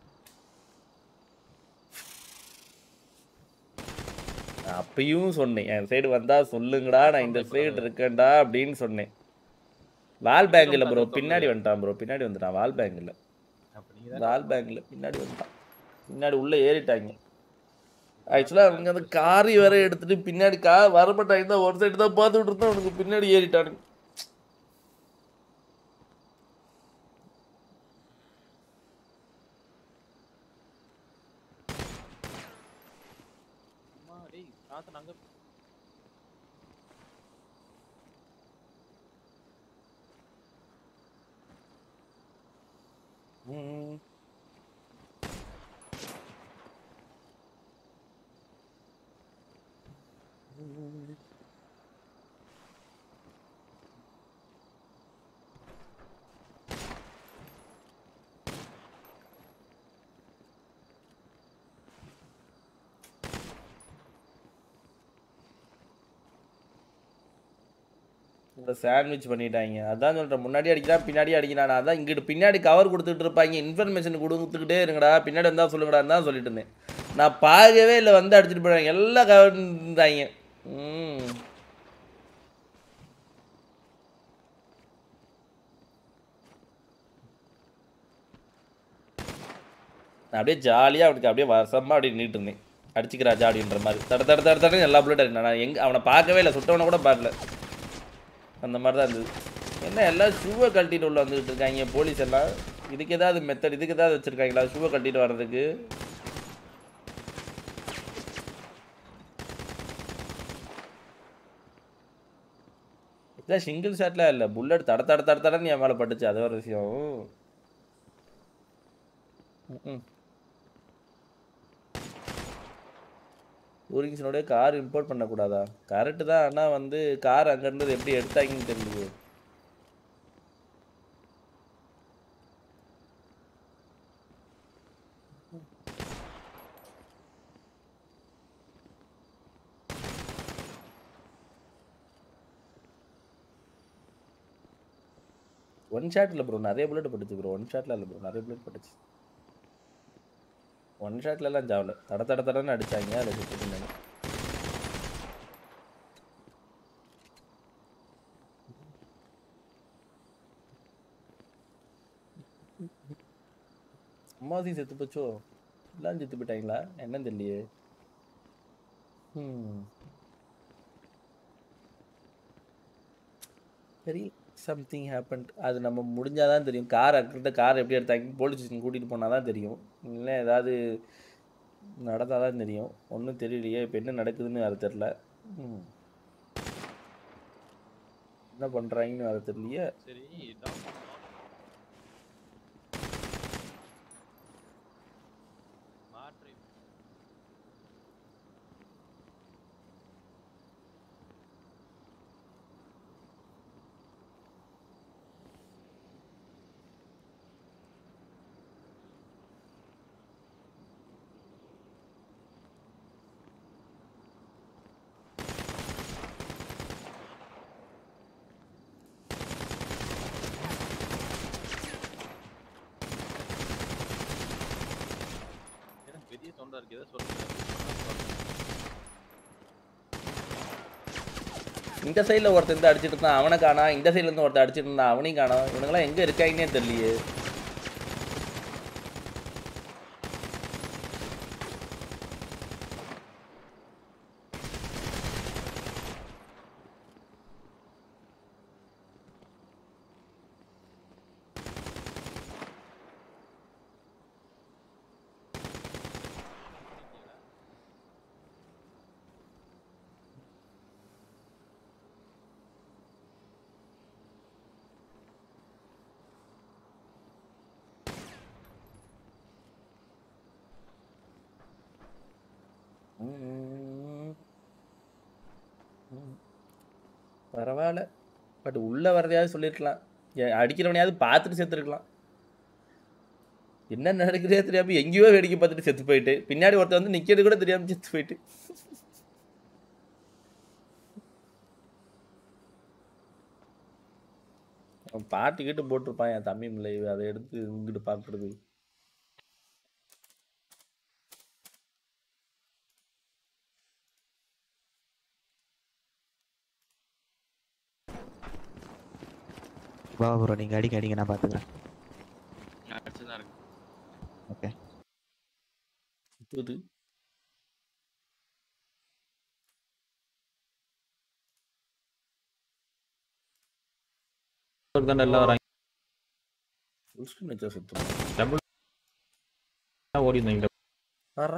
அப்பயும் சொன்னேன் என் சைடு வந்தா சொல்லுங்கடா நான் இந்த சைடு இருக்கேன்டா அப்படின்னு சொன்னேன் வால் பேங்க் இல்ல ப்ரோ பின்னாடி வந்துட்டான் ப்ரோ பின்னாடி வந்துட்டான் வால் பேங்க் இல்ல அப்ப நீ தான் வால் பேங்க்ல பின்னாடி வந்துட்டான் பின்னாடி உள்ள ஏறிட்டாங்க ஆக்சுவலாக அவங்க அந்த காரி வேற எடுத்துட்டு பின்னாடி கார் வரமாட்டாங்க தான் ஒரு சைடு தான் பார்த்துட்டு இருந்தோம் அவனுக்கு பின்னாடி ஏறிட்டானுங்க அம்மா, டேய் ராத்திரி அங்க ம். இந்த சாண்ட்விச் பண்ணிட்டாங்க அதான் சொல்கிறேன் முன்னாடி அடிக்கிறான் பின்னாடி அடிக்கிறான் அதான் இங்கிட்டு பின்னாடி கவர் கொடுத்துட்டு இருப்பாங்க இன்ஃபர்மேஷன் கொடுத்துக்கிட்டே இருங்கடா பின்னாடி வந்தால் சொல்லுங்கடான்னு தான் சொல்லிட்டு இருந்தேன் நான் பார்க்கவே இல்லை வந்து அடிச்சிட்டு போயிட்டாங்க எல்லாம் கவர் இருந்தாங்க ம் நான் அப்படியே ஜாலியாக அவனுக்கு அப்படியே வசமாக அப்படியே நின்றுட்டு இருந்தேன் அடிச்சுக்கிறா ஜாடின்ற மாதிரி தட தட தட தடன்னு எல்லா புல்லட் அடிக்கணும் நான் எங்க அவனை பார்க்கவே இல்லை சுட்டவனை கூட பார்க்கல அந்த மாதிரி தான் இருந்தது என்ன எல்லாம் ஷூவை கழட்டிட்டு உள்ள வந்துகிட்டு இருக்காங்க போலீஸ் எல்லாம் இதுக்கு ஏதாவது மெத்தட் இதுக்கு ஏதாவது வச்சிருக்காங்களா ஷூவை கழட்டிட்டு வர்றதுக்கு இதான் சிங்கிள் ஷாட்லாம் இல்லை புல்லட் தட தட தட தடன்னு என் மேலே பட்டுச்சு அது ஒரு விஷயம் ம்ம். ஊரிங்ஸினோட கார் இம்போர்ட் பண்ணக்கூடாதா கரெக்டு தான் ஆனால் வந்து கார் அங்கேருந்து எப்படி எடுத்தாங்கன்னு தெரியலையே ஒன் ஷாட் இல்லை ப்ரோ நிறைய புல்லட் பட்டுச்சு ப்ரோ ஒன் ஷாட்டில் இல்லை ப்ரோ நிறைய புல்லட் பட்டுச்சு ஒன் ஷாட்லலாம் ஜாவல தட தட தடன்னு அடிச்சாங்க அதில் சுற்றிட்டு இருந்தாங்க அம்மாவையும் செத்து போச்சோ எல்லாம் செத்து போயிட்டாங்களா என்னன்னு தெரியலையே ம் சரி சம்திங் ஹேப்பன்ட் அது நம்ம முடிஞ்சாதான் தெரியும் கார் அக்கிட்ட கார் எப்படி எடுத்தாங்க போலீஸ் ஸ்டேஷன் கூட்டிகிட்டு போனால் தான் தெரியும் இல்லை ஏதாவது நடந்தால் தான் தெரியும் ஒன்றும் தெரியலையே இப்போ என்ன நடக்குதுன்னு அது தெரில ம். என்ன பண்ணுறாங்கன்னு அது தெரியலையே சரி down. மாற்று எனக்கு பெரிய சவுண்டா இருக்கு ஏதோ சொல்லுங்க இந்த சைடில் ஒருத்தன் இருந்து அடிச்சிட்டு இருந்தான் அவனை காணா இந்த சைடுல இருந்து ஒருத்தன் அடிச்சிட்டு இருந்தான் அவனையும் காணோம் இவனுங்களாம் எங்கே இருக்காங்கன்னே தெரியலையே ம். ம். பரவாயில்ல பட் உள்ள வரதையாவது சொல்லியிருக்கலாம் ஏன் அடிக்கிறவனையாவது பார்த்துட்டு செத்துருக்கலாம் என்ன நடக்குதே தெரியாம எங்கேயோ வேடிக்கை பார்த்துட்டு செத்து போயிட்டு பின்னாடி ஒருத்தன் வந்து நிக்கிறது கூட தெரியாம செத்து போயிட்டு அவன் பாட்டு கிட்டு போட்டிருப்பான் என் தம்பி மில்லை அதை எடுத்து இங்கிட்டு பார்க்கறது வா ப்ரோ நீங்க அடிங்க அடிங்க நான் பாத்துக்கிறேன் அடிச்சுதான் இருக்கு ஓகே சுத்துது தானே எல்லாம் வராங்க ஃபுல் ஸ்க்ரீன் வச்சா சுத்தும் டபுள் ஓடி இருந்தாங்க ஆறா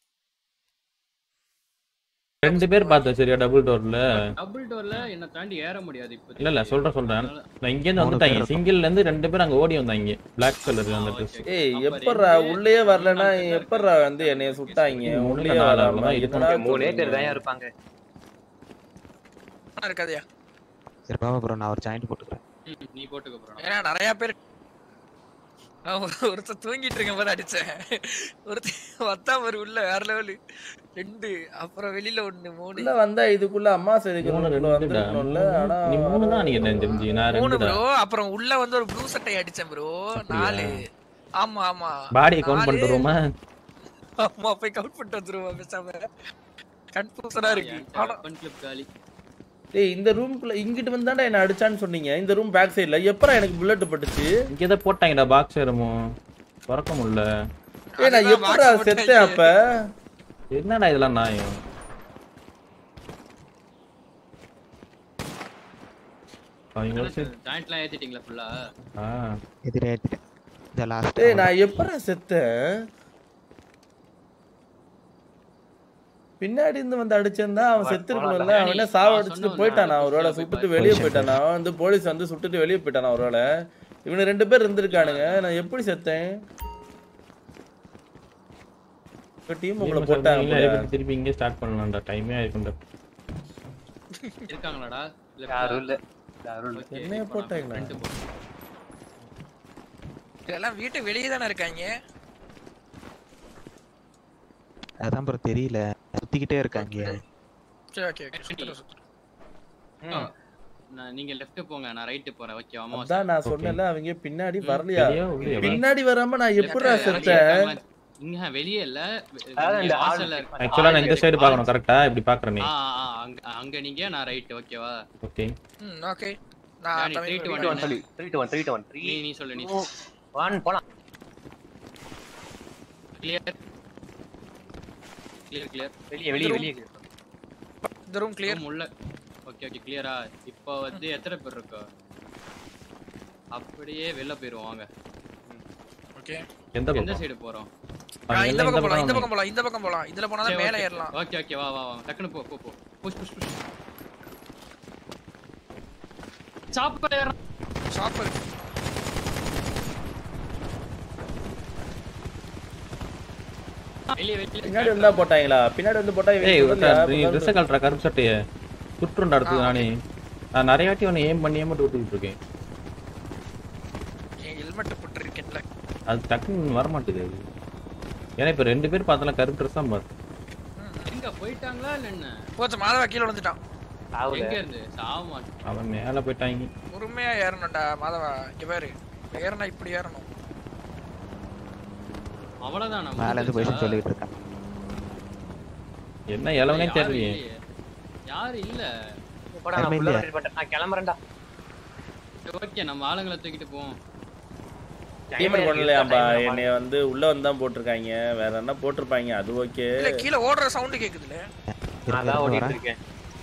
ரெண்டு பேர் பார்த்தேன் சரியா டபுள் டோர்ல டபுள் டோர்ல என்ன தாண்டி ஏற முடியாது இப்போ இல்ல இல்ல சொல்றேன் சொல்றேன் அதனால- நான் இங்க இருந்து மூணு வந்துட்டாங்க பேர் சிங்கிள்ல இருந்து ரெண்டு பேர் அங்க ஓடி வந்தாங்க பிளாக் கலர் அந்த ஆ, ட்ரெஸ் okay. ஏய் அப்ப எப்பட்றா ரெண்டு, உள்ளே வரலனா மூணு நாலு எப்பட்றா வந்து என்னைய சுட்டாங்க மூணு உள்ளே நாலு வராம அவ்வளவுதான் இருக்கும். என்னடா மூணே பேர் சொல்றீங்க? தான் இருப்பாங்க இருக்காதியா சரி பாபா ப்ரோ நான் ஒரு ஜாயிண்ட் போட்டுக்கிறேன் ம், நீ போட்டுக்க போறோம் ஏன்னா நிறைய பேர் நான் ஒரு- ஒருத்தன் தூங்கிட்டு இருக்க போது அடிச்சேன் ஒருத்தன் வத்தா ஒரு உள்ள வேற லெவலு ரெண்டு அப்புறம் வெளியில ஒண்ணு மூணு உள்ள வந்தா இதுக்குள்ள அம்மா செதுக்கு மூணு உள்ள ரெண்டுடா. வந்துருக்கணும்ல ஆனா நீ மூணு தான் நீ என்ன தெரிஞ்சு நான் மூணு ரெண்டு ப்ரோ அப்புறம் உள்ள வந்து ஒரு ப்ளூ சட்டை அடிச்சேன் ப்ரோ அப்படியா? நாலு ஆமா ஆமா பாடியை கவுண்ட் நாலு. பண்ணிட்டு வருவோமா ஆமா போய் கவுண்ட் பண்ணிட்டு வந்துருவோம் பேசாம கன்ஃபியூசனா இருக்கு ஆனா ஓப்பன் கிளிப் காலி டேய் இந்த ரூம்குள்ள இங்கிட்டு வந்தாண்டா என்ன அடிச்சான்னு சொன்னீங்க இந்த ரூம் பேக் சைடுல எப்பறா எனக்கு புல்லட் பட்டுச்சு இங்க ஏதோ போட்டாங்கடா பாக்ஸ் ஏறமோ திறக்க முடியல ஏய் நான் அதுதான் எப்பறா box செத்தேன் போட்டாங்க. அப்ப என்னடா இதெல்லாம் நியாயம் அவங்களோட சேர்த்து ஜாயிண்ட்லாம் ஏத்திட்டீங்களா ஃபுல்லா ஆ எதிரே ஏத்திட்டேன் இந்த லாஸ்ட் டேய் நான் எப்பறா செத்தேன் பின்னாடி இருந்து வந்து அடிச்சிருந்தா அவன் செத்து இருக்கணும்ல அவன் என்ன சாவ அடிச்சுட்டு சொன்னோம்ல, போயிட்டானா ஒருவேளை போய் சுட்டுட்டு பாரு. வெளியே போய் போயிட்டானா அவன் வந்து போலீஸ் வந்து சுட்டுட்டு வெளியே போயிட்டானா ஒருவேளை இவனு ரெண்டு பேர் இருந்திருக்கானுங்க நான் எப்படி செத்தேன் இப்ப டீம் உங்களை போட்டாங்க இல்ல, போல. திருப்பி இங்கே ஸ்டார்ட் பண்ணலாம்டா டைமே ஆயிருக்கும்டா இருக்காங்களாடா யாரும் இல்ல யாரும் இல்ல Okay, என்னைய இப்போ நான் போட்டாங்களா? front போறேன். இதெல்லாம் வீட்டு வெளியே தானே இருக்காங்க அதான் ப்ரோ தெரியல சுத்திக்கிட்டே இருக்காங்க சரி ஓகே ஓகே சுத்துறேன் சுத்துறேன் நான் நீங்க லெஃப்ட் போங்க நான் ரைட் போறேன் ஓகே அம்மா அதான் நான் சொன்னேன்ல அவங்க பின்னாடி வரலையா வெளியே உள்ளே பின்னாடி வராம நான் எப்படிடா Left செத்தேன் இருக்காங்களா? இங்க வெளியே இல்ல அதாவது இந்த hall ஹாஸ்டல்ல ஆக்சுவலா நான் இந்த சைடு பார்க்கணும் கரெக்டா இப்படி பாக்குறேன் நீ ஆ ஆ, அங்க அங்க நீங்க நான் ரைட் ஓகேவா ஓகே ம் ஓகே நான் Danny, Tamil three to three video to one சொல்லி three to one three to one three நீ நீ சொல்லு நீ ஒன் போலாம் கிளியர் கிளியர் கிளியர் வெளியே வெளியே வெளியே இந்த ரூம் கிளியர் ரூம் உள்ள ஓகே ஓகே கிளியரா இப்போ வந்து எத்தனை பேர் இருக்கா அப்படியே வெளில போயிருவோம் வாங்க ஓகே எந்த எந்த பக்கம் சைடு போறோம் அவங்க இந்த எல்லாம் பக்கம் போலாம் இந்த வரணும். பக்கம் போலாம் இந்த பக்கம் போலாம் இதுல போனா தான் மேலே ஏறலாம் ஓகே ஓகே வா வா வா டக்குனு போ போ போ புஷ் புஷ் புஷ் சாப்பாடு ஏறலாம் ஷாப் வெளியே வெளியே பின்னாடி வந்தா போட்டாங்களா பின்னாடி வந்து போட்டா இவன் ஏய் சொல்லுங்க, நீ அப்ப ட்ரெஸ் கலட்டுற கருப்பு சட்டையை சுற்றுண்டா அடுத்து நானே நான் நிறைய வாட்டி உன்னை ஏம் பண்ணி ஏமாட்டு விட்டுக்கிட்டு இருக்கேன் என் ஹெல்மெட் போட்டுருக்கேன்ல அது டக்குன்னு வர மாட்டேங்குது அது ஏன்னா இப்ப ரெண்டு பேர் பார்த்தாலும் கருப்பு ட்ரெஸ் தான் பாரு எங்க போயிட்டாங்களா இல்ல என்ன போச்சு மாதவா கீழே விழுந்துட்டான் எங்க இருந்து சாவ அவன் மேல போயிட்டாங்க பொறுமையா ஏறணும்டா மாதவா இங்க பாரு ஏறணும் இப்படி ஏறணும் அவ்வளவுதான் நம்ம மேல இருந்து பொசிஷன் சொல்லிட்டு இருக்கான் என்ன இளவனே யாரும் தெரியலையே இல்லையே. யாரும் இல்ல போடா நான் full ஆ rotate பண்ணிட்டேன். நான் கிளம்புறேன்டா ஓகே நம்ம ஆளுங்களை தூக்கிட்டு போவோம் டீமர் பண்ணலையாம்பா என்னைய வந்து உள்ள வந்து தான் போட்டிருக்காங்க வேற என்ன போட்டிருப்பாங்க அது ஓகே இல்ல கீழே ஓடுற சவுண்ட் கேக்குதுல அதான் ஓடிட்டு இருக்கேன்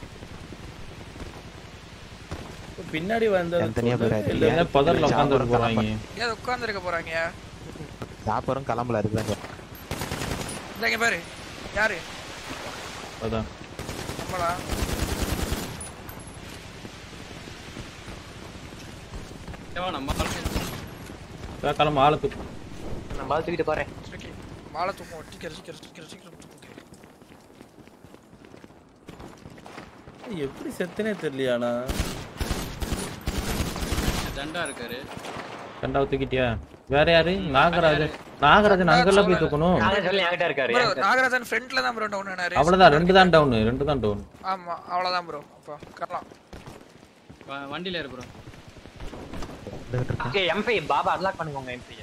பின்னாடி வந்தது தனியா சொல்லு. போயிடாதீங்க. இல்ல, என்ன பதர்ல உட்காந்து போறாங்க ஏன் உட்கார்ந்து இருக்க போறாங்க சாப்பிட்றோம் கிளம்பல அதுதான் இந்த இங்க பாரு யாரு அதான் நம்மளா ஏவா, நம்ம ஆளுங்க அதான் கிளம்ப ஆளை தூக்கு நான் பால் தூக்கிட்டு போறேன் ஓகே மாலை தூக்கும் சீக்கிரம் சீக்கிரம் சீக்கிரம் சீக்கிரம் தூக்கு எப்படி செத்துனே தெரியலையானா தண்டா இருக்காரு ரெண்டாவது தூக்கிட்டியா வேற யாரு நாகராஜன் நாகராஜன் அங்கெல்லாம் போய் தூக்கணும் நானே சொல்லி என்கிட்ட இருக்காரு ப்ரோ என்கிட்ட. நாகராஜன் ஃப்ரண்ட்ல தான் ப்ரோ டவுன் ஆனாரு அவ்வளவுதான் ரெண்டு தான் டவுன் ரெண்டு தான் டவுன் ஆமா அவ்வளவுதான் ப்ரோ அப்போ கரலாம் வ- வண்டியில இரு ப்ரோ ஓகே எம்பி பாபா அன்லாக் பண்ணுங்க உங்க எம்பி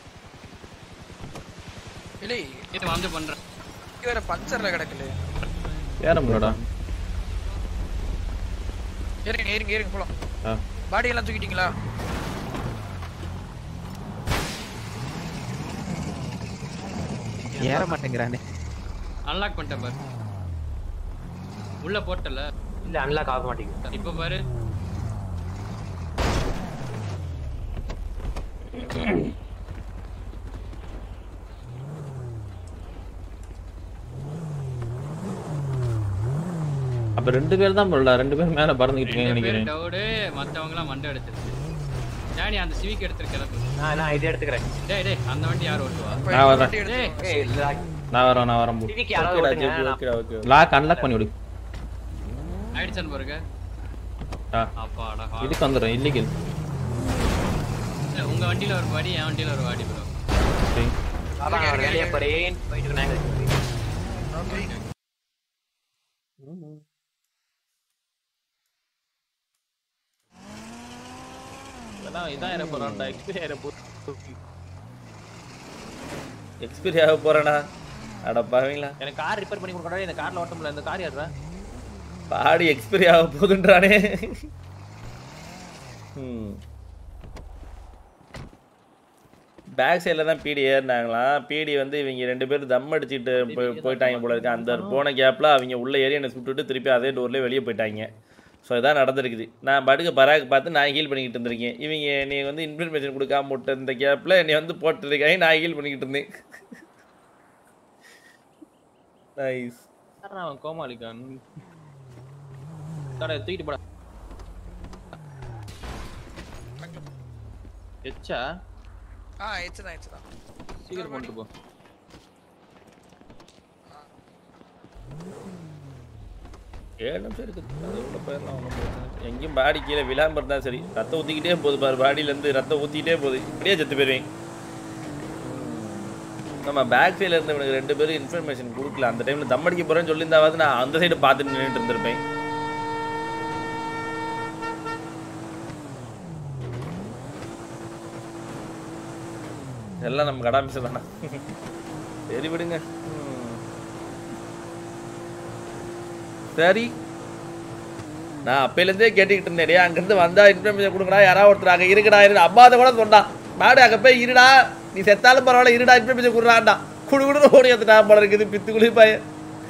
இல்லை இது வந்து பண்றேன் இங்க வேற பஞ்சர்ல கிடக்குது ஏற முடியலடா ஏறுங்க ஏறுங்க ஏறுங்க போலாம் ஆ. பாடி எல்லாம் தூக்கிட்டீங்களா ஏற மாட்டேங்கிறானே அன்லாக் பண்ணிட்டேன் பாரு உள்ள போட்டல இல்ல அன்லாக் ஆக மாட்டேங்குது இப்ப பாரு அப்ப ரெண்டு பேர் தான் போடல ரெண்டு பேர் மேல பறந்துகிட்டு இருக்கீங்கன்னு ரெண்டு பேர் நினைக்கிறேன் டவுடு மத்தவங்க எல்லாம் மண்டை எடுத்துருச்சு டேடி அந்த சிவிக் எடுத்துரு கிளம்பு நான் நான் இதை எடுத்துக்கிறேன் டேய் டேய் அந்த வண்டி யார் ஓட்டுவா அப்ப நான் இந்த வரேன். வண்டி எடுத்து ஏய் லாக் நான் வரேன் நான் வரேன் டிவிக்கு யாராவது ஓகேடா ஓட்டுங்க ஜெபி, நான் ஓகேடா ஓகே லாக் அன்லாக் பண்ணி விடு ஆயிடுச்சான்னு பாருங்க ஆ அப்பாடா ஹா. இதுக்கு வந்துடும் இல்லீகல் இல்ல, உங்க வண்டியில ஒரு வாடி என் வண்டியில ஒரு வாடி ப்ரோ பாபா நான் ஒரு வேலையை போறேன் போயிட்டு நாங்க ஓகே இதான் இதான் ஏற போறான்டா எக்ஸ்பீரி ஏற போகுது எக்ஸ்பீரி ஆக போறேனா அட பாவீங்களா எனக்கு கார் ரிப்பேர் பண்ணி கொடுக்கறா இந்த கார்ல ஓட்ட முடியல இந்த கார் யாருடா பாடி எக்ஸ்பீரி ஆக போகுதுன்றானே ம் பேக் சைடில் தான் பீடி ஏறினாங்களாம் பீடி வந்து இவங்க ரெண்டு பேரும் தம் அடிச்சுட்டு போய் போயிட்டாங்க போல இருக்கு அந்த போன கேப்பில் அவங்க உள்ள ஏறி என்னை சுட்டுட்டு திருப்பி அதே டோர்லேயே வெளியே போயிட்டாங்க ஸோ இதான் நடந்திருக்குது நான் படுக்க பராக் பார்த்து நான் ஹீல் பண்ணிக்கிட்டு இருந்திருக்கேன் இவங்க நீ வந்து இன்ஃபர்மேஷன் கொடுக்காம விட்ட இந்த கேப்பில் என்னை வந்து போட்டுருக்காங்க நான் ஹீல் பண்ணிக்கிட்டு இருந்தேன் நைஸ் அவன் கோமாளிக்கான் தடை தூக்கிட்டு போடா எச்சா ஆ எச்சுதான் எச்சுதான் சீக்கிரம் கொண்டு போ ஏழு நிமிஷம் இருக்குது அது உள்ள போயிடலாம் ஒன்றும் பிரச்சனை இல்லை. எங்கேயும் பாடி கீழே விழாம இருந்தா சரி ரத்தம் ஊற்றிக்கிட்டே போகுது பாரு பாடியிலேருந்து ரத்தம் ஊற்றிக்கிட்டே போகுது இப்படியே செத்து போயிருவேன் நம்ம பேக் சைடில் இருந்து இவனுக்கு ரெண்டு பேரும் இன்ஃபர்மேஷன் கொடுக்கல அந்த டைமில் தம் அடிக்க போகிறேன்னு சொல்லியிருந்தாவது நான் அந்த சைடு பார்த்துட்டு நின்றுட்டு இருந்திருப்பேன் எல்லாம் நம்ம கடாமிசம் தானே சரி விடுங்க ம். சரி நான் அப்பையிலேருந்தே கேட்டுக்கிட்டு இருந்தேன் டேய், அங்கிருந்து வந்தா இன்ஃபர்மேஷன் கொடுங்கடா யாராவது ஒருத்தர் அங்கே இருக்குடா இரு அம்மா அதை கூட சொன்னான் மாடு அங்கே போய் இருடா நீ செத்தாலும் பரவாயில்ல இருடா இன்ஃபர்மேஷன் கொடுறான்டா குடு குடு ஓடி வந்து நான் படம் இருக்குது பித்துக்குழி பையன்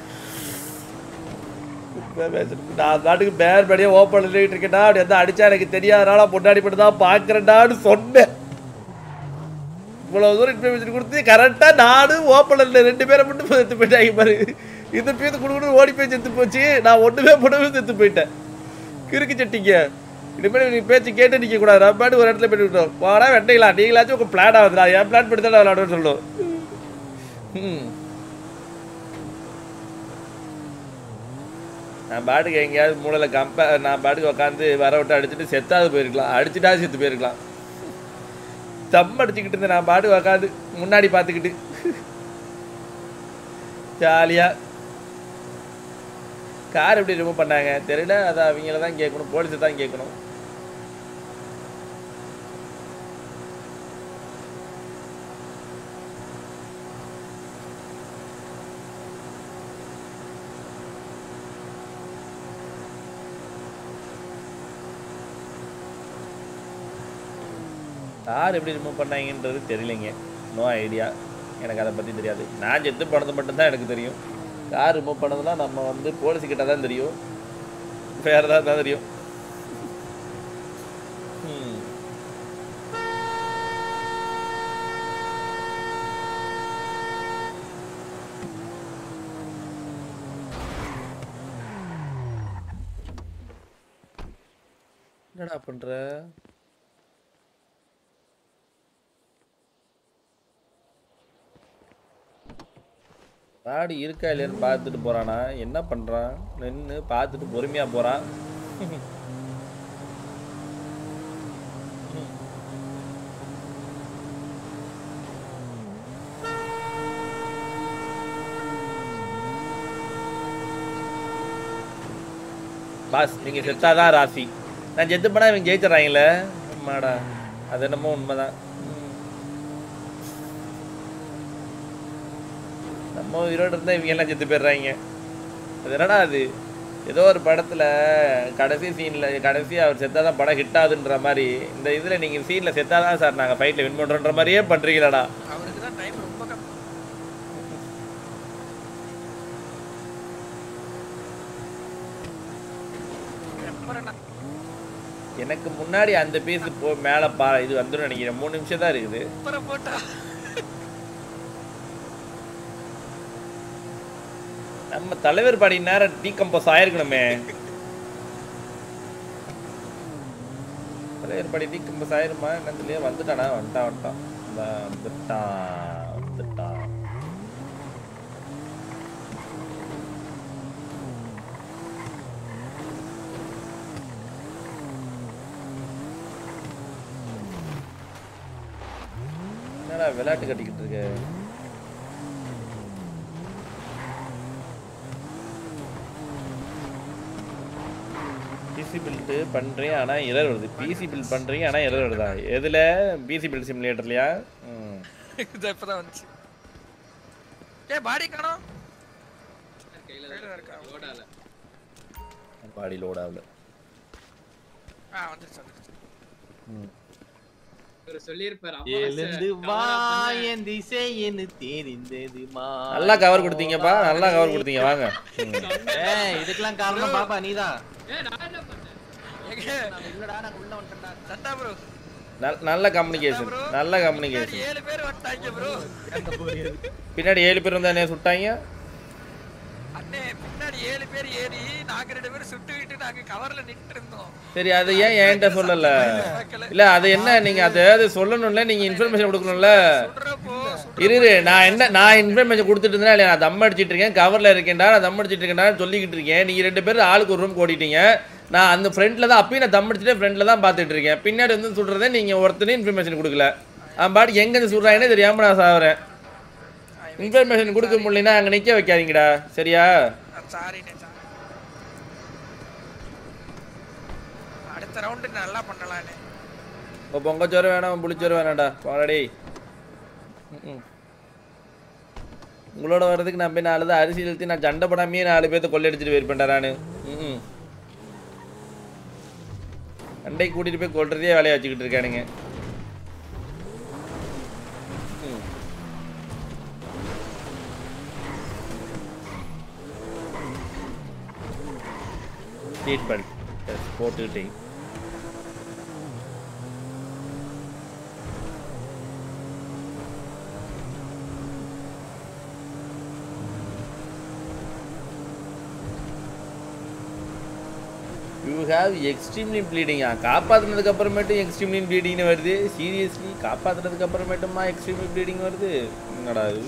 நான் நாட்டுக்கு பேர் படியே ஓப்பன் நின்றுட்டு இருக்கேன்டா அப்படி வந்து அடிச்சா எனக்கு தெரியாதனால பொண்டாடி மட்டும் தான் பார்க்குறேன்டான்னு சொன்னேன் இவ்வளோ தூரம் இன்ஃபர்மேஷன் கொடுத்து கரெக்டாக நானும் ஓப்பனில் ரெண்டு பேரை மட்டும் செத்து போயிட்டாங்க பாரு இந்த பேர் குடு ஓடி போய் செத்து போச்சு நான் ஒன்றுமே போடவே செத்து போயிட்டேன் கிறுக்கு சட்டிங்க இனிமேல் நீ பேச்சு கேட்டு நிற்க கூடாது நம்ம பாட்டு ஒரு இடத்துல போயிட்டு விட்டோம் போடா வெட்டைங்களா நீங்களாச்சும் உங்கள் பிளான் ஆகுதுடா என் பிளான் படி தான் விளாடுவேன்னு சொல்லணும் ம் நான் பாட்டுக்கு எங்கேயாவது மூலையில் கம்ப நான் பாட்டுக்கு உட்காந்து வர விட்டு அடிச்சுட்டு செத்தாவது போயிருக்கலாம் அடிச்சுட்டா செத்து போயிருக்கலாம் தம் அடிச்சுக்கிட்டு இருந்தேன் நான் பாட்டுக்கு உட்காந்து முன்னாடி பார்த்துக்கிட்டு ஜாலியாக கார் எப்படி ரிமூவ் பண்ணாங்க தெரியல அதை அவங்கள தான் கேட்கணும் போலீஸை தான் கேட்கணும் கார் எப்படி ரிமூவ் பண்ணாங்கன்றது தெரியலைங்க நோ ஐடியா எனக்கு அதை பற்றி தெரியாது நான் செத்து போனது மட்டும்தான் எனக்கு தெரியும் கார் ரிமூவ் பண்ணதுலாம் நம்ம வந்து போலீஸ் கிட்ட தான் தெரியும் வேற ஏதாவது தான் தெரியும் ம். என்னடா பண்ற ராடி இருக்கா இல்லையான்னு பார்த்துட்டு போறானா என்ன பண்றான் நின்று பார்த்துட்டு பொறுமையா போறான் பாஸ் நீங்க செத்தாதான் ராசி நான் செத்து போனா இவங்க ஜெயிச்சிடறாங்களே ஆமாடா அது என்னமோ உண்மைதான் ம். நம்ம உயிரோடு இருந்தால் இவங்க எல்லாம் செத்து போயிடுறாங்க அது என்னடா அது ஏதோ ஒரு படத்துல கடைசி சீன்ல கடைசி அவர் செத்தாதான் படம் ஹிட் ஆகுதுன்ற மாதிரி இந்த இதுல நீங்க சீன்ல செத்தாதான் சார் நாங்க ஃபைட்ல வின் பண்றோன்ற மாதிரியே பண்றீங்களாடா அவருக்கு தான் டைம் ரொம்ப கம்மி அப்புறம் நான் எனக்கு முன்னாடி அந்த பீஸ் போ மேல பா இது வந்துடும் நினைக்கிறேன் மூணு நிமிஷம் தான் இருக்குது அப்புறம் போட்டா நம்ம தலைவர் பாடி நேரம் டீகம்போஸ் ஆயிருக்கணுமே தலைவர் பாடி டீகம்போஸ் ஆயிருமா என்னதுலயே வந்துட்டானா வந்துட்டான் வந்துட்டான் இந்தா வந்துட்டான் வந்துட்டான் என்னடா விளையாட்டு கட்டிக்கிட்டு இருக்க பிசி பில்டு பண்ணுறேன் ஆனால் எரர் வருது பிசி பில்ட் பண்ணுறீங்க ஆனால் எரர் வருதா எதில் பிசி பில்ட் சிமுலேட்டர்லையா ம் இது இப்பதான் வந்துச்சு ஏ பாடி காணோம் கையில கையில தான் இருக்கா? இருக்கு ஓடால பாடி லோட் ஆகல ஆ வந்துருச்சு வந்துருச்சு ம் இவர் சொல்லியிருப்பாரு எழுந்து வா அம்மா என் திசைன்னு தெரிந்தது மா நல்லா கவர் கொடுத்தீங்கப்பா நல்லா கவர் கொடுத்தீங்க வாங்க ம். ஏய் இதுக்கெல்லாம் காரணம் பாப்பா நீதான் ஏ நான் என்ன பண்ணேன் எங்க இல்லடா நான் உள்ள வந்துட்டேன்டா சட்டா ப்ரோ நல்- நல்ல கம்யூனிகேஷன் நல்ல கம்யூனிகேஷன் ஏழு பேர் வந்துட்டாங்க ப்ரோ பின்னாடி ஏழு பேர் வந்தா என்ன சுட்டாங்க அண்ணே பின்னாடி ஏழு பேர் ஏறி நாங்க ரெண்டு பேரும் சுட்டுக்கிட்டு நாங்க கவர்ல நின்று இருந்தோம் சரி அதை ஏன் என்கிட்ட சொல்லல இல்ல அது என்ன நீங்க அதை அது சொல்லணும்ல நீங்க இன்ஃபர்மேஷன் கொடுக்கணும்ல சுடுறப்போ இரு இரு, நான் என்ன நான் இன்ஃபர்மேஷன் கொடுத்துட்டு இருந்தேன் இல்லையா நான் தம் அடிச்சிட்டு இருக்கேன் கவர்ல இருக்கேன்டா நான் தம் அடிச்சிட்டு இருக்கேன்டா சொல்லிக்கிட்டு இருக்கேன் நீங்க ரெண்டு பேரும் ஆளுக்கு ஒரு ரூம் ஓடிட்டீங்க நான் அந்த ஃப்ரெண்ட்ல தான் அப்பயும் நான் தம் அடிச்சுட்டு ஃப்ரெண்ட்ல தான் பார்த்துட்டு இருக்கேன் பின்னாடி வந்து சுடுறதே நீங்க ஒருத்தனே இன்ஃபர்மேஷன் கொடுக்கல அவன் பாட்டு எங்க இருந்து சுடுறாங்கன்னே தெரியாம நான் சாவறேன் இன்ஃபர்மேஷன் கொடுக்க முடியலன்னா அங்க நிக்க வைக்காதீங்கடா சரியா சாரிண்ணே சாரி அடுத்த ரவுண்டு நல்லா பண்ணலாண்ணே இப்போ பொங்கச்சோறு வேணாம் புளிச்சோறு வேணாம்டா போங்கடா ம் உங்களோட வர்றதுக்கு நான் போய் நாலு தான் அரிசி இழுத்து நான் சண்டை படாமையே நாலு பேர்த்த கொள்ளையடிச்சிட்டு போயிருப்பேன்டா நான் ம் சண்டை கூட்டிட்டு போய் கொல்றதே வேலையை வச்சுக்கிட்டு இருக்கானுங்க ம். சீட் பெல்ட் போட்டுக்கிட்டேன் யூ ஹாவ் எக்ஸ்ட்ரீம்லி ப்ளீடிங்கா காப்பாற்றினதுக்கு அப்புறமேட்டும் எக்ஸ்ட்ரீம்லி ப்ளீடிங்னு வருது சீரியஸ்லி காப்பாற்றினதுக்கு அப்புறமேட்டுமா எக்ஸ்ட்ரீம்லி ப்ளீடிங் வருது என்னடா இது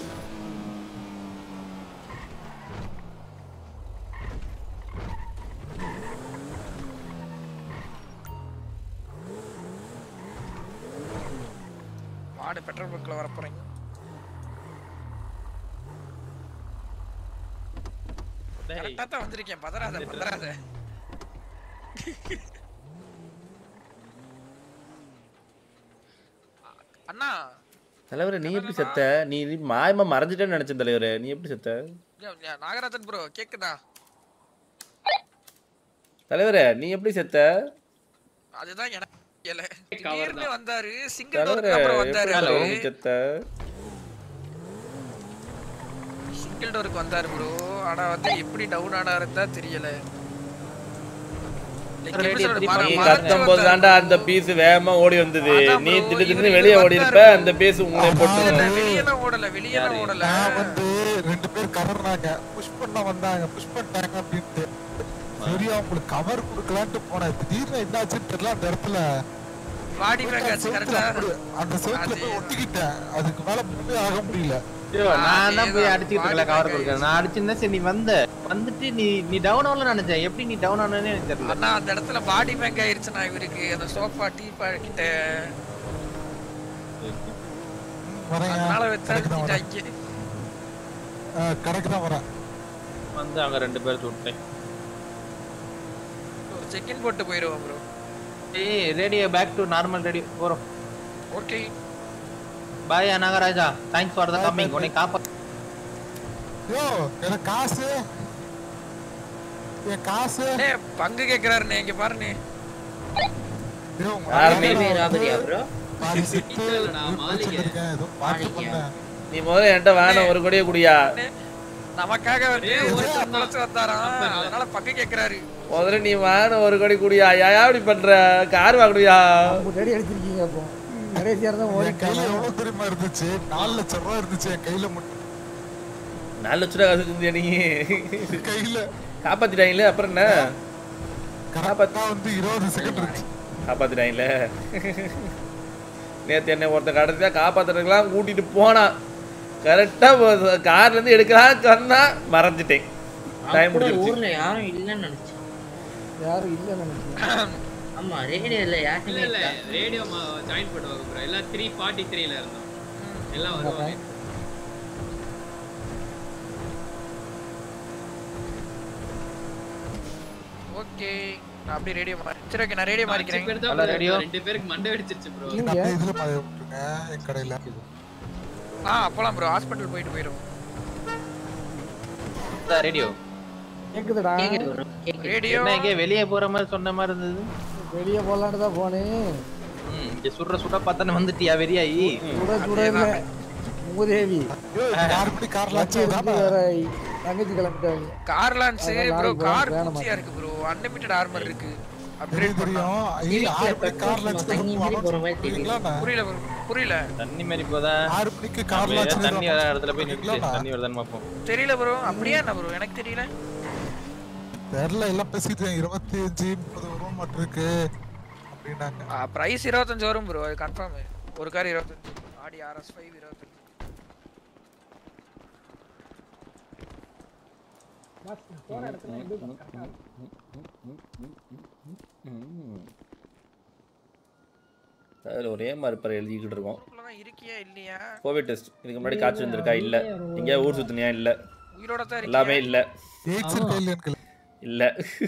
மாடு பெட்ரோல் பங்க்ல வர போறீங்க டேய், கரெக்டா தான் வந்திருக்கேன் பதறாத பதறாத அண்ணா தலைவரே நீ எப்படி செத்த நீ நீ மாயமா மறைஞ்சிட்டேன்னு நினைச்சேன் தலைவரே நீ எப்படி செத்த யா- யா, நாகராஜன் ப்ரோ கேக்குதா தலைவரே நீ எப்படி செத்த அதுதான் எனக்கு தெரியல. Cover திடீர்னு தான். வந்தாரு சிங்கிள் தலைவரே டோருக்கு அப்புறம் எப்படி வந்தாரு தலைவரே அவரு. நீ செத்த சிங்கிள் டோருக்கு வந்தாரு ப்ரோ ஆனா வந்து எப்படி டவுன் ஆனாருன்னு தான் தெரியல Like Radio எப்படி சொல்றது, திருப்பி மற- நீ மறைச்சு கத்தும் போது வந்தாரு தாண்டா bro. அந்த பீஸ் வேகமா ஓடி வந்தது அதான் நீ bro, திடீர்னு இவரு வெளியே இவரு ஓடி இருப்ப வந்தாரு. அந்த பீஸ் உங்களை போட்டு இல்ல, வெளியெல்லாம் ஓடல வெளியெல்லாம் யாரு? ஓடல நான் வந்து ரெண்டு பேர் கவர்னாங்க புஷ் பண்ண வந்தாங்க புஷ் பண்ணிட்டாங்க அப்படின்ட்டு சரி அவங்களுக்கு கவர் கொடுக்கலான்ட்டு போனேன் திடீர்னு என்னாச்சுன்னு தெரியல அந்த இடத்துல பாடி போயிட்டு பேக் அந்த ஆச்சு செவுத்துல கரெக்டா அப்படி- அந்த செவுத்துல போய் அது- ஒட்டிக்கிட்டேன் அதுக்கு மேல மூவே ஆக முடியல ஐயோ, நான் தான் போய் அதேதான். அடிச்சுட்டு இருக்கல body கவர் pack கொடுக்க நான் அடிச்சிருந்தா சரி நீ வந்த வந்துட்டு நீ நீ டவுன் ஆகல நினைச்சேன் எப்படி நீ டவுன் ஆனேன்னு எனக்கு தெரியல அண்ணா அந்த இடத்துல பாடி பேக் ஆயிருச்சுண்ணா இவருக்கு அந்த சோஃபா டீ கிட்ட வரேன் அதனால கடைக்கு தான் வரேன் வச்சாங்க ஆ, கடைக்கு தான் வரேன் வந்து அங்க ரெண்டு பேர் சுட்டேன் ஒரு செக் போட்டு போயிருவோம் ப்ரோ ஏய் radio back to normal radio போறோம் okay bye Nagaraja thanks for the Bye, coming bye, உன்னை காப்பா யோ எனக்கு காசு என் காசு டேய் பங்கு கேக்குறாருண்ணே இங்க பாருண்ணே யோ, யாருமே மறுபடியும் பாதி செத்து இல்ல, இல்லடா, வீட்டுல மாளிகை. வச்சிருக்கேன், ஏதோ பார்த்து பண்ணேன். நீ முதல்ல என்கிட்ட வேணும் ஒரு கொடிய குடியா நமக்காக வந்து ஏய், ஒருத்தர் அண்ணா. தொலைச்சு வந்தாராம் அப்ப அதனால பங்கு கேக்குறாரு முதல்ல நீ வேணும் ஒரு கொடி குடியா ஏன் இப்படி பண்ற கார் வாங்குறியா ரெடி அடிச்சிருக்கீங்க அப்போ கடைசியா இருந்தா என் கையில ஓடிட்டாங்க எவ்வளவு தெரியுமா இருந்துச்சு நாலு லட்சம் ரூபாய் இருந்துச்சு என் கையில மட்டும் நாலு லட்ச ரூபா காசு இருந்தியா நீ கையில காப்பாத்திட்டாங்களே அப்புறம் என்ன கரெக்டா வந்து இருபது செகண்ட் இருந்துச்சு காப்பாத்திட்டாங்களே நேத்து என்ன ஒருத்தன் கடைசியா காப்பாத்துறதுக்கெல்லாம் கூட்டிட்டு போனான் கரெக்டா கார்ல இருந்து எடுக்கலாம் சொன்னா மறந்துட்டேன் டைம் கூட முடிஞ்சிருச்சு ஊர்ல யாரும் இல்லன்னு நினைச்சேன் யாரும் இல்ல நினைச்சேன் ஆமா ரேடியோல யாருமே இல்ல இல்ல இல்ல ரேடியோ ஜாயின் பண்ணுவாங்க ப்ரோ எல்லாம் த்ரீ ஃபார்ட்டி த்ரீல இருந்தோம் எல்லாம் வருவாங்க ஓகே நான் அப்படியே ரேடியோ மாறி சரி ஓகே நான் ரேடியோ அஞ்சு மாறிக்கிறேன் பேர் தான் Hello, bro radio. இருக்கோம். ரெண்டு பேருக்கு மண்டை வெடிச்சிருச்சு ப்ரோ இந்த அப்படியே இதுல மாய விட்டுருங்க என் கடையில ஆ போலாம் ப்ரோ ஹாஸ்பிட்டல் போயிட்டு போயிடும் ரேடியோ கேக்குதுடா கேக்குது bro, கேக்குது ரேடியோ என்ன இங்கே வெளியே போற மாதிரி சொன்ன மாதிரி இருந்தது வெளியே போலான்னு தான் போனேன் ம், இங்க சுடுற சுட பார்த்தா வந்துட்டியா வெறியாயி சுட சுட இல்ல மூதேவி ஐயோ, இது யாரு மணி கார்ல லட்சி எடுத்து வேற தங்கச்சி கிளம்பிட்டாங்க கார் லான்ச் அதான் ப்ரோ நாளைக்கு கார் வேணாமா? பூச்சியா இருக்கு ப்ரோ அன்லிமிட்டட் ஆர்மர் இருக்கு தெரியும் அப்கிரேட் பண்ணலாம் தெரியும் ஐயோ, ஆறு மணி கார்ல தங்கி மீறி போற மாதிரி தெரியுது புரியல bro புரியல தண்ணி மாதிரி போதா ஆறு மணிக்கு நம்ம கார்ல ஏதாவது தண்ணி வர இடத்துல போய் நிறுத்து தண்ணி வருதான்னு பார்ப்போம் தெரியல ப்ரோ அப்படியே என்ன ப்ரோ எனக்கு தெரியல தெரியல எல்லாம் பேசிட்டு இருபத்தி அஞ்சு முப்பது வரும் மட்டும் இருக்கு அப்படின்னாங்க பிரைஸ் இருபத்தஞ்சு வரும் ப்ரோ அது கன்ஃபார்ம் ஒரு கார் இருபத்தஞ்சு ஆடி ஆர்எஸ் ஃபைவ் இருபத்தஞ்சு போற இடத்துல இது correct ஆ அதில் ஒரே மாதிரி பர எழுதிக்கிட்டு இருக்கோம் தான் இருக்கியா இல்லையா கோவிட் டெஸ்ட் இதுக்கு முன்னாடி காய்ச்சல் வந்திருக்கா இல்லை எங்கேயா ஊர் சுத்தினியா இல்லை உயிரோட தான் எல்லாமே இருக்கியா இல்லை எய்ட்ஸ் இருக்கா இல்லையான்னு கேளு. இல்லை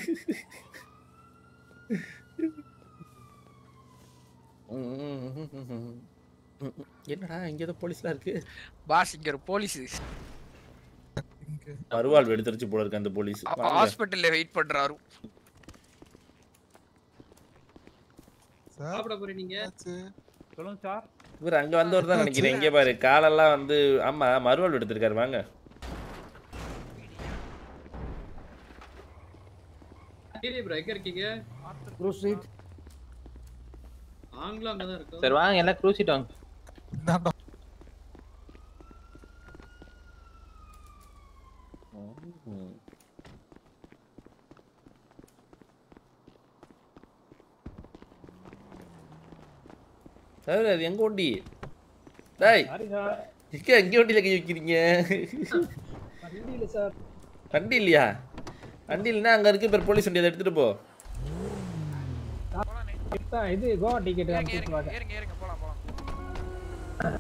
என்னடா இங்கே ஏதோ போலீஸ்லாம் இருக்கு பாஸ் இங்க ஒரு போலீஸ் இங்க. மறுவாழ்வு எடுத்துருச்சு போல இருக்கு அந்த போலீஸ் வாங்க. ஹாஸ்பிட்டல்ல வெயிட் பண்றாரு சார் சாப்பிட போறீங்க நீங்க என்னாச்சு? இவர் அங்க வந்தவர் தான் நினைக்கிறேன் இங்கே பாரு காலெல்லாம் வந்து ஆமா மறுவாழ்வு எடுத்திருக்காரு வாங்க சரி ப்ரோ எங்க இருக்கீங்க ப்ரூ ஸ்ட்ரீட் நாங்களும் அங்கதான் இருக்கோம் சரி வாங்க எல்லாம் க்ரூசிட் வாங்க இந்தாண்டா. ம். சார் அது எங்க வண்டி டேய் எங்க எங்க வண்டியில கை வைக்கிறீங்க வண்டியில சார் வண்டி இல்லையா வண்டி இல்லைன்னா அங்க இருக்கு பேர் போலீஸ் வண்டி அதை எடுத்துட்டு போ இது கோவா டிக்கெட் ஏறுங்க ஏறுங்க ஏறுங்க ஏறுங்க போலாம் போலாம்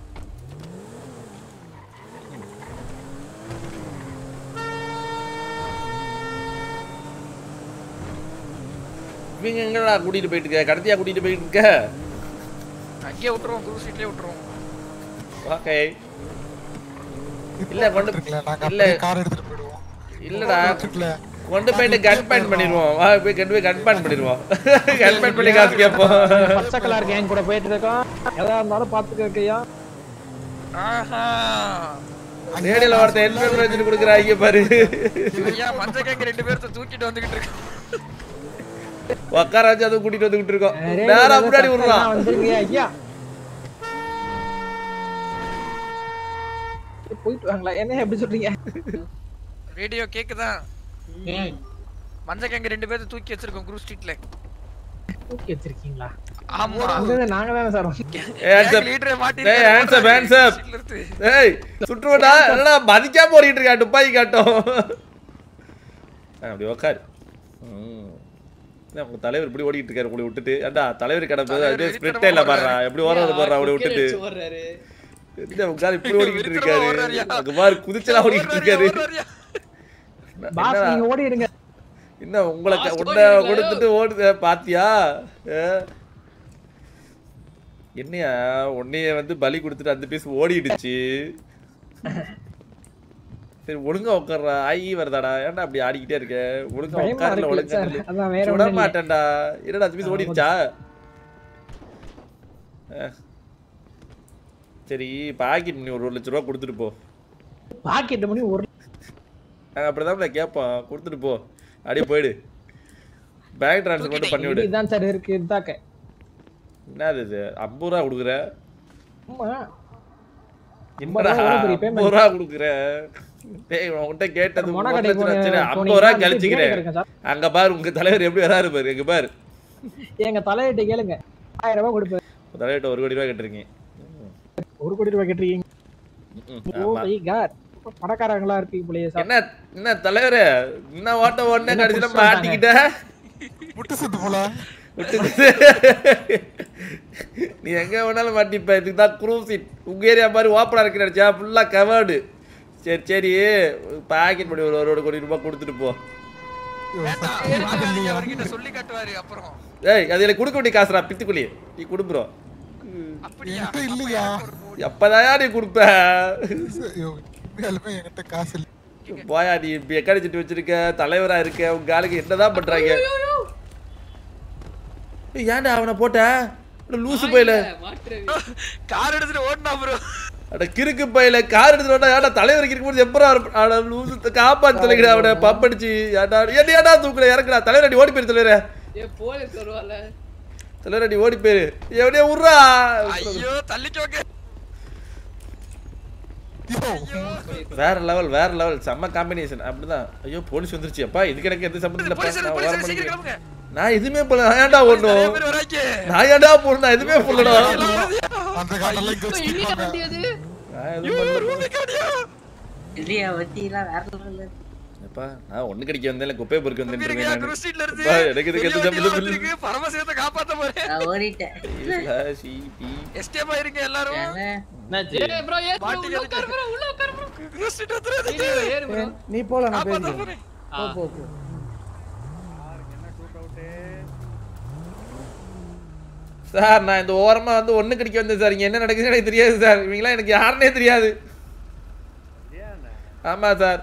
இவங்க எங்கடா கூட்டிட்டு போயிட்டு இருக்க கடத்தியா கூட்டிட்டு போயிட்டு இருக்க அங்கேயே விட்டுருவோம் குரூப் சீட்லயே விட்டுருவோம் ஓகே இல்ல கொண்டு இருக்குல்ல, நாங்க இல்ல அப்படியே கார் எடுத்துட்டு போயிடுவோம் இல்லடா இருக்குல்ல, கொண்டு போயிட்டு கன் பேன் பண்ணிடுவோம் வா போய் கொண்டு போய் கன் பேன் பண்ணிடுவோம் கன் பேன் பண்ணி காசு கேட்போம் பச்சை கலர் கேங் கூட போயிட்டு இருக்கோம் எதா இருந்தாலும் பாத்துக்க இருக்கையா ஆஹா ரேடியோல ஒருத்தன் ஹெல்மெட் வச்சுட்டு கொடுக்குறாங்க பாரு ஐயா மஞ்சள் கேங்க ரெண்டு பேர்த்த தூக்கிட்டு வந்துகிட்டு இருக்கோம் உட்கார வச்சு அதுவும் கூட்டிட்டு வந்துகிட்டு இருக்கோம் நேரா முன்னாடி விடுறான் வந்துருங்க ஐயா போயிட்டு வாங்களா என்ன எப்படி சொல்றீங்க ரேடியோ கேக்குதா ம் மஞ்சள் கேங்க ரெண்டு பேர்த்த தூக்கி வச்சிருக்கோம் குரூப் ஸ்ட்ரீட்ல தூக்கி வச்சிருக்கீங்களா ஆமா அங்க நாங்க தானே சார் Hands up. லீடரை மாட்டி டேய் hands up, hands up. ஏய் சுற்றுவடா என்னடா மதிக்காம ஓடிட்டு இருக்கா துப்பாக்கி காட்டும் ஆ, அப்படி உக்காரு ம். என்ன உங்க தலைவர் இப்படி ஓடிட்டு இருக்காரு உங்களை விட்டுட்டு ஏண்டா தலைவர் கடை போது அது ஸ்பிரிட்டே இல்ல பாடுறா எப்படி ஓடுறது பாடுறா அப்படி விட்டுட்டு ஓடுறாரு என்ன உட்காரு இப்படி ஓடிக்கிட்டு விருத்தமா இருக்காரு ஓடுறாருயா. அங்க பாரு குதிச்சலா ஓடிக்கிட்டு இருக்காரு பாஸ் என்னடா? நீங்க ஓடிடுங்க என்ன உங்களை க- Boss உன்னை ஓடிடுறாரு. கொடுத்துட்டு ஓடுத பாத்தியா ஆ? என்னையா உன்னைய வந்து பலி கொடுத்துட்டு அந்த பீஸ் ஓடிடுச்சு சரி ஒழுங்கா உட்கார்றா ஐ வருதாடா ஏன்டா அப்படி ஆடிக்கிட்டே இருக்க ஒழுங்கா பயமா உட்காரல இருக்கு ஒழுங்கா சார் நில்லு. அதான் வேற சுட ஒண்ணும் இல்ல. மாட்டேன்டா என்னடா அந்த பீஸ் ஓடிடுச்சா ஆ. சரி பாக்கெட் பண்ணி ஒரு ஒரு லட்ச ரூபா கொடுத்துட்டு போ பாக்கெட் மணி ஒரு நாங்கள் அப்படிதான் நான் கேட்போம் கொடுத்துட்டு போ அப்படியே போயிடு பேங்க் ட்ரான்ஸ்ஃபர் மட்டும் பண்ணி விடு இதுதான் சார் இருக்கு இதாக்க என்னது இது ஐம்பது ரூபா கொடுக்குற ஆமா என்னடா ரூபா எவ்வளவு பெரிய payment? ஐம்பது ரூபா கொடுக்குற டேய் உன்கிட்ட கேட்டது மொன ஒரு கடைக்கு லட்சம் போன- சரி, ஐம்பது போனீங்கன்னா ரூபா வந்து கழிச்சுக்கிறேன் beer கிடைக்கும் சார். அங்க பாரு உங்க தலைவர் எப்படி வராரு பாரு எங்க பாரு எங்க தலையிட்ட கேளுங்க ஆயிரம் ரூபாய் கொடுப்பேன் உங்க தலைவர்கிட்ட ஒரு கோடி ரூபாய் கேட்டிருக்கீங்க ஒரு கோடி ரூபாய் கேட்டிருக்கீங்க ம், ஓ ஆமா. மை காட் பணக்காரங்களா இருப்பீங்க போலயே சார் என்ன என்ன தலைவரே என்ன ஓட்ட ஓடனே என்ன கடைசியில புதுசா மாட்டிக்கிட்ட விட்டு சுத்து போல விட்டு நீ எங்க வேணாலும் மாட்டிப்ப இதுக்கு தான் குரூப் சீட் உங்க ஏரியா மாதிரி ஓப்பனா இருக்கு நினைச்சா ஃபுல்லா கவர்டு சரி சரி பாக்கெட் பண்ணி ஒரு ஒரு கோடி ரூபாய் கொடுத்துட்டு போ அவர்கிட்ட சொல்லி காட்டுவாரு அப்புறம் ஏய் அது எனக்கு கொடுக்க வேண்டிய காசுடா பித்துக்குழி நீ கொடுப்புறோம் அப்படியா என்கிட்ட இல்லையா எப்பதாயா நீ கொடுப்ப ஐயோ, உண்மையாலுமே என்கிட்ட காசு இல்லை போயா நீ இப்ப எக்கடி சிட்டு வச்சிருக்க தலைவரா இருக்க உங்க ஆளுக்கு என்னதான் பண்றாங்க ஏய், ஏன்டா அவனை போட்ட அட லூசு பையில மாற்று கார் எடுத்துட்டு ஓடினா ப்ரோ அட கிறுக்கு பையில கார் எடுத்துட்டு வந்தா ஏன்டா தலைவர் இருக்கும்போது எப்பரா அட லூசு காப்பாத்து தலைக்கிட அவனை பம்ப் அடிச்சு ஏன்டா என்ன ஏன்டா தூக்குற இறக்குடா தலைவர் அடி ஓடி போயிரு தலைவரே ஏ போலீஸ் வருவால தலைவர் அடி ஓடி போயிரு எவனே விட்றா ஐயோ தள்ளிக்கோங்க வேற லெவல் வேற லெவல் செம்ம காம்பினேஷன் அப்படிதான் ஐயோ போலீஸ் வந்துருச்சு அப்பா இதுக்கு எனக்கு எந்த சம்மந்தம் இல்லப்பா போலீஸ் நான் போலீஸ் ஓரம் சீக்கிரம் பண்ணிக்கிறேன். கிளம்புங்க நான் எதுவுமே பண்ணல நான் ஏன்டா நிறைய ஒண்ணும் பேர் வராங்க நான் ஏன்டா போடணும் நான் எதுவுமே பண்ணலடா அந்த காலத்துல இங்க வச்சிருப்பாங்க நான் எதுவும் பண்ணல இல்லையா வட்டிலாம் வேற level ல அப்பா நான் ஒண்ணு கடிக்க வந்தேன் குப்பை பொறுக்க இருங்கயா வந்துட்டு குரூப் சீட்ல இருந்து அப்பா, எனக்கு இதுக்கு எந்த பெரிய வண்டிலாம் சம்மந்தமும் இல்லை. வந்திருக்கு பரமசிவத்தை காப்பாத்த போறேன் நான் ஓடிட்டேன் எஸ்டேப் ஆயிருங்க எல்லாரும் ஏங்க, என்னாச்சு ஏ ப்ரோ ஏ bro, உள்ள மாட்டிக்க உட்காரு bro உள்ள உட்காரு bro குரூப் சீட் வந்துருது ஏறு, ஏறு bro நீ போல நான் காப்பாத்த பேசுறேன் போறேன் போ போ போ சார் நான் இந்த ஓரமா வந்து ஒண்ணு கடிக்க வந்தேன் சார் இங்க என்ன நடக்குதுன்னு எனக்கு தெரியாது சார் இவங்களாம் எனக்கு யாருன்னே தெரியாது ஆமா சார்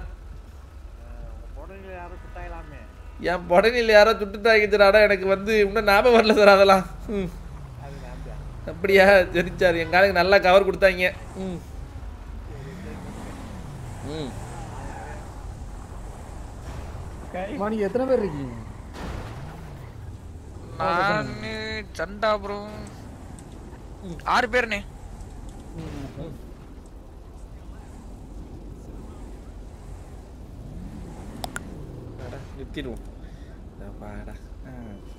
என் புடனில் யாரோ சுட்டுட்டாங்க எனக்கு வந்து இன்னும் ஞாபகம் வரல சார் அதெல்லாம் ம். அப்படியா சரி சார் எங்க ஆளுக்கு நல்லா கவர் கொடுத்தாங்க ம் ம் அம்மா, நீங்க எத்தனை பேர் இருக்கீங்க நானு சண்டா ப்ரோ ஆறு பேருண்ணே அடா, நிறுத்திடுவோம் இதோ வாடா ஆ.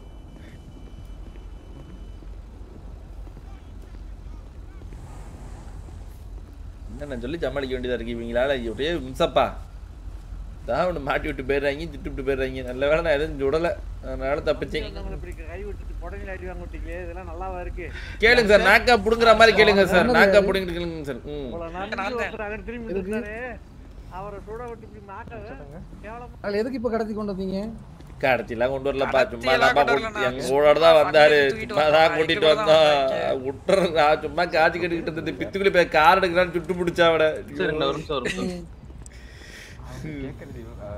என்னண்ணா சொல்லி சமாளிக்க வேண்டியதா இருக்கு இவங்களால ஒரே மின்சப்பா தான் ஒன்று மாட்டி விட்டு போயிடுறாங்க திட்டு விட்டு போயிடுறாங்க நல்ல வேலை நான் எதுவும் சுடலை அதனால தப்பிச்சேன் கை விட்டுட்டு புடனில அடி வாங்க விட்டீங்களே இதெல்லாம் நல்லாவா இருக்கு கேளுங்க சார் நாக்கா புடுங்குற மாதிரி கேளுங்க சார் நாக்கா புடுங்கிட்டு கேளுங்க சார் ம் இவ்வளவு நாள் ஒருத்தர் அங்க திரும்பி இருந்தாரு அவரை சுட விட்டு இப்படி நாக்க கேவலமா அதில் எதுக்கு இப்போ கடத்தி கொண்டு வந்தீங்க கடத்திலாம் கொண்டு வரலப்பா சும்மா கடத்தியெல்லாம் தான்ப்பா கொண்டு கூட்டி- வரல, எங்க நான் ஊரோட தான் சும்மா வந்தாரு வண்டியில தூக்கிட்டு சும்மா தான் வந்தோம். கூட்டிட்டு இங்க கூட வந்தோம் தான் விட்டுற நான் சும்மா காய்ச்சி கட்டிக்கிட்டு இருந்தது பித்துக்குள்ளி போய் கார் எடுக்கிறான்னு சுட்டு பிடிச்சா அவட சரி இந்த ஒரு நிமிஷம் ஒரு நிமிஷம் கேக்குறது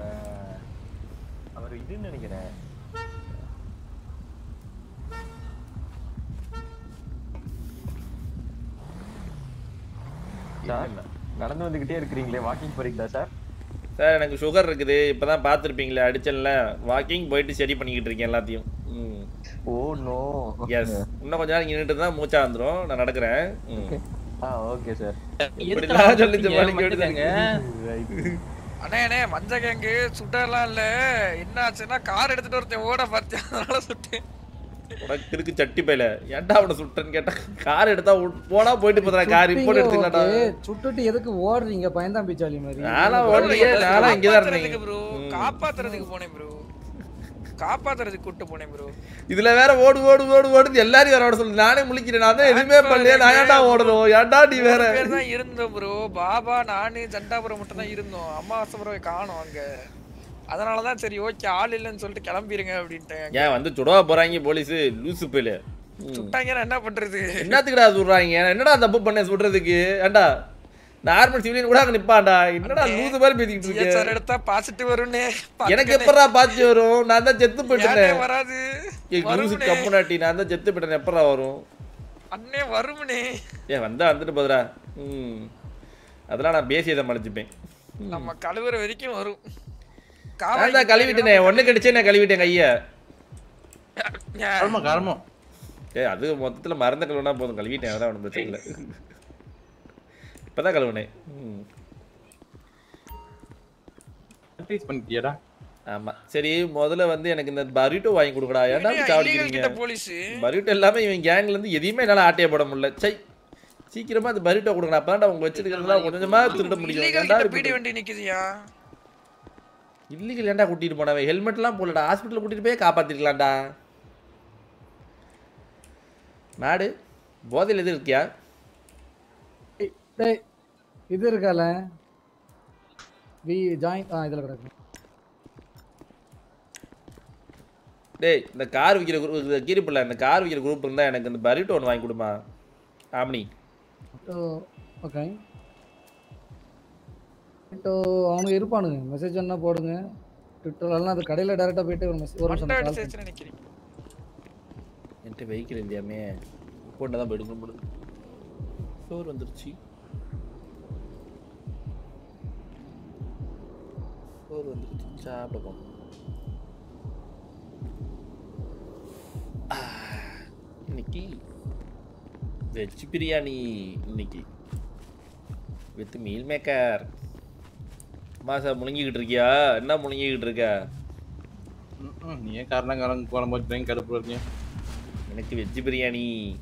அவர் இதுன்னு நினைக்கிறேன் சார் நடந்து வந்துகிட்டே இருக்கிறீங்களே வாக்கிங் போறீங்களா சார் சார் எனக்கு சுகர் இருக்குது இப்பதான் பார்த்துருப்பீங்களே அடிச்சேன்ல வாக்கிங் போயிட்டு சரி பண்ணிக்கிட்டு இருக்கேன் எல்லாத்தையும் ம் ஓ நோ எஸ் இன்னும் கொஞ்ச நேரம் நின்றுட்டு தான் மூச்சா வந்துடும் நான் நடக்கிறேன் ம் ஆ ஓகே சார் இப்படிலாம் சொல்லி சமாளிக்க வேண்டியது அண்ணே அண்ணே மஞ்ச கேங்கு சுட்டெல்லாம் இல்ல என்ன ஆச்சுன்னா கார் எடுத்துட்டு ஒருத்தன் ஓட பார்த்தேன் அதனால சுட்டேன் உனக்கு இருக்கு சட்டி பையில ஏன்டா அவனை சுட்டேன்னு கேட்டா கார் எடுத்தா உட்- போனா போயிட்டு போதுடா கார் இப்போ எடுத்துக்கலாம்டா Okay, சுட்டுட்டு எதுக்கு ஓடுறீங்க பயந்தான் பிச்சாலி மாதிரி நானா ஓடலையே நானா இங்கதான் இருந்தேன் காப்பாத்துறதுக்கு ப்ரோ காப்பாத்துறதுக்கு போனேன் ப்ரோ காப்பாத்துறதுக்கு கூட்டு போனேன் ப்ரோ இதுல வேற ஓடு ஓடு ஓடு ஓடுது எல்லாரையும் வர ஓட சொல்லு நானே முழிக்கிறேன் நான் தான் எதுவுமே பண்ணலையே நான் ஏன்டா ஓடணும் ஏன்டா நீ வேற மூணு பேர் தான் இருந்தோம் ப்ரோ பாபா நானு ஜண்டாபுரம் மட்டும் தான் இருந்தோம் அம்மாவாசை ப்ரோ காணோம் அங்க அதனாலதான் சரி ஓகே ஆள் இல்லைன்னு சொல்லிட்டு கிளம்பிருங்க அப்படின்ட்டேன் ஏன் வந்து சுடவா போறாங்க போலீஸ் லூசு பேல சுட்டாங்கன்னா என்ன பண்றது என்னத்துக்குடா சுடுறாங்க என்னடா தப்பு பண்ண சுடுறதுக்கு ஏன்டா நார்மல் சிவிலியன் கூட அங்க நிப்பான்டா என்னடா லூசு மாதிரி பேசிக்கிட்டு சார் இருக்க எடுத்தா பாசிட்டிவ் வரும்னே எனக்கு எப்படா பாத்து வரும் நான் தான் செத்து ஏனே போயிட்டேன் வராது லூசு வரும்னே. கம்முனாட்டி நான் தான் செத்து போயிட்டேன் எப்படா வரும் அண்ணே வரும்னே ஏன் வந்தா வந்துட்டு போதுடா ம் அதெல்லாம் நான் பேசியதை மறைச்சிப்பேன் நம்ம கழுவுற வரைக்கும் வரும் நான் தான் கழுவிட்டேனே ஒண்ணு கடிச்சே நான் கழுவிட்டேன் கைய கர்மம் கர்மம் ஏ அது மொத்தத்துல மறந்த கழுவுனா போதும் கழுவிட்டேன் அதெல்லாம் ஒன்றும் பிரச்சனை இல்லை இப்பதான் கழுவுனேன் ம் அட்வைஸ் பண்ணிட்டியாடா ஆமா சரி முதல்ல வந்து எனக்கு இந்த பரிட்டோ வாங்கி கொடுக்கடா ஏன்டா இல்லையா, இப்படி illegal கிட்ட சாவடிக்கிறீங்க police. பரிட்டோ எல்லாமே இவன் கேங்ல இருந்து எதையுமே என்னால ஆட்டைய போட முடியல சை சீக்கிரமா அந்த பரிட்டோ கொடுக்கணும் அப்பதான் உங்க வச்சிருக்கிறதெல்லாம் கொஞ்சம் கொஞ்சமா திருட முடியும் illegal ஏன்டா கிட்ட இப்படி பீடி வண்டி நிக்குதுயா இல்லீகல் ஏன்டா கூட்டிட்டு போனவன் ஹெல்மெட் எல்லாம் போடலடா ஹாஸ்பிட்டல் கூட்டிட்டு போய் காப்பாத்திருக்கலாம்டா நாடு போதையில் எது இருக்கியா டேய் இது இருக்கால வி ஜாயின் ஆ இதில் கிடக்கு டேய் இந்த கார் விற்கிற குரூப் கீரிப்பில்ல இந்த கார் விற்கிற குரூப் இருந்தால் எனக்கு இந்த பரிட்டோ ஒன்று வாங்கி கொடுமா ஆம்னி ஓகே இப்போ அவங்க இருப்பானுங்க மெசேஜ் என்ன போடுங்க ட்விட்டர்லாம் அது கடையில் டேரெக்டாக போயிட்டு ஒரு மெசேஜ் ஒரு நிமிஷம் மண்டை கால் அடிச்சு நினைக்கிறேன் என்கிட்ட வெஹிக்கிள் இல்லையாமே கொண்டு தான் போயிடுங்க முடியும் சோறு வந்துருச்சு சோறு வந்துருச்சு சாப்பிட போகணும் ஆ, இன்னைக்கு வெஜ் பிரியாணி இன்னைக்கு வித் மீல் மேக்கர் மாசா முழுங்கிக்கிட்டு இருக்கியா என்ன முழுங்கிக்கிட்டு இருக்க ம்ம். நீ ஏன் காரணம் குழம்பு வச்சு கடுப்பு இருக்கீங்க எனக்கு வெஜ் பிரியாணி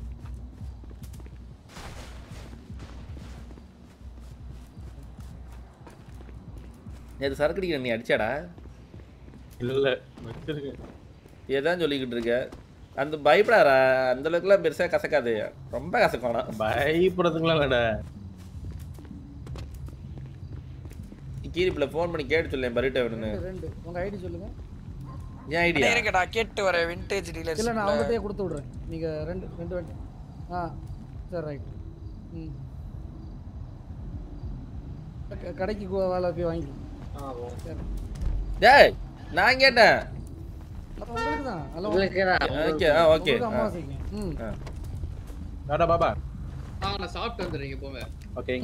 நேற்று சரக்கு அடிக்கிற நீ அடிச்சாடா இல்ல வச்சிருக்கேன் ஏதான் சொல்லிக்கிட்டு இருக்க அந்த பயப்படாரா அந்த அளவுக்குலாம் பெருசா கசக்காது ரொம்ப கசக்கும் ஆனா பயப்படுறதுக்குலாம் இல்லடா கீரிப்பில் ஃபோன் பண்ணி கேட்டு சொல்லேன் பரிட்டோ வேணும்னு ரெண்டு ரெண்டு உங்கள் ஐடி சொல்லுங்க ஏன் ஐடியா அண்ணே, இருக்கடா கேட்டு வரேன் விண்டேஜ் டீலர்ஸ் இல்லை நான் அவங்ககிட்டயே கொடுத்து விட்றேன் நீங்கள் ரெண்டு ரெண்டு வண்டி ஆ சரி ரைட் ம் க- கடைக்கு கு- வேலை போய் வாங்கிக்கலாம் சரி டேய் நான் கேட்டேன் அப்போ உங்களுக்கு தான் அல்ல உங்களுக்கு தான். ஓகே ஆ ஓகே உங்களுக்கு அமாவாசைக்கு ம் ஆ டாடா பாபா ஆ நான் சாப்பிட்டு வந்துடுறீங்க போங்க ஓகே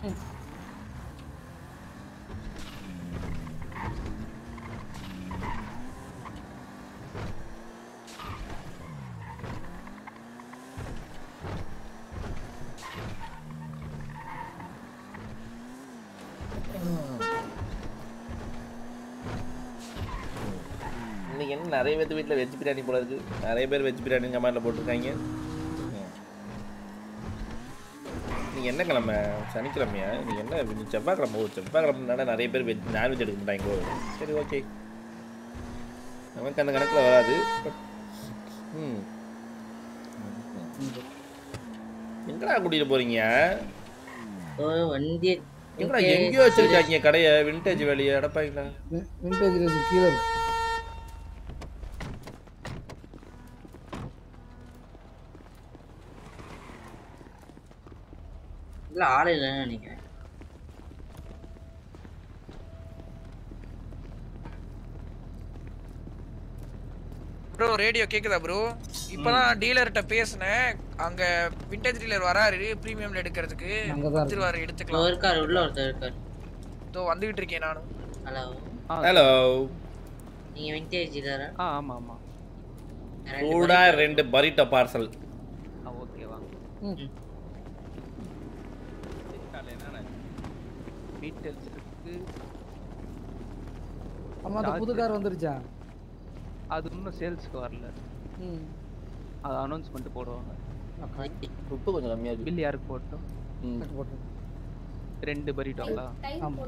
நிறைய பேர் வீட்டில் வெஜ் பிரியாணி போல இருக்கு நிறைய பேர் வெஜ் பிரியாணி கமெண்ட்ல போட்டிருக்காங்க ம். நீங்க என்ன கிழமை சனிக்கிழமையா நீங்க என்ன நீ செவ்வாய்க்கிழமை ஓ செவ்வாய்க்கிழமை நிறைய பேர் வெஜ் நான்வெஜ் எடுக்க மாட்டாங்க சரி ஓகே நமக்கு அந்த கணக்கில் வராது but, ம் எங்கடா கூட்டிட்டு போறீங்க ஓ வண்டி எங்கடா எங்கேயோ வச்சிருக்காங்க கடையை விண்டேஜ் வேலையை அடப்பாங்களா விண்டேஜ் ரேஸ் கீழே இருக்கு இல்ல ஆள் இல்லைன்னு நினைக்கிறேன் ப்ரோ ரேடியோ கேக்குதா ப்ரோ இப்பதான் டீலர்கிட்ட பேசினேன் அங்க விண்டேஜ் டீலர் வராரு பிரீமியம்ல எடுக்கிறதுக்கு அங்கதான் இருக்கு. வந்துருவாரு இதோ எடுத்துக்கலாம் இருக்காரு உள்ள ஒருத்தர் இருக்காரு இதோ வந்துகிட்டு இருக்கேன் நானும் ஹலோ ஹலோ நீங்க விண்டேஜ் தாரா ஆ ஆமா ஆமா கூட ரெண்டு பரிட்ட பார்சல் ஆ ஓகே வாங்க டீட்டெயில்ஸ் இருக்கு ஆமா அந்த புது கார் வந்துருச்சா அது இன்னும் சேல்ஸ்க்கு வரல ம் அது அனௌன்ஸ்மெண்ட் போடுவாங்க உப்பு கொஞ்சம் கம்மியா இருக்கு பில் யாருக்கு போட்டோம் எனக்கு போட்டு ரெண்டு பரிட்டோங்களா ஆமா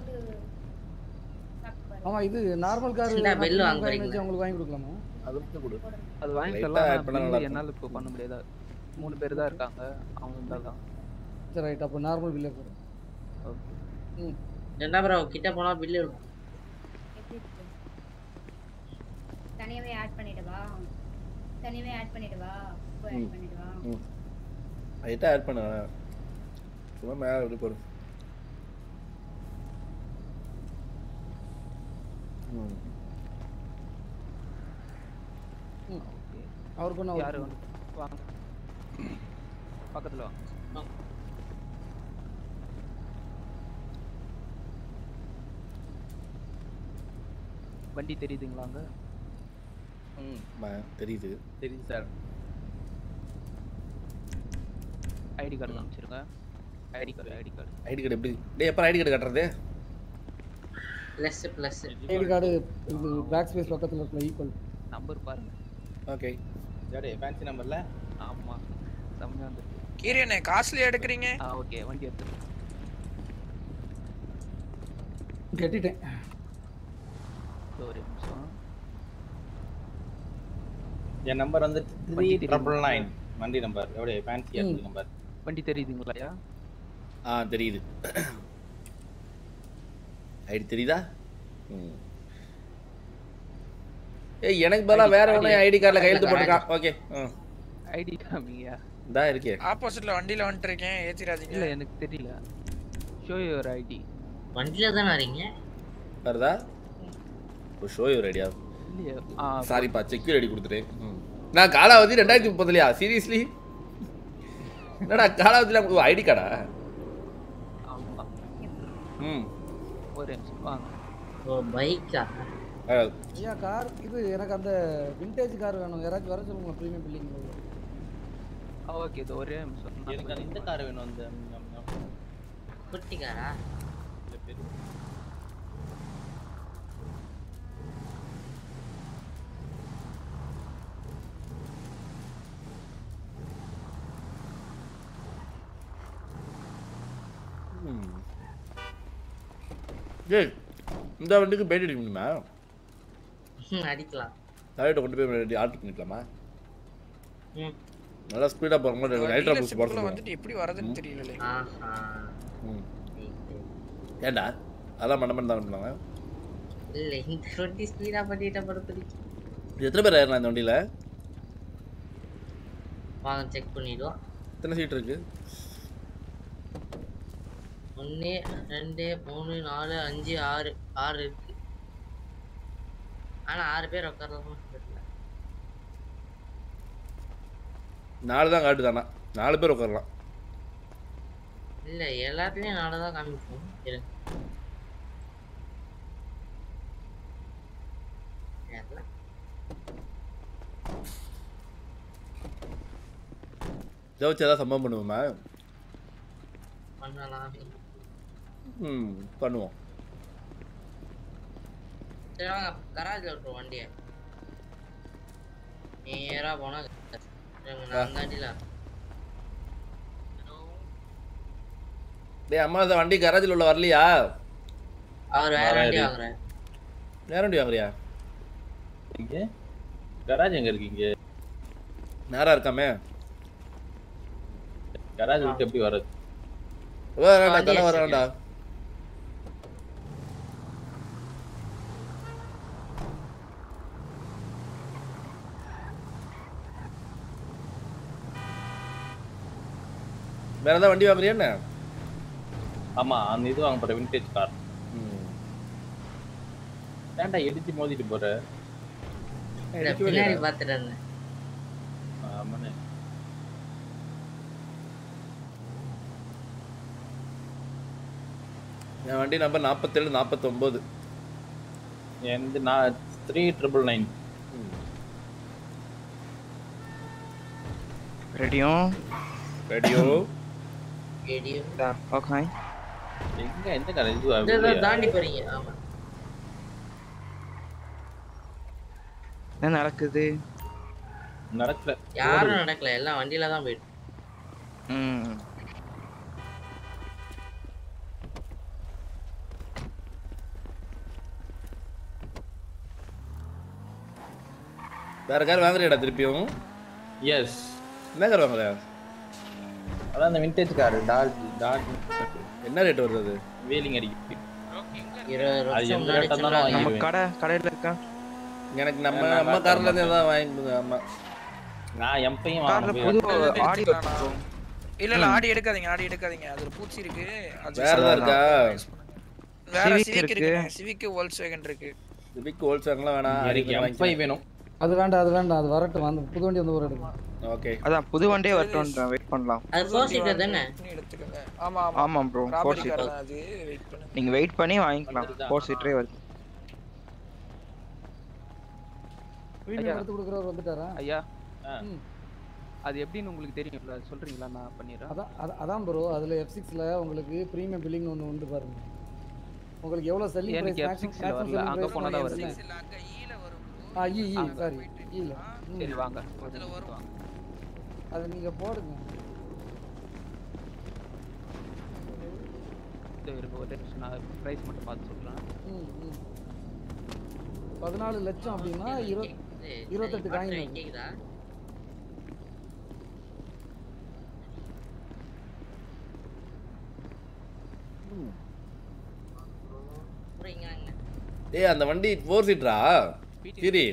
ஆமா இது நார்மல் கார் இந்தா, bill வாங்க போறீங்களா? உங்களுக்கு வாங்கி கொடுக்கலாமா அது மட்டும் கொடு அது Light ஆ வாங்கிக்கலாம் add பண்ணா ஆனா நல்லா bill இருக்கும். என்னால இப்போ பண்ண முடியாதா மூணு பேர் தான் இருக்காங்க அவங்க இருந்தால் தான் சரி ரைட் அப்போ நார்மல் பில்லே போடு ஓகே ம் என்ன ப்ரோ கிட்ட போனா பில்லு இருக்கும் தனியாவே ஆட் பண்ணிடவா தனியாவே ஆட் பண்ணிடவா இப்போ ம். ஆட் பண்ணிடவா ம் லைட்டாக ஆட் பண்ண சும்மா மேலே அப்படி போடு ம் அவர் பண்ண யாரு வந்து வாங்க பக்கத்துல வாங்க வண்டி தெரியுதுங்களா அங்க ம் ம- தெரியுது தெரியுது சார் ஐடி கார்டு காமிச்சிருங்க ID card ID card ID card எப்படி டேய் எப்போ ஐடி கார்டு கட்டுறது பிளஸ் பிளஸ் ஐடி கார்டு இது பேக் ஸ்பேஸ் பக்கத்தில் இருக்கல ஈக்குவல் நம்பர் பாருங்க ஓகே ஜாடே ஃபேன்சி நம்பர்ல ஆமா செம்மையா வந்துருக்கு கீரியண்ணே காஸ்ட்லியா எடுக்கிறீங்க ஆ ஓகே வண்டி எடுத்துரு கட்டிட்டேன் இதோ ஒரு நிமிஷம் என் நம்பர் வந்து த்ரீ வண்டி தெரியுது. ட்ரிபிள் நைன் வண்டி நம்பர் எவ்வளோ ஃபேன்சி ம். நம்பர் வண்டி தெரியுதுங்களாயா ஆ தெரியுது ஐடி தெரியுதா ம் ஏய் எனக்கு பதிலாக வேற ஒன்று ஐடி கார்டில் கையெழுத்து போட்டிருக்கான் ஓகே ம் ஐடி காமிங்கயா இந்தா இருக்கே ஆப்போசிட்ல வண்டியில வந்துட்டு இருக்கேன் ஏத்திராதீங்க இல்ல எனக்கு தெரியல ஷோ யுவர் ஐடி வண்டியில தானே வரீங்க வருதா ஒரு ஷோ யூர் ஐடியா இல்லையா ஆ சாரிப்பா செக்யூர் ஐடி கொடுத்துட்டேன் ம். நான் காலாவதி ரெண்டாயிரத்தி முப்பதுலையா சீரியஸ்லி என்னடா காலாவதியில் ஐடி கார்டா ஆமா ம் ஒரு நிமிஷம் வாங்க ஓ பைக்கா அஹ், ஐயா கார் இது எனக்கு அந்த விண்டேஜ் கார் வேணும் யாராச்சும் வர சொல்லுங்க ப்ரீமியம் பில்லிங் ஓகே இது ஒரே நிமிஷம் நான் எனக்கு அந்த இந்த கார் வேணும் அந்த குட்டி காரா இந்த பெரிய ம். ஏய் இந்த வண்டிக்கு பேட்டி அடிக்க முடியுமா ம், அடிக்கலாம் லைட்டை கொண்டு போய் ஆர்டர் பண்ணிக்கலாமா ம் நல்லா ஸ்பீடாக போகிற மாதிரி லைட்டாக பூஸ்ட் போட டீலர்ஷிப்ல சொல்லுவாங்க வந்துட்டு எப்படி வரதுன்னு தெரியல ஆஹா ம் ஏண்டா அதெல்லாம் மண்ட மண்ட தான் பண்ணுவாங்க இல்ல இந்த வண்டி ஸ்பீடா பண்ணிட்ட படுத்துடி எத்தனை பேர் ஏறலாம் இந்த வண்டியில் வாங்க செக் பண்ணிடுவோம் எத்தனை சீட் இருக்கு ஒன்று ரெண்டு மூணு நாலு அஞ்சு ஆறு ஆறு இருக்கு ஆனா ஆறு பேர் உட்காரலாமா தெரியல நாலு தான் காட்டுதானா நாலு பேர் உட்காரலாம் இல்ல எல்லாத்துலயும் நாலு தான் காமிப்போம் இருங்க தெரியல. இதை வச்சு ஏதாவது சம்பவம் பண்ணுவோமா பண்ணலாம் ம் பண்ணுவோம் சரி வாங்க கராஜ்ல விட்டுருவோம் வண்டியை நேரா போனா நான் தாண்டில டேய் அம்மா இந்த வண்டி கராஜில் உள்ள வரலையா அவர் வேற வண்டி வாங்குறாரு வேற வண்டி வாங்குறியா இங்க கராஜ் எங்க இருக்கீங்க நேரா இருக்காமே கராஜ் விட்டு எப்படி வர்றது வரேன்டா தலை வரேன்டா வேற ஏதாவது வண்டி வாங்குறியா என்ன ஆமா அந்த இது வாங்க போற விண்டேஜ் கார் ஏன்டா இடிச்சு மோதிட்டு போற பின்னாடி பாத்துட்டு இருந்தேன் ஆமாண்ணே என் வண்டி நம்பர் நாற்பத்தேழு நாற்பத்தொம்போது எந்த நான் த்ரீ ட்ரிபிள் நைன் ரெடியும் ரெடியோ ஏடிஎம் ஓகே எங்க எந்த கடை இது இந்த இதை இல்லையா? தாண்டி போறீங்க ஆமா என்ன நடக்குது நடக்கல யாரும் நடக்கல எல்லாம் வண்டியில தான் போயிட்டு ம் வேற கார் வாங்குறியாடா திருப்பியும் எஸ் என்ன கார் வாங்குற அதான் அந்த விண்டேஜ் கார் டாட் டாட் என்ன ரேட் வருது அது வீலிங் அடிக்கு இருபது அது வருஷம் எந்த முன்னாடி ரேட்டா இருந்தாலும் சொன்னாங்க. நம்ம வாங்கிடுவேன் கடை கடையில இருக்கா எனக்கு நம்ம நான் நம்ம கார் கார்ல இருந்து தர ஏதாவது வாங்கிடுங்க ஆமா நான் எம்பையும் கார்ல வாங்க புது ஆடி இல்ல இல்ல ஆடி எடுக்காதீங்க ஆடி எடுக்காதீங்க அது ஒரு பூச்சி இருக்கு அது வேற ஏதாவது இருக்கா வேற Civic சிவிக் இருக்கு. இருக்கு சிவிக் வோல்க்ஸ்வேகன் இருக்கு சிவிக் ஹோல்சேல்லாம் வேணாம் எனக்கு எம்பை வேணும் அது வேண்டாம் அது வேண்டாம் அது வரட்டும் அந்த புது வண்டி வந்து ஒரு எடுக்கும் ஓகே அதான் புது வண்டியே வரட்டும் வெயிட் பண்ணலாம் அது ஃபோர் சீட்டர் தானே எடுத்துக்கோங்க ஆமா ஆமா ஆமாம் ப்ரோ ஃபோர் ராபரி சீட்டர் கார் தான் அது வெயிட் பண்ணுங்க நீங்க வெயிட் பண்ணி வாங்கிக்கலாம் ஃபோர் சீட்டரே வருது ப்ரீமியம் எடுத்து கொடுக்குறவர் வந்துட்டாரா ஐயா ம். அது எப்படின்னு உங்களுக்கு தெரியும்ல அது சொல்றீங்களா நான் பண்ணிடுறேன் அதான் அதான் அதான் ப்ரோ அதில் எஃப் சிக்ஸில் உங்களுக்கு ப்ரீமியம் பில்லிங் ஒன்று உண்டு பாருங்க உங்களுக்கு எவ்வளோ செல்லிங் எனக்கு ப்ரைஸ் F6 ல வரல, அங்க போனா தான் வருது. ஆ இ இ சாரி ஈல சரி வாங்க அதுல வரும் அது நீங்கள் போடுங்க இது இருக்கு ஒரு நிமிஷம் நான் ப்ரைஸ் மட்டும் பார்த்து சொல்றேன் ம் ம் பதினாலு லட்சம் அப்படின்னா இரு இருபத்தெட்டு காயின் வருது. கேக்குதா புரியுங்க ஏய் அந்த வண்டி ஃபோர் சீட்டரா சரி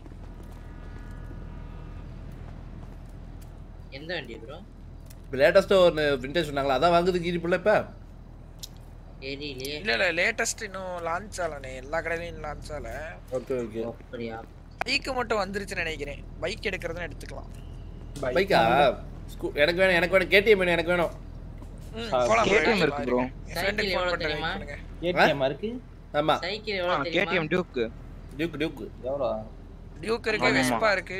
எந்த வண்டி ப்ரோ இப்போ லேட்டஸ்ட்டாக ஒரு விண்டேஜ் சொன்னாங்களா அதான் வாங்குறதுக்கு இருப்பில்ல இப்போ தெரியலையே இல்ல இல்ல லேட்டஸ்ட் இன்னும் லான்ச் ஆகலனே எல்லா கடையிலயும் லான்ச் ஆகல ஓகே ஓகே அப்படியா பைக் மட்டும் வந்துருச்சுன்னு நினைக்கிறேன் பைக் எடுக்கிறதுன்னு எடுத்துக்கலாம் பைக்கா ஸ்கூ எனக்கு வேணும் எனக்கு வேணும் கேடிஎம் வேணும் எனக்கு வேணும் ம், ஆ, போலாம் bro, KTM எடுத்துக்கலாம், இருக்கு bro. இருங்க. என் friend க்கு சைக்கிள் phone எவ்வளவு பண்றேன், தெரியுமா? wait பண்ணுங்க. ஏடிஎம் இருக்கு ஆமா சைக்கிள் எவ்வளவு தெரியுமா கேடிஎம் டியூக்கு டியூக் டியூக் எவ்வளோ டியூக் இருக்கு ஆமா. வெஸ்பா இருக்கு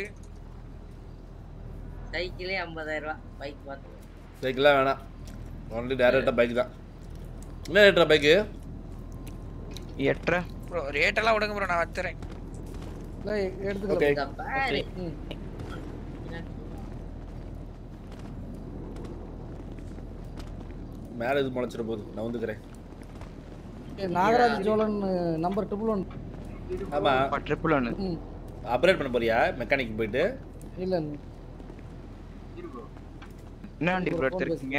சைக்கிளே 50000 ரூபாய் பைக் பார்த்து பைக்கெலாம் வேணாம் ஒன்லி டேரெக்டாக பைக் தான் என்ன ரேட்டா பைக்கு எட்டரை ப்ரோ ரேட் எல்லாம் விடுங்க ப்ரோ நான் வச்சுறேன் இல்லை ஓகே எடுத்துக்கலாம் இந்த பாரு ம் மேலே இது முளைச்சிட போகுது நான் வந்துக்கிறேன் ஏ, நாகராஜ் ஜோலன் நம்பர் ட்ரிபிள் ஒன் ஆமாம் ட்ரிபிள் ஒன்று ம் அப்கிரேட் பண்ண போறியா மெக்கானிக் போயிட்டு இல்லை என்ன வண்டி ப்ரோ எடுத்திருக்கீங்க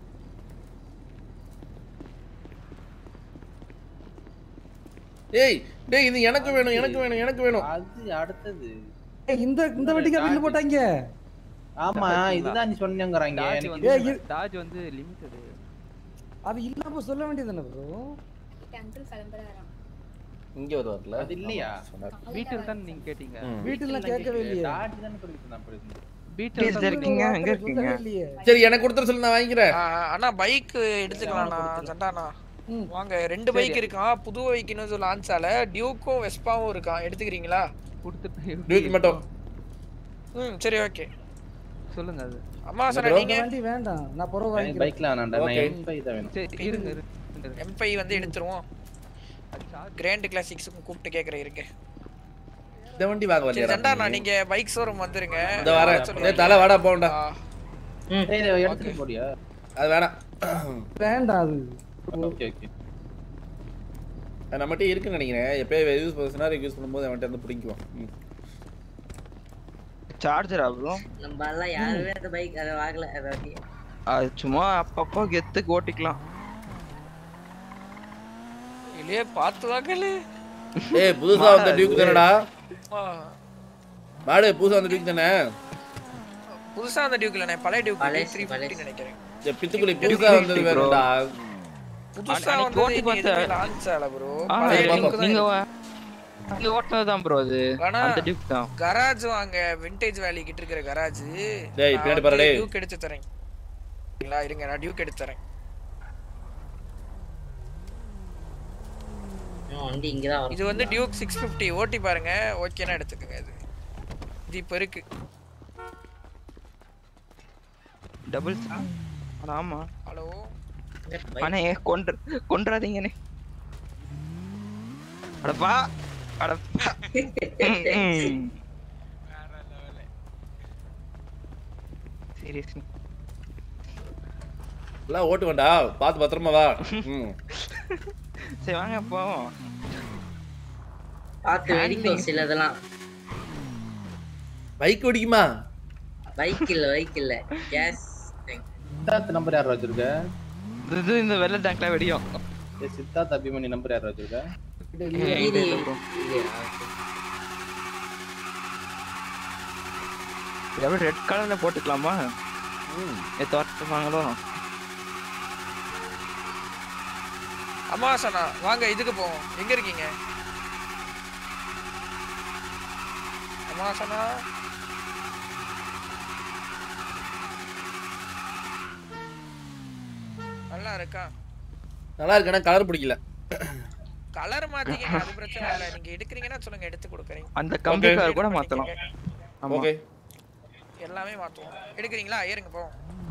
ஏய் டேய் இது எனக்கு வேணும் எனக்கு வேணும் எனக்கு வேணும் அது அடுத்தது ஏய், இந்த இந்த வண்டிக்கு பில்லு போட்டாங்க ஆமா இதுதான் நீ சொன்னேங்கறாங்க டாஜ் எனக்கு வந்து ஏய், இரு- டாஜ் வந்து லிமிட்டடு அது இல்லாம சொல்ல வேண்டியது ப்ரோ அங்கிள் கிளம்புறாராம் இங்கே வருவார்ல அது இல்லையா? சொன்னார் வீட்டில் தான் நீங்க கேட்டீங்க ம். வீட்டுல கேட்கவே இல்லையே டாட் தானே சொல்லிட்டு நான் போயிருந்தேன் வீட்டில் வீட்டுல இருக்கீங்க ஒரு எங்க வார்த்தை இருக்கீங்க சொல்லவே இல்லையே சரி எனக்கு கொடுத்துட சொல்லி நான் வாங்கிக்கிறேன் ஆ, அண்ணா பைக் எடுத்துக்கலாம்ண்ணா சண்டாண்ணா ம். வாங்க ரெண்டு பைக் இருக்கான் புது பைக் இன்னும் லான்ச் ஆல டியூக்கும் வெஸ்பாவும் இருக்கான் எடுத்துக்கிறீங்களா கொடுத்துட்டு டியூக் மட்டும் ம் சரி ஓகே சொல்லுங்க அது அம்மா சார் இந்த நீங்க வண்டி வேண்டாம் நான் புறவு எனக்கு வாங்கிக்கிறேன் பைக்ல வேணாம்டா நான் Okay. எம்பை தான் வேணும் சரி இருங்க இருங்க எம்பை வந்து எடுத்துருவோம் கிராண்ட் கிளாசிக்ஸுக்கும் கூப்பிட்டு கேட்குறேன் இருங்க இந்த வண்டி வாங்க சரி வரலையா சண்டாண்ணா நீங்க பைக் ஷோரூம் வந்துருங்க இந்த வரேன் சொல்லுங்க. டேய் தலை வாடா போண்டா எடுத்துட்டு போடியா அது வேணாம் வேண்டாம் அது ஓகே ஓகே அது நம்மகிட்ட இருக்குன்னு நினைக்கிறேன் எப்பயும் யூஸ் பண்ண யூஸ் பண்ணும்போது அவன்கிட்ட வந்து பிடிக்குவான் ம். சார்ஜரா ப்ரோ நம்ம எல்லாம் யாருமே அந்த பைக் அதை வாங்கல அதை வண்டி அது சும்மா அப்பப்போ கெத்துக்கு ஓட்டிக்கலாம் இல்லையே பார்த்து வாங்கலே ஏய் புதுசா வந்த டியூக் தானடா மாடு புதுசா வந்த டியூக் தானே புதுசா அந்த டியூக் இல்ல பழைய டியூக் பழசு, த்ரீ ஃபிஃப்டி நினைக்கிறேன் இந்த பித்துக்குளி புதுசா வந்தது வேறடா புதுசா அன்னைக்கு ஓட்டி வந்தது பார்த்தேன். லான்ச் ஆல ப்ரோ ஆ, பழைய நீங்க- டியூக் தான் நீங்க இருக்கு. வா- நீங்க ஓட்டினதுதான் ப்ரோ அது ஆனா அந்த டியூக் தான் கராஜ் வாங்க விண்டேஜ் வேலி கிட்ட இருக்கிற கராஜ் டேய், பின்னாடி பாரு, டேய். டியூக் எடுத்து தரேன் இல்ல இருங்க நான் டியூக் எடுத்து தரேன் வண்டி இங்கதான் வரும் இது வந்து டியூக் சிக்ஸ் ஃபிஃப்டி ஓட்டி பாருங்க ஓகேனா எடுத்துக்கோங்க இது இது இப்போ இருக்கு டபுள் ஆமா ஹலோ அண்ணே கொண்டு கொண்டுறாதீங்கண்ணே அடப்பா அடப்பா சீரியஸ் எல்லாம் ஓட்டு வேண்டா பார்த்து பத்திரமா வா ம் சரி வாங்க போவோம் பார்த்து வெடிக்கும் சிலதெல்லாம் பைக் ஓடிக்குமா பைக் இல்ல பைக் இல்ல கேஸ் சித்தார்த் நம்பர் யார் வச்சிருக்க இது இந்த வெள்ள டேங்க்ல வெடியும் ஏய், சித்தார்த் அபிமன்யு நம்பர் யார் வச்சிருக்க இது அப்படியே ரெட் கலர்ல போட்டுக்கலாமா எத்த வரட்டுமாங்களோ அமாவாசனா வாங்க இதுக்கு போவோம் எங்க இருக்கீங்க அமாவாசனா நல்லா இருக்கா நல்லா இருக்கேனா கலர் பிடிக்கல கலர் மாத்திக்கங்க அது பிரச்சனை இல்ல நீங்க எடுக்கிறீங்கன்னா சொல்லுங்க எடுத்து கொடுக்குறேன் அந்த கம்பி கலர் கூட மாத்தலாம் ஆமா ஓகே எல்லாமே மாத்துவோம் எடுக்கிறீங்களா ஏறுங்க போவோம்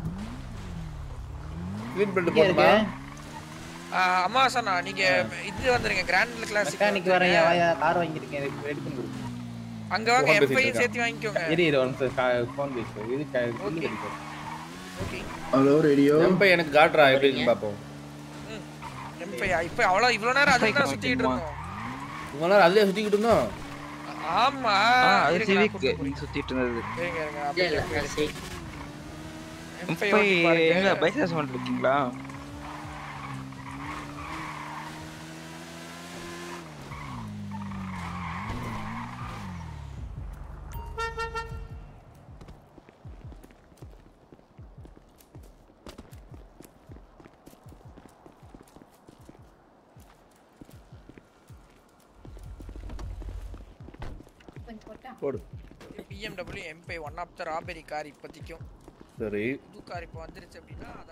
க்ளீன் பண்ணிட்டு போட்டுமா அமாவாசனா நீங்க இது வந்துருங்க கிராண்ட் கிளாஸ் மெக்கானிக் வரேன் வாயா கார் வாங்கியிருக்கேன் எனக்கு ரெடி பண்ணி கொடு அங்க வாங்க Phone பேசிட்டு எம்பையும் இருக்கான். சேர்த்து வாங்கிக்கோங்க இரு இரு ஒரு நிமிஷம் ஃபோன் பேசு இது க- கிள்ளி கடிக்கும். ஓகே ஹலோ ரேடியோ எம்பை எனக்கு காட்டுறா எப்படி இருக்குன்னு பாப்போம் எம்பை இப்ப அவ்வளவு இவ்வளவு நேரம் அதுக்கு தான் சுத்திட்டு இருந்தோம் இவ்வளவு நேரம் அதுலயே சுத்திக்கிட்டு இருந்தோம் ஆமா ஆ, அது இருங்க, நான் சிவிக் கூட்டிட்டு சுத்திட்டு இருந்தது போறேன். இருங்க, இருங்க, இல்ல அப்படியே இல்ல போயிடு. அது சரி. எம்பை போய் ஓட்டி பாருங்க. எங்க பைக் ரேஸ் பண்ணிட்டு இருக்கீங்களா கொஞ்சம் போட்டா போடு BMW எம்பை ஒன் ஆஃப் த ராபெரி கார் இப்போதைக்கும் சரி புது கார் இப்போ வந்துருச்சு அப்படின்னா அதை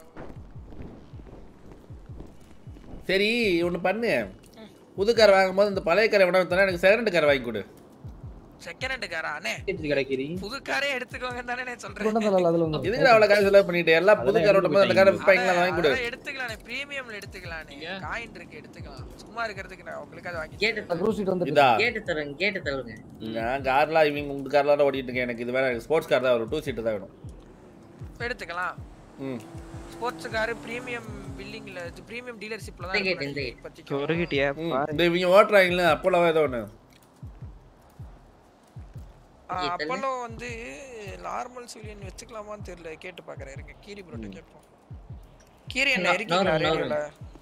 சரி ஒன்று பண்ணு புது கார் வாங்கும்போது இந்த பழைய காரை வேணா வித்தனா எனக்கு செகண்ட் கார் வாங்கி கொடு செகண்ட் ஹேண்ட் காரா அண்ணே கிடைக்கிறீ புது காரே எடுத்துக்கோங்கன்னு தானே நான் சொல்றேன் கொண்டு வந்தாலும் அதுல வந்து எதுக்கு அவ்வளோ காசு செலவு பண்ணிட்டு எல்லாம் புது கார் ஓட்டும் போது அந்த காரை விற்பாங்களா வாங்கி கொடு அதெல்லாம் எடுத்துக்கலானே பிரீமியம்ல எடுத்துக்கலானே காயின் இருக்கு எடுத்துக்கலாம் சும்மா இருக்கிறதுக்கு நான் உங்களுக்கு அதை வாங்கி கேட்டு க்ரூஸ் சீட் வந்து இதா கேட்டு தருங்க கேட்டு தருங்க நான் கார்லாம் இவங்க உங்க கார்லாம் ஓட்டிட்டு இருக்கேன் எனக்கு இது வேணாம் ஸ்போர்ட்ஸ் கார் தான் வரும் டூ சீட்டு தான் வேணும் எடுத்துக்கலாம் ம் ஸ்போர்ட்ஸ் கார் பிரீமியம் பில்லிங்ல பிரீமியம் டீலர்ஷிப்ல தான் இந்த இருக்கும் gate, இந்த நினைக்கிறேன் இப்போதைக்கு சொருகிட்டியா ம். பாரு இந்த இவங்க ஓட்டுறாங்களே அப்போலாம் ஏதோ ஒன்று அப்போலோ வந்து நார்மல் சிவிலியன் வச்சுக்கலாமான்னு தெரியல கேட்டு பார்க்கறேன் இருங்க கீரி ப்ரோட்ட கேட்போம் கீரி என்ன நோ- இருக்கீங்களா நோ- நோ- ரேடியோல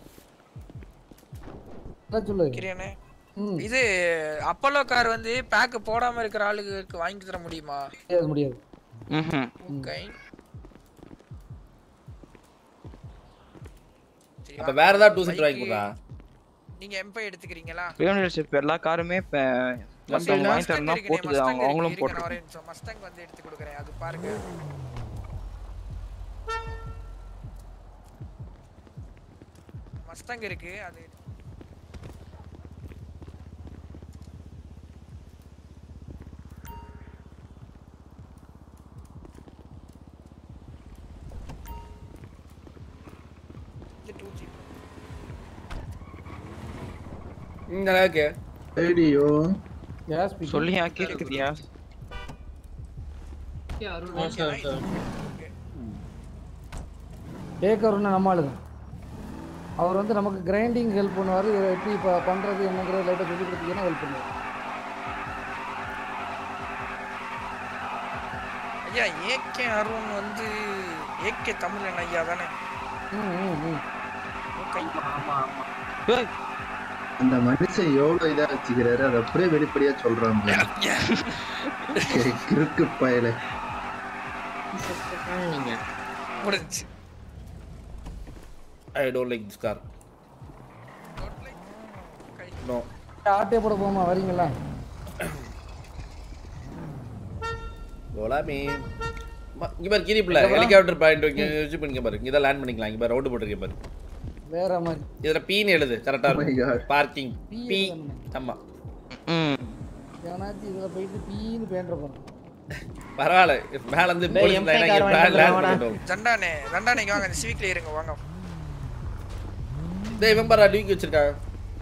என்ன சொல்லு கீரி அண்ணே ம் இது அப்போலோ கார் வந்து பேக் போடாம இருக்கிற ஆளுக்கு வாங்கி தர முடியுமா முடியாது முடியாது ம்ஹும். ஓகே அப்போ வேற ஏதாவது டூ சீட் வாங்கி கொடுறா நீங்க எம்பை எடுத்துக்கிறீங்களா டீலர்ஷிப் எல்லா காருமே இப்ப மத்தவங்க வாங்கி தரணும் போட்டு அவங்க அவங்களும் போட்டு மஸ்டாங் வந்து எடுத்து கொடுக்குறேன் அது பாருங்க மஸ்டாங் இருக்கு அது இது 2G. ம் நல்லா இருக்கு ரேடியோ யாஸ் சொல்லியா கேக்குதியா ஏக்கருன்னு நம்ம ஆளுங்க அவர் வந்து நமக்கு கிரைண்டிங் ஹெல்ப் பண்ணுவார் எப்படி இப்போ பண்ணுறது என்னங்கிறத லைட்டாக சொல்லி கொடுத்தீங்கன்னா ஹெல்ப் பண்ணுவார் ஐயா ஏகே அருண் வந்து ஏகே தமிழன் ஐயா தானே ம் ம் ம் அந்த மனுஷன் எவ்வளவு இதா வச்சுக்கிறாரு அதை அப்படியே வெளிப்படையா சொல்றாங்க கிறுக்கு பயல நீங்க முடிஞ்சு I don't like this car no ஆட்டே போட போமா வரீங்களா கோலாமி ம- இங்க பாரு கிரி பிள்ளை ஹெலிகாப்டர் பாயிண்ட் இங்க வச்சு பண்ணிக்க பாரு இங்க தான் லேண்ட் பண்ணிக்கலாம் இங்க பாரு ரவுண்டு போட்டுருக்கேன் பாரு வேற மாதிரி இதுல பீன்னு எழுது கரெக்டா Oh my இருக்கும் God. பார்க்கிங் P பி எழுதணுமா? ஆமா ஏன்னாச்சும் இதில் போயிட்டு பீன்னு பேண்ட போகிறோம் பரவாயில்ல மேல இருந்து டேய், போலீஸ் MK லைனா car இங்க வாங்கிட்டு லேண்ட் வாடா. பண்ணிட்டோம் ஜண்டானே ஜண்டானே இங்க வாங்க இந்த சிவிக்ல இருங்க வாங்க டேய் இவன் பாரு டியூக் வச்சிருக்காங்க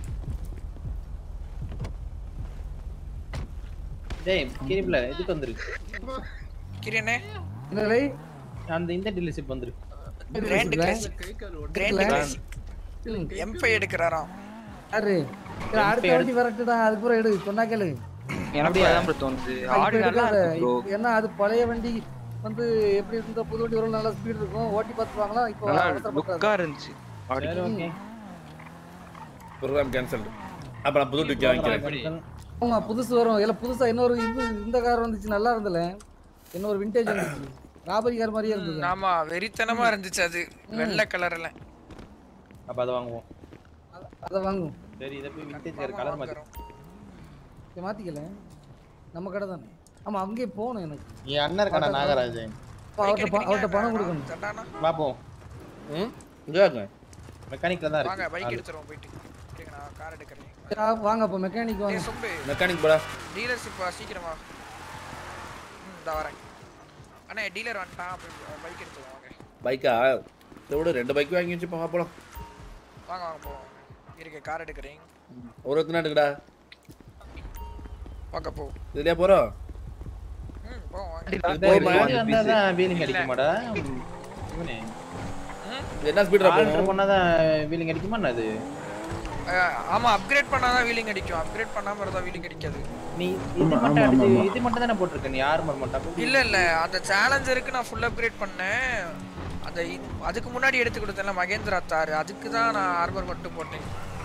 டேய் கிரிப்ல எதுக்கு வந்துருக்கு கிரியனே இல்லை அந்த இந்த டீலர்ஷிப் வந்துரு கிராண்ட் கிளாசிக் கிராண்ட் கிளாசிக் எம்பை எடுக்கிறாராம் யாரு சரி, அடுத்த வாட்டி வரட்டுடா அதுக்கப்புறம் எடு சொன்னா கேளு எனக்கு அதான் bro தோணுது இப்ப ஆடி நல்லா எடுக்காத. இருக்கு ப்ரோ இப்ப ஏன்னா அது பழைய வண்டி வந்து எப்படி இருந்த புது வண்டி வரும் நல்லா ஸ்பீடு இருக்கும் ஓட்டி பார்த்துருவாங்களா இப்போ நல்லா அவசரப்படாத. லுக்கா இருந்துச்சு ஆடி சரி ஓகே ப்ரோக்ராம் கேன்சல் அப்ப நான் புது டியூக் வாங்கிக்கிறேன் ஆமா புதுசு வரும் இல்ல புதுசா இன்னொரு இது இந்த கார் வந்துச்சு நல்லா இருந்தல இன்னொரு விண்டேஜ் வந்துச்சு ராபரி கார் மாதிரியே இருந்தது ஆமா வெறித்தனமா இருந்துச்சு அது வெள்ளை கலர்ல அப்ப அதை வாங்குவோம் அதை வாங்கும் சரி இதை போய் விண்டேஜ் கலர் மாத்தி இதை மாத்திக்கல நம்ம கடை தானே ஆமா அங்கேயே போகணும் எனக்கு என் அண்ணன் இருக்கானா நாகராஜன் அப்ப அவர்ட்ட ப- அவர்ட்ட பணம் கொடுக்கணும் பாப்போம் ம் இங்க மெக்கானிக்ல தான் வாங்க இருக்கு பைக் ஆளு. எடுத்துறோம் போயிட்டு இருங்க, நான் கார் எடுக்கிறேன் சரி, ஆ, வாங்க அப்ப மெக்கானிக் வாங்க ஏய் சொம்பு மெக்கானிக் போடா டீலர்ஷிப் சீக்கிரமா ம் இந்த வரேன் அண்ணே டீலர் வந்துட்டான் பைக் எடுத்துவோம் வாங்க பைக்கா இதோட ரெண்டு பைக் வாங்கி வச்சுப்போம் வா, போலாம் வாங்க வாங்க போவோம் இருக்க கார் எடுக்கிறேன் ஒரு ஒருத்தனா எடுக்கடா வாங்க போ இதுலயா போறோம் ம் போவோம் வாங்க இது டேய், போகுமா? வெளிய வந்தாதான் வீலிங் அடிக்குமாடா இவனே இது என்ன ஸ்பீட்ல ஆல்டர் போகும் பண்ணாதான் வீலிங் அடிக்குமா என்ன அது அஹ், ஆமா அப்கிரேட் பண்ணாதான் வீலிங் அடிக்கும் அப்கிரேட் பண்ணாம இருந்தா வீலிங் அடிக்காது நீ இது மட்டும் அடிச்சு இது மட்டும் தானே போட்டிருக்க நீ ஆர்மர் மட்டும் இல்ல இல்ல அந்த சேலஞ்சருக்கு நான் ஃபுல் அப்கிரேட் பண்ணேன் அந்த இ- அதுக்கு முன்னாடி எடுத்து கொடுத்தேன்ல மகேந்திரா தார் அதுக்கு தான் நான் ஆர்மர் மட்டும் போட்டேன்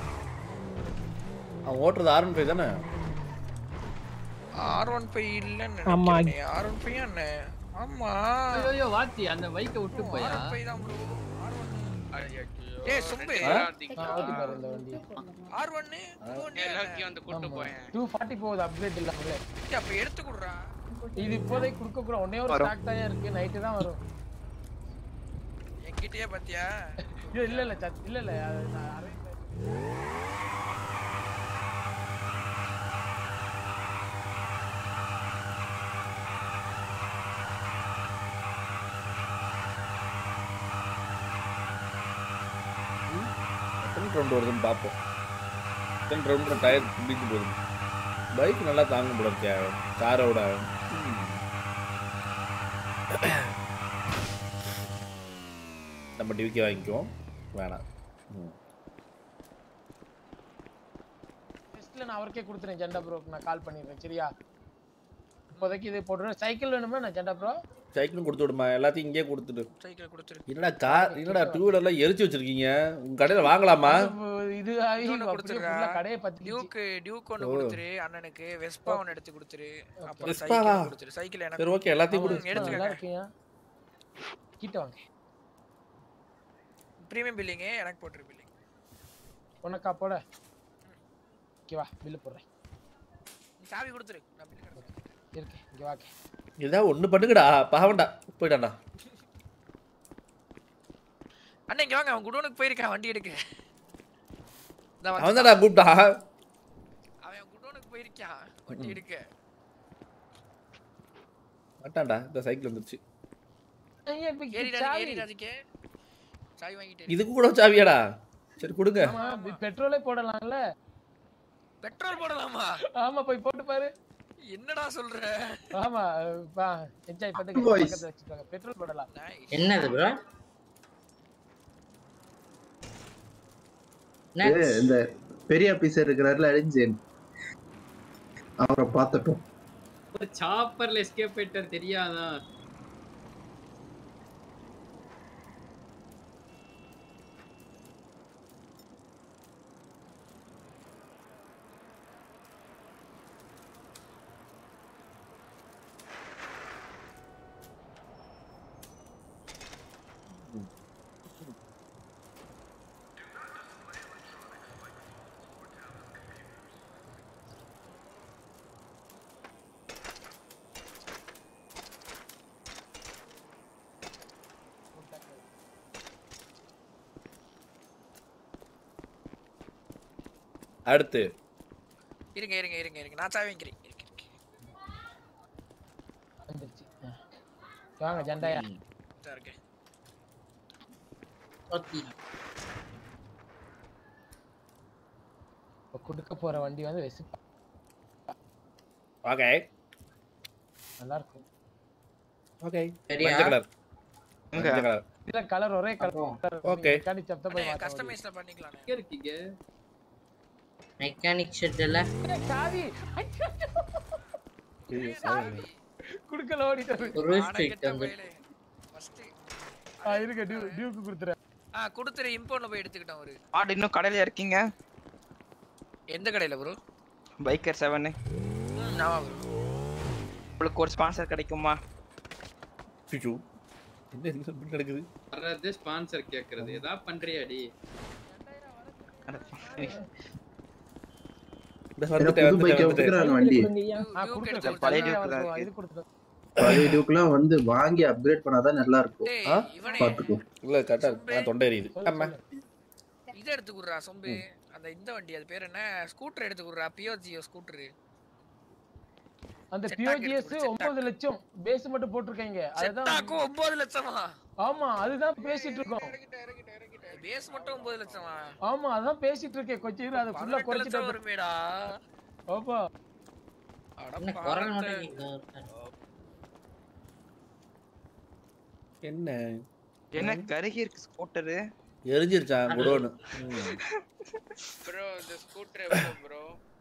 அவன் ஓட்டுறது ஆர் ஒன் ஃபைவ் தானே ஆர் ஒன் ஃபைவ் இல்லைன்னு ஆமா. நினைக்கிறேன் ஆர் ஒன் ஃபைவ் என்ன ஆமா ஐயோ வாத்தி அந்த பைக்கை விட்டு போயா ஆர் ஒன் ஃபைவ் தான் bro ஏய் சும்பு ஆர் ஒன்னு எல்லாத்தையும் வந்து கூட்டு போயேன் டூ ஃபார்ட்டி போகுது அப்கிரேட் இல்லாமலே அப்ப எடுத்து கொடுறா இது இப்போதைக்கு கொடுக்க கூட ஒன்னே ஒரு வரும். ஸ்டாக் தான் இருக்கு நைட்டு தான் வரும் என்கிட்டயே பாத்தியா இல்ல இல்ல இல்ல சத்- இல்ல இல்ல அது நான் arrange பண்ணி- எத்தனை ரவுண்ட் வருதுன்னு பார்ப்போம் எத்தனை ரவுண்டில் டயர் பிடிச்சு போகுது பைக் நல்லா தாங்கும் போல இருக்கே காரோட நம்ம டிவிக்கே வாங்கிக்குவோம் வேணாம் ம். லிஸ்ட்ல நான் அவருக்கே கொடுத்துறேன் ஜெண்டா ப்ரோக்கு நான் கால் பண்ணிடுறேன் சரியா இப்போதைக்கு இது போட்டுறேன் சைக்கிள் வேணுமா நான் ஜெண்டா ப்ரோ சைக்கிளும் கொடுத்து விடுமா எல்லாத்தையும் இங்கேயே கொடுத்துடு சைக்கிள் கொடுத்துரு என்னடா கார் என்னடா டூ வீலர்லாம் எரிச்சு வச்சிருக்கீங்க உங்க கடையில் வாங்கலாமா இது ஆகி இன்னொன்னு அப்படியே கொடுத்துருக்கா full ஆ கடையை பத்தி டியூக்கு டியூக் ஒன்று ஓ. கொடுத்துரு அண்ணனுக்கு வெஸ்பா ஒன்று எடுத்து கொடுத்துரு அப்புறம் வெஸ்பாவா? சைக்கிள் கொடுத்துரு சைக்கிள் எனக்கு சரி, okay, எல்லாத்தையும் கொடு. ம், எடுத்துக்கங்க நல்லா இருக்கீங்க கிட்ட வாங்க ப்ரீமியம் பில்லிங்கு எனக்கு போட்டுரு பில்லிங் உனக்கா போட ஓகே வா பில்லு போடுறேன் சாவி கொடுத்துரு நான் பில்லு இருக்கு இங்க வாங்க ஏதாவது ஒன்று பண்ணுங்கடா பாவண்டா போயிட்டான்டா அண்ணா இங்க வாங்க அவன் குடோனுக்கு போயிருக்கான் வண்டி எடுக்க இந்தா அவன் வந்துட்டான். தான்டா கூப்பிட்டான் அவன் குடோனுக்கு போயிருக்கான் வண்டி எடுக்க மாட்டான்டா இந்த சைக்கிள் வந்துருச்சு ஏறிடாதீங்க ஏறிடாதீங்க சாவி வாங்கிட்டு இதுக்கு கூட சாவியாடா சரி கொடுங்க ஆமா பெட்ரோலே போடலாம்ல பெட்ரோல் போடலாமா ஆமா போய் போட்டு பாரு என்னடா சொல்ற ஆமா வா என்ஜாய் பண்ணுங்க Boys. பக்கத்துல வச்சுக்கோங்க பெட்ரோல் போடலாம் என்னது ப்ரோ ஏ, இந்த பெரிய ஆபீசர் இருக்கிறாருல அழிஞ்சேன் அவரை பார்த்துட்டோம் ஒரு சாப்பர்ல எஸ்கேப் ஆயிட்டார் தெரியாதா அடுத்து இருங்க இருங்க இருங்க இருங்க நான் சாவி வைக்கிறேன் வந்துருச்சு வாங்க ஜெண்டாயா இருக்கேன் ஓகே இப்ப கொடுக்க போற வண்டி வந்து வெசிப்பா ஓகே நல்லா இருக்கும் ஓகே சரியா? மஞ்சள் கலர் எங்க? மஞ்சள் கலர் இல்ல கலர் ஒரே கலர் Okay. மெக்கானிக் ஷாப் தான் போய் மாத்த கஸ்டமைஸ்ல பண்ணிக்கலாம் எங்க இருக்கீங்க மெக்கானிக் ஷெட்ல முடியும். சாவி குடுக்கல ஓடிட்டாரு ஒரு ஸ்ட்ரீட் வந்து ஆ இருங்க டியூ டியூக்கு கொடுத்துறேன் ஆ கொடுத்துரு இம்போர்ட்ல போய் எடுத்துக்கிட்டோம் ஒரு ஆடு இன்னும் கடையில இருக்கீங்க எந்த கடையில ப்ரோ பைக்கர் செவனு ஆமா ப்ரோ உங்களுக்கு ஒரு ஸ்பான்சர் கிடைக்குமா சுச்சு என்ன என்ன இப்படி நடக்குது வர்றது ஸ்பான்சர் கேக்குறது ஏதா பண்றியாடி இந்த ஏன்னா வந்துட்டேன் புது பைக்கை வந்துட்டேன் விட்டுக்கிறாங்க வண்டி ஆ கொடுத்துறேன் பழைய ஜெண்டாயா டியூக்கு தான் வந்து இருக்கு. இது கொடுத்துறேன் பழைய டியூக்லாம் வந்து வாங்கி அப்கிரேட் பண்ணாதான் நல்லா இருக்கும் ஆ? பாத்துக்கோ இல்ல கரெக்டா இருக்கு ஆ, தொண்டை எரியுது ஆமா இதை எடுத்து குடுறா சொம்பு அந்த இந்த வண்டி அது பேர் என்ன ஸ்கூட்டர் எடுத்து குடுறா பியோஜியோ ஸ்கூட்டர் அந்த Set பியோஜிஎஸ் ஆக்கி ஒன்பது லட்சம் பேஸ் மட்டும் போட்டிருக்காங்க அதுதான் செட்டாக்கும் ஒன்பது லட்சமா ஆமா அதுதான் பேசிட்டு இருக்கோம் பேஸ் மட்டும் ஒன்பது லட்சமா ஆமா அதான் பேசிட்டு இருக்கேன் கொஞ்சம் இரு அதை ஃபுல்லா பதினெட்டு லட்சம் குறைச்சிட்டு வருமேடா ஆமா அட என்ன குரல் பாவத்தை. மட்டும் கேக்குது. என்ன என்ன கருகி இருக்கு ஸ்கூட்டரு எரிஞ்சிருச்சான் குடோனு ப்ரோ இந்த ஸ்கூட்டர் எவ்வளோ ப்ரோ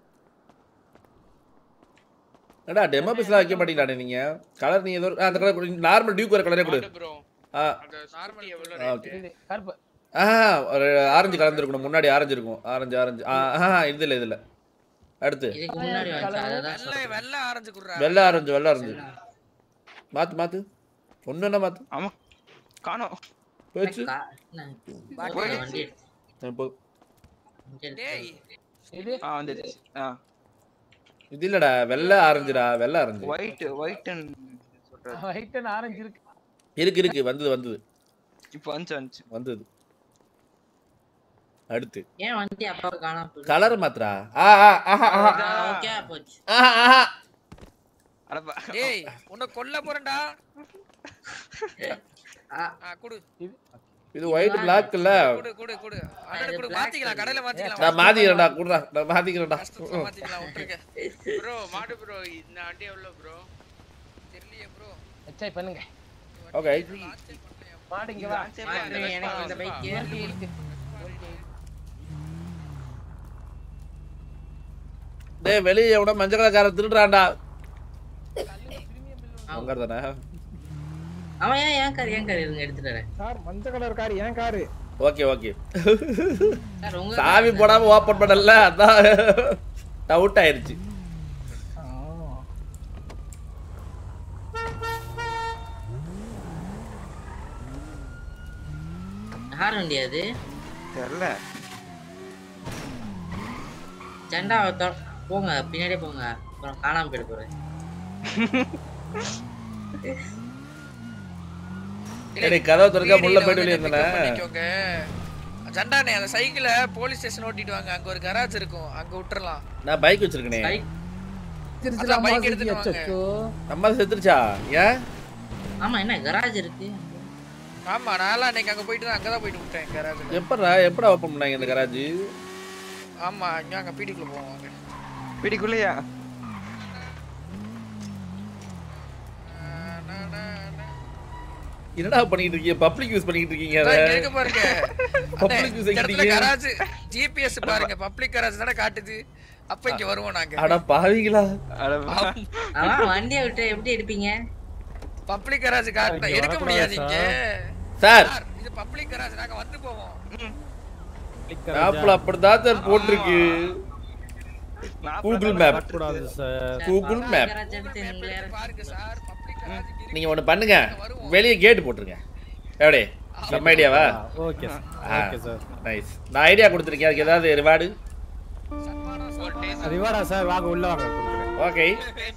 ஏடா டெமோ பீஸ்லாம் வைக்க மாட்டீங்களாடா நீங்க கலர் நீ ஏதோ ஆ, அந்த கலர் நார்மல் டியூக் வர கலரே கொடு ப்ரோ ஆ அந்த நார்மல் எவ்வளோ ஆ, ஓகே இது கருப்பு ஆ ஒரு ஆரஞ்சு கலந்துருக்கணும் முன்னாடி ஆரஞ்சு இருக்கும் ஆரஞ்சு ஆரஞ்சு ஆ ஆ இது இல்லை இது இல்லை அடுத்து இதுக்கு முன்னாடி வந்துச்சு அததான் வெள்ளை வெள்ளை ஆரஞ்சு குடுறா வெள்ளை ஆரஞ்சு வெள்ளை ஆரஞ்சு மாத்து மாத்து ஒண்ணு என்ன மாத்து ஆமா காணோம் போச்சு கா- என்ன, பாட்டி. வண்டி எடுத்து- இப்போ வண்டி எடுத்து டேய் இது ஆ வந்துச்சு ஆ இது இல்லடா வெள்ளை ஆரஞ்சுடா வெள்ளை ஆரஞ்சு ஒயிட் ஒயிட் சொல்றது ஒயிட் அண்ட் ஆரஞ்சு இருக்கு இருக்கு இருக்கு வந்தது வந்தது இப்போ வந்துச்சு வந்துச்சு வந்தது அடுத்து ஏன் வண்டி அப்பா காணாம போயிடுச்சு? கலர் மாத்திரா ஆ ஆ ஆஹா ஆஹா ஆ, ஓகே போச்சு ஆஹா ஆஹா அடப்பா டேய் உன்னை கொல்ல போறேன்டா ஆ, ஆ குடு இது ஒயிட் பிளாக் இல்ல குடு குடு குடு அண்ணன் குடு மாத்திக்கலாம் கடையில மாத்திக்கலாம் நான் மாத்திக்கிறேன்டா குடுறா நான் மாத்திக்கிறேன்டா கஷ்டத்துல மாத்திக்கலாம் விட்டுருங்க ப்ரோ மாடு ப்ரோ இந்த வண்டி எவ்வளோ ப்ரோ தெரியலையே ப்ரோ என்ஜாய் பண்ணுங்க ஓகே மாடு இங்க வா மாட்டு, எனக்கு இந்த பைக் இருக்கு டேய் வெளிய எவனோ மஞ்சள் கலர்காரன் திருடுறான்டா அங்க தானே அவன் ஏன் ஏன் கார் ஏன் கார் இருங்க எடுத்துட்டு வரேன் சார் மஞ்சள் கலர் கார் ஏன் காரு ஓகே ஓகே சார் உங்க சாவி போடாம ஓபன் பண்ணல அதான் டவுட் ஆயிருச்சு யார் வண்டி அது தெரியல ஜெண்டா தொ- போங்க பின்னாடியே போங்க அப்புறம் காணாம போயிட போறேன் டேய் கதவை திறக்க முள்ள வீடியோல போயிட்டு வெளிய வந்து இருந்தானே pick up பண்ணிக்கோங்க ஜண்டானே அந்த சைக்கிளை போலீஸ் ஸ்டேஷன் ஓட்டிட்டு வாங்க அங்க ஒரு கராஜ் இருக்கும் அங்க விட்டுறலாம் நான் பைக் வச்சிருக்கனே அதான் bike எடுத்துட்டு வாங்க. நம்ம செத்துருச்சா ஏன் ஆமா என்ன கராஜ் இருக்கு ஆமா நான்லாம் அன்னைக்கு அங்க போயிட்டு தான் அங்கதான் போயிட்டு விட்டேன் கராஜ்ல எப்படா எப்படா ஓபன் பண்ணாங்க இந்த கராஜ் ஆமா இங்க அங்க பீடிக்குள்ள போவாங்க பிடிக்குள்ளையா என்னடா பண்ணிட்டு இருக்கீங்க பப்ளிக் யூஸ் பண்ணிட்டு இருக்கீங்க இதோ அதை இங்க இருக்கு பாருங்க பப்ளிக் யூஸ் இந்த இடத்துல பண்ணிட்டீங்க கராஜ் ஜிபிஎஸ் பாருங்க பப்ளிக் கராஜ் தானே காட்டுது அப்ப இங்க வருவோம் நாங்க அட பாவிங்களா அவன் வண்டியை விட்டு எப்படி எடுப்பீங்க பப்ளிக் கராஜ் காட்டுனா இங்க எடுக்க வரக்கூடாது முடியாது இங்க சார் இது பப்ளிக் கராஜ் நாங்க வந்து போவோம் மேப்ல அப்படிதான் சார் போட்டிருக்கு Google map Google map garage எடுத்து நீங்களே பாருங்க சார் நீங்க ஒண்ணு பண்ணுங்க வெளியே கேட் போட்டுருங்க எப்படி நம்ம ஐடியாவா okay sir. Okay sir. Nice நான் ஐடியா கொடுத்துருக்கேன் அதுக்கு ஏதாவது ரிவார்டு ரிவார்டா சார் வாங்க உள்ள வாங்க கொடுக்குறேன் ஓகே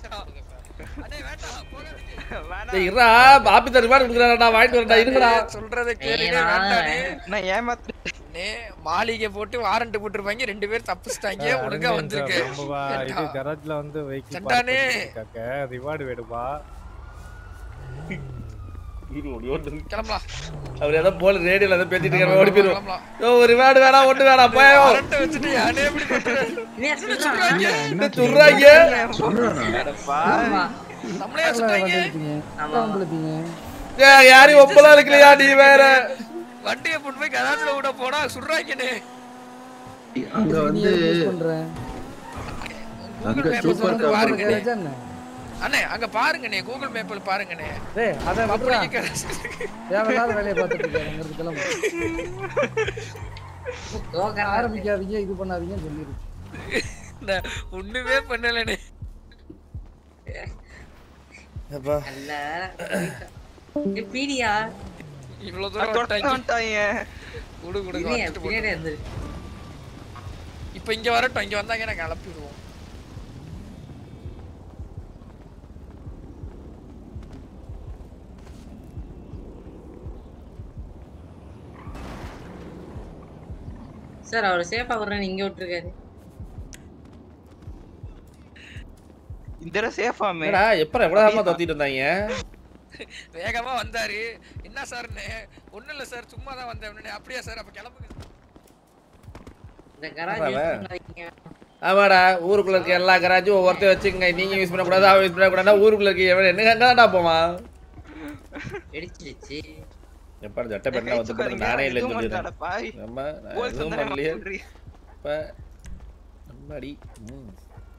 இருடா ஆபீசர் ரிவார்டு கொடுக்குறாடா வாங்கிட்டு வரடா இருங்கடா சொல்றத கேளுங்க வேண்டானே நான் ஏமாத்து மாளிகை போட்டு வாரண்ட் போட்டுருப்பாங்க ரெண்டு பேர் தப்பிச்சிட்டாங்க ஒழுங்கா வந்திருக்கு நம்ம இது கராஜ்ல வந்து வெஹிக்கிள் சண்டானே. ரிவார்டு வேணுமா கிளம்பலாம் அவர் ஏதோ போல ரேடியோல ஏதோ பேசிட்டு இருக்காரு ஓடி போயிருவோம் யோ ஒரு ரிவார்டு வேணாம் ஒண்ணு வேணாம் போயோ வாரண்ட் வச்சுட்டு யானே எப்படி பண்றாங்க என்ன சொல்றாங்க நம்மளே சுட்டாங்க ஏய், யாரையும் ஒப்பலாம் இருக்கலையா நீ வேற வண்டியை போட்டு போய் கராஜ்ல விட போனா சுடுறாங்கன்னு அங்க வந்து அங்க சூப்பர் கார் பாருங்க அண்ணே அங்க பாருங்கண்ணே கூகுள் மேப்ல பாருங்கண்ணே டேய் அத Public விட்டுறா garage. தேவையில்லாத வேலையை பார்த்துட்டு இருக்காரு அங்க இருந்து கிளம்பு ஆரம்பிக்காதீங்க இது பண்ணாதீங்கன்னு சொல்லிருக்கு நான் ஒண்ணுமே பண்ணலண்ணே நல்ல பீடியா இவ்வளவு தூரம் தொட்டு வந்துட்டாங்க வந்துட்டாங்க. குடு குடு இல்லையே, வந்துட்டு பின்னாடி போட்டு. இப்ப இங்க வரட்டும் இங்க வந்தாங்க நாங்க கிளப்பிடுவோம் சார் அவர் சேஃபா விடுறேன்னு இங்க விட்டுருக்காரு இந்த தடவை சேஃபாமே என்னடா எப்பறம் எவ்வளவு நேரமா தொத்திட்டு இருந்தாங்க வேகமா வந்தாரு என்ன சார்னு ஒண்ணும் இல்ல சார் சும்மா தான் வந்தேன் அப்படியா சார் அப்ப கிளம்புங்க இந்த கராஜ் ஆமாடா ஊருக்குள்ள இருக்க எல்லா கராஜும் ஒவ்வொருத்தையும் வச்சுங்க நீங்க யூஸ் பண்ணக்கூடாது அவன் யூஸ் பண்ணக்கூடாது ஊருக்குள்ள இருக்க எவன் என்ன எங்கடா போவான் வெடிச்சிடுச்சு எப்ப சட்டை பண்ணா வந்து போட்டு நானே இல்லைன்னு சொல்லிடுறேன் பாய் நம்ம நான் போல் எதுவும் சந்தேகமா பண்ணலையே சொல்றீ. இப்ப நம்மடி ம்.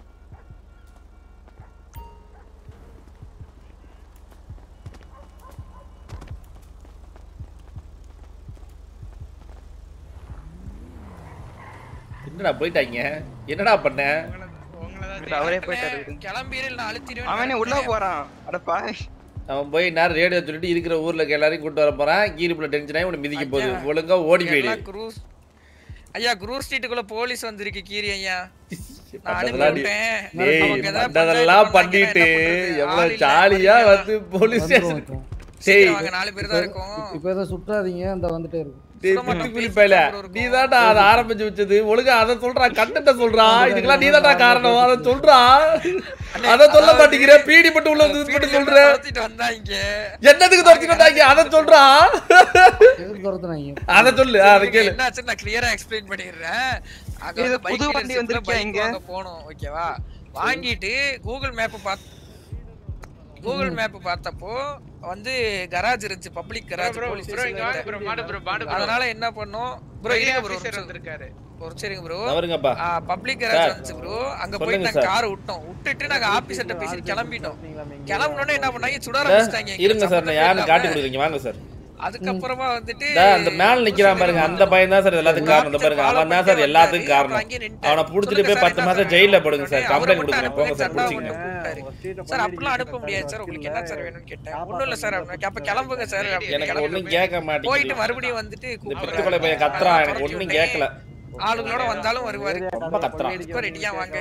என்னடா போயிட்டாங்க என்னடா பண்ண அவரே போயிட்டாரு கிளம்பிடு நான் அழுத்திடுவேன் அவனே உள்ள போறான் அட பாய் அவன் போய் நேரம் ரேடியோ சொல்லிட்டு இருக்கிற ஊர்ல இருக்க எல்லாரையும் கூட்டு வர போறான் கீரிப்புல டென்ஷன் ஆகி உன்னை மிதிக்க போகுது ஒழுங்கா ஓடி போயிடு எல்லாம் குரூஸ் ஐயா குரூஸ் ஸ்ட்ரீட்டுக்குள்ள போலீஸ் வந்திருக்கு கீரி ஐயா நான் அனுப்பி பண்ணதெல்லாம் விட்டேன் டேய், அவங்க ஏதாவது பண்ணதெல்லாம் பண்ணிட்டு எவ்வளவு ஜாலியா வந்து போலீஸ் ஸ்டேஷன் டேய் வாங்க நாலு பேர் தான் இருக்கோம் இப்போ ஏதோ சுற்றாதீங்க அந்த வந்துட்டே இருக்கு டேய் பிட்டு குளிப்பையில நீ தான்டா அதை ஆரம்பிச்சு வச்சது ஒழுங்கா அதை சொல்றா கண்டென்ட்ட சொல்றா இதுக்கெல்லாம் நீ தான்டா காரணம் அதை சொல்றா அதை சொல்ல மாட்டேங்கிற பீடி மட்டும் உள்ள வந்து இது மட்டும் சொல்ற துரத்திட்டு வந்தாங்க என்னதுக்கு துரத்திட்டு வந்தாங்க அதை சொல்றா எதுக்கு துரத்துனாங்க அதை சொல்லு ஆ, அதை கேளு என்னாச்சு நான் கிளியரா எக்ஸ்பிளைன் பண்ணிடுறேன் அங்க இது வந்து புது bike வண்டி dealership ல வந்திருக்கா bike இங்க? வாங்க போனோம் ஓகேவா வாங்கிட்டு கூகுள் மேப் பார்த்து கூகுள் மேப் பார்த்தப்போ வந்து கராஜ் இருந்துச்சு public garage bro, police bro, இங்க வாங்க bro, மாடு bro, மாடு bro. அதனால என்ன பண்ணோம் ப்ரோ பெரிய இருங்க ப்ரோ officer வந்திருக்காரு. ஒரு சரிங்க ப்ரோ தவறுங்கப்பா. பப்ளிக் கராஜ் சார், வந்துச்சு ப்ரோ அங்க சொல்லுங்க போயிட்டு நாங்க சார். கார் விட்டோம் விட்டுட்டு நாங்க ஆபீசர்ட்ட பேசிட்டு கிளம்பிட்டோம் கிளம்புனோனே என்ன பண்ணாங்க சுட டா, ஆரம்பிச்சிட்டாங்க இருங்க சார் நான் யாருன்னு காட்டி கொடுக்குறீங்க வாங்க சார் அதுக்கப்புறமா வந்துட்டு டா, அந்த மேல நிக்கிறான் பாருங்க அந்த பையன் தான் சார் எல்லாத்துக்கும் காரணம் இந்த பாருங்க அவன் தான் சார் எல்லாத்துக்கும் காரணம் அவனை புடிச்சிட்டு போய் பத்து மாசம் ஜெயில போடுங்க சார் கம்ப்ளைண்ட் கொடுக்குறேன் போங்க சார் புடிச்சிங்க சார் அப்படிலாம் அனுப்ப முடியாது சார் உங்களுக்கு என்ன சார் வேணும்னு கேட்டேன் ஒண்ணும் இல்ல சார் அப்படின்னா, அப்ப கிளம்புங்க சார் அப்படின்னு எனக்கு கிளம்பி ஒண்ணும் கேட்க போயிட்டு மாட்டேங்குது மறுபடியும் வந்துட்டு இந்த பித்துக்கொலை பையன் கத்துறான் எனக்கு ஒண்ணும் கேட்கல ஆளுங்களோட வந்தாலும் வருவாரு ரொம்ப கத்துறான் இப்போ ரெடியா வாங்க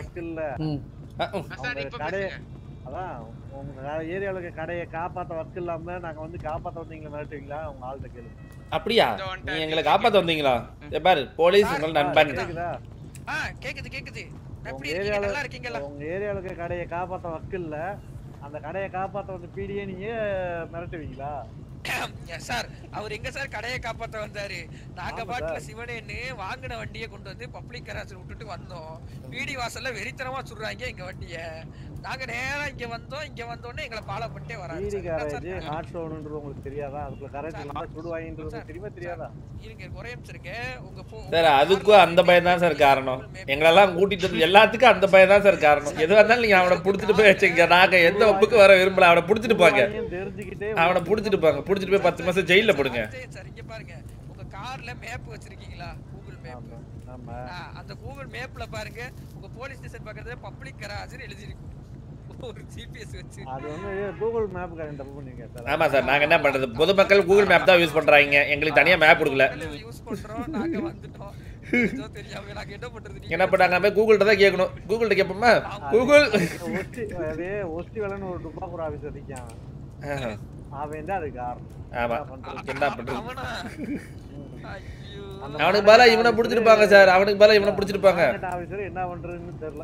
உங்க கடையை அதான் உங்க ஏரியாவுக்கு கடையை காப்பாத்த ஒர்க் இல்லாம நாங்க வந்து காப்பாத்த வந்தீங்களா மிரட்டுவீங்களா உங்க ஆள்கிட்ட கேளு அப்படியா நீ எங்களை காப்பாத்த வந்தீங்களா ஏ பாரு போலீஸ் உங்கள் நண்பன் கேக்குதா ஆ கேக்குது கேக்குது உங்க எப்படி இருக்கீங்க ஏரியால நல்லா இருக்கீங்களா உங்க ஏரியாவுக்கு கடையை காப்பாத்த ஒர்க் இல்ல அந்த கடையை காப்பாத்த வந்து பீடியே நீங்க மிரட்டுவீங்களா சார் அவர் எங்க சார் கடையை காப்பாத்த வந்தாரு நாங்க ஆமா பாட்டுல சார். சிவனேன்னு வாங்கின வண்டியை கொண்டு வந்து பப்ளிக் கராசில் விட்டுட்டு வந்தோம் வீடி வாசல்ல வெறித்தனமா சுடுறாங்க எங்க வண்டிய நாங்க நேரா இங்க வந்தோம் இங்க வந்தோடனே எங்களை ஃபாலோ பண்ணிட்டே வராங்க ஈடி சார். என்ன சார் கேரேஜ் பண்ணலாம்? ஹாட் ஸ்டோன்ன்றது உங்களுக்கு தெரியாதா அதுக்குள்ள கரண்ட் இருந்தா சுடுவாங்கன்றது உங்களுக்கு தெரியுமா தெரியாதா இருங்க ஒரே நிமிஷம் இருக்கு உங்க போ சார் அதுக்கும் அந்த பயம் தான் சார் காரணம் எங்களெல்லாம் கூட்டிட்டு வந்து எல்லாத்துக்கும் அந்த பயம் தான் சார் காரணம் எதுவாக இருந்தாலும் நீங்க அவனை பிடிச்சிட்டு போய் வச்சுங்க நாங்க எந்த ஒப்புக்கு வர விரும்பல அவனை பிடிச்சிட்டு போங்க தெரிஞ்சுக்கிட்டே அவனை பிடிச்சிட்டு போங்க பிடிச்சிட்டு போய் பத்து மாசம் ஜெயில போடுங்க சார் இங்க பாருங்க உங்க கார்ல மேப் வச்சிருக்கீங்களா கூகுள் மேப் ஆமா அந்த கூகுள் மேப்ல பாருங்க உங்க போலீஸ் ஸ்டேஷன் பக்கத்துல பப்ளிக் கராஜ்னு எழுதி இருக்கும் ஒரு ஜிபிஎஸ் வச்சு அது வந்து கூகுள் மேப் கரண்ட் தப்பு பண்ணீங்க சார் ஆமா சார் நாங்க என்ன பண்றது பொதுமக்கள் கூகுள் மேப் தான் யூஸ் பண்றாங்க எங்களுக்கு தனியா மேப் கொடுக்கல யூஸ் பண்றோம் நாங்க வந்துட்டோம் ஏதோ தெரியாம நாங்க என்ன பண்றது நீங்க என்ன பண்ணாங்க போய் கூகுள்கிட்ட தான் கேட்கணும் கூகுள்கிட்ட கேட்போமா கூகுள் ஒஸ்டி அதே ஒஸ்டி வேலைன்னு ஒரு டுபாக்கூர் ஆஃபீஸர் இருக்கான் அவன் தான் அதுக்கு காரணம் ஆமா என்ன பண்றது அவனா அவனுக்கு பதிலா இவனை பிடிச்சிருப்பாங்க சார் அவனுக்கு பதிலா இவனை பிடிச்சிருப்பாங்க ஆஃபீஸர் என்ன பண்றதுன்னு தெரியல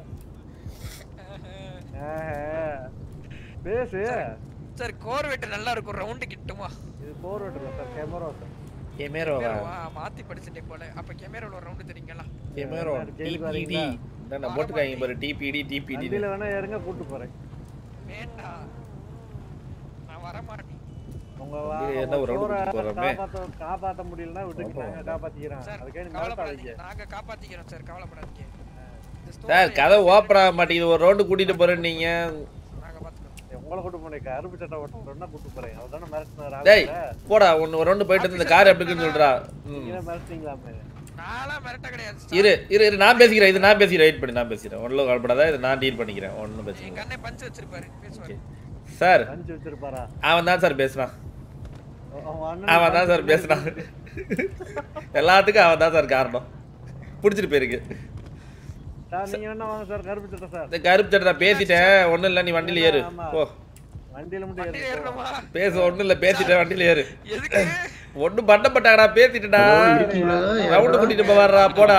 ஆஹா. பேசு சார் கோர்வெட் நல்லா இருக்கும் ரவுண்டு கிட்டுமா இது போர் வெட்டுல சார் கேமரா சார் கெமேரோவா கெமேரோவா? மாத்தி படிச்சுட்டே போல அப்ப கெமேரோல ஒரு ரவுண்டு தெரியுங்களா கெமேரோ டிபிடி நான் போட்டுக்காங்க பாரு டிபிடி டிபிடி வண்டியில வேணா இறங்க கூட்டு போறேன் வேண்டாம் நான் வர மாட்டேன் உங்க வண்டியில என்ன ஒரு round கூட்டிட்டு போறோமே? காப்பாத்த காப்பாத்த முடியலன்னா விட்டுக்கு நாங்க காப்பாத்திக்கிறோம் அதுக்கே நீ கவலைப்படாதீங்க மிரட்டாதீங்க நாங்க காப்பாத்திக்கிறோம் சார் கவலைப்படாதீங்க சார் கதை ஓப்பன் ஆக மாட்டேங்குது ஒரு ரவுண்டு கூட்டிட்டு போறேன் நீங்க உங்களை கூட்டு போனேன் கருப்பு சட்டை ஓட்டுறோம்னா கூட்டு போறேன் அவதானே மிரட்டினாரு டேய் போடா ஒன்னு ஒரு ரவுண்டு போயிட்டு வந்து இந்த கார் எப்படி இருக்குன்னு சொல்றா ம். நீங்க மிரட்டிங்களாமே நான்லாம் மிரட்ட கிடையாது இரு இரு இரு நான் பேசிக்கிறேன் இது நான் பேசிக்கிறேன் வெயிட் பண்ணி நான் பேசிக்கிறேன் ஒன்றும் கவலைப்படாத இது நான் டீல் பண்ணிக்கிறேன் ஒன்றும் பேசிக்கிறேன் எங்க அண்ணன் பஞ்சு வச்சிருப்பாரு பேசுவாரு சார் பஞ்சு வச்சிருப்பாரா அவன் தான் சார் பேசுனான் அவன் அண்ணன் அவன் தான் சார் பேசுனான் எல்லாத்துக்கும் அவன் தான் சார் காரணம் பிடிச்சிட்டு போயிருக்கு சார் நீங்க வேணா வாங்க சார் கருப்பு சட்டை சார் இந்த கருப்பு சட்டை நான் பேசிட்டேன் ஒன்றும் இல்லை நீ வண்டியில ஏறு ஆமா. போ வண்டியில மட்டும் ஏறி பேச ஒன்றும் இல்லை பேசிட்டேன் வண்டியில ஏறு ஒன்றும் பண்ண மாட்டாங்கடா பேசிட்டடா ரவுண்டு கூட்டிட்டு போவாரா போடா